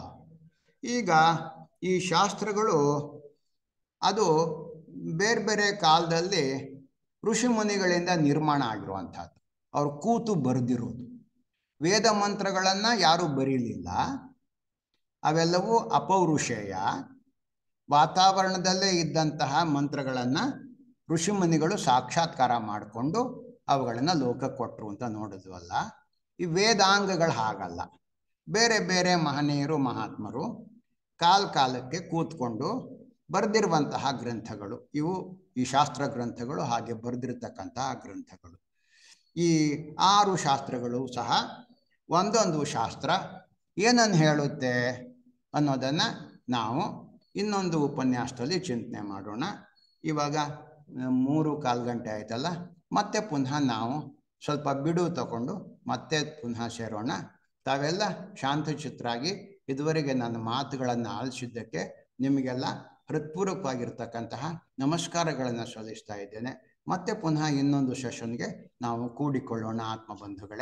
ಈಗ ಈ ಶಾಸ್ತ್ರಗಳು ಅದು ಬೇರೆ ಬೇರೆ ಕಾಲದಲ್ಲಿ ಋಷಿಮುನಿಗಳಿಂದ ನಿರ್ಮಾಣ ಆಗಿರುವಂಥದ್ದು ಅವ್ರು ಕೂತು ಬರೆದಿರೋದು ವೇದ ಮಂತ್ರಗಳನ್ನು ಯಾರೂ ಬರೀಲಿಲ್ಲ ಅವೆಲ್ಲವೂ ಅಪೌರುಷೇಯ ವಾತಾವರಣದಲ್ಲೇ ಇದ್ದಂತಹ ಮಂತ್ರಗಳನ್ನು ಋಷಿಮುನಿಗಳು ಸಾಕ್ಷಾತ್ಕಾರ ಮಾಡಿಕೊಂಡು ಅವುಗಳನ್ನು ಲೋಕಕ್ಕೆ ಕೊಟ್ಟರು ಅಂತ ನೋಡಿದ್ವಲ್ಲ ಈ ವೇದಾಂಗಗಳು ಹಾಗಲ್ಲ ಬೇರೆ ಬೇರೆ ಮಹನೀಯರು ಮಹಾತ್ಮರು ಕಾಲ ಕಾಲಕ್ಕೆ ಕೂತ್ಕೊಂಡು ಬರೆದಿರುವಂತಹ ಗ್ರಂಥಗಳು ಇವು ಈ ಶಾಸ್ತ್ರ ಗ್ರಂಥಗಳು ಹಾಗೆ ಬರೆದಿರ್ತಕ್ಕಂತಹ ಗ್ರಂಥಗಳು ಈ ಆರು ಶಾಸ್ತ್ರಗಳು ಸಹ ಒಂದೊಂದು ಶಾಸ್ತ್ರ ಏನನ್ನು ಹೇಳುತ್ತೆ ಅನ್ನೋದನ್ನು ನಾವು ಇನ್ನೊಂದು ಉಪನ್ಯಾಸದಲ್ಲಿ ಚಿಂತನೆ ಮಾಡೋಣ ಇವಾಗ ಮೂರು ಕಾಲು ಗಂಟೆ ಆಯ್ತಲ್ಲ ಮತ್ತೆ ಪುನಃ ನಾವು ಸ್ವಲ್ಪ ಬಿಡುವು ತಗೊಂಡು ಮತ್ತೆ ಪುನಃ ಸೇರೋಣ ತಾವೆಲ್ಲ ಶಾಂತಚಿತ್ತರಾಗಿ ಇದುವರೆಗೆ ನನ್ನ ಮಾತುಗಳನ್ನು ಆಲಿಸಿದ್ದಕ್ಕೆ ನಿಮಗೆಲ್ಲ ಹೃತ್ಪೂರ್ವಕವಾಗಿರ್ತಕ್ಕಂತಹ ನಮಸ್ಕಾರಗಳನ್ನು ಸಲ್ಲಿಸ್ತಾ ಇದ್ದೇನೆ ಮತ್ತೆ ಪುನಃ ಇನ್ನೊಂದು ಸೆಷನ್ಗೆ ನಾವು ಕೂಡಿಕೊಳ್ಳೋಣ ಆತ್ಮ ಬಂಧುಗಳೇ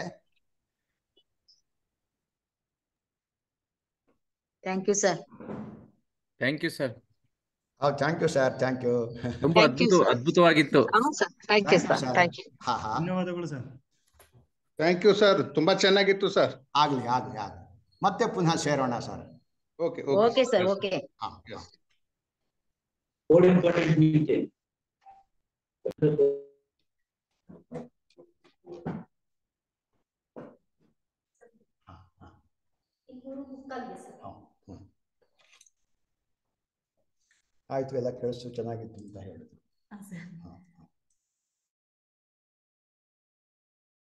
thank you sir thank you sir thank you sir thank you ತುಂಬಾ Thank you, ಅದ್ಭುತ sir. ಅದ್ಭುತವಾಗಿತ್ತು ಹೌದು sir thank you sir thank you ಹಾ ಹಾ ಧನ್ಯವಾದಗಳು ಸರ್ ಥ್ಯಾಂಕ್ ಯು ಸರ್ ತುಂಬಾ ಚೆನ್ನಾಗಿತ್ತು ಸರ್ ಆಗ್ಲಿ ಆಗ್ಲಿ ಆಗ್ಲಿ ಮತ್ತೆ ಪುನಃ ಸೇರೋಣ sir okay okay sir okay ಹಾ Yes. more important meeting. ಹಾ ಹಾ ಹಾ, ಹ್ಮ್. ಆಯ್ತು ಎಲ್ಲ ಕೇಳಿಸ್ತು ಚೆನ್ನಾಗಿತ್ತು ಅಂತ ಹೇಳಿದ್ರು ಹಾ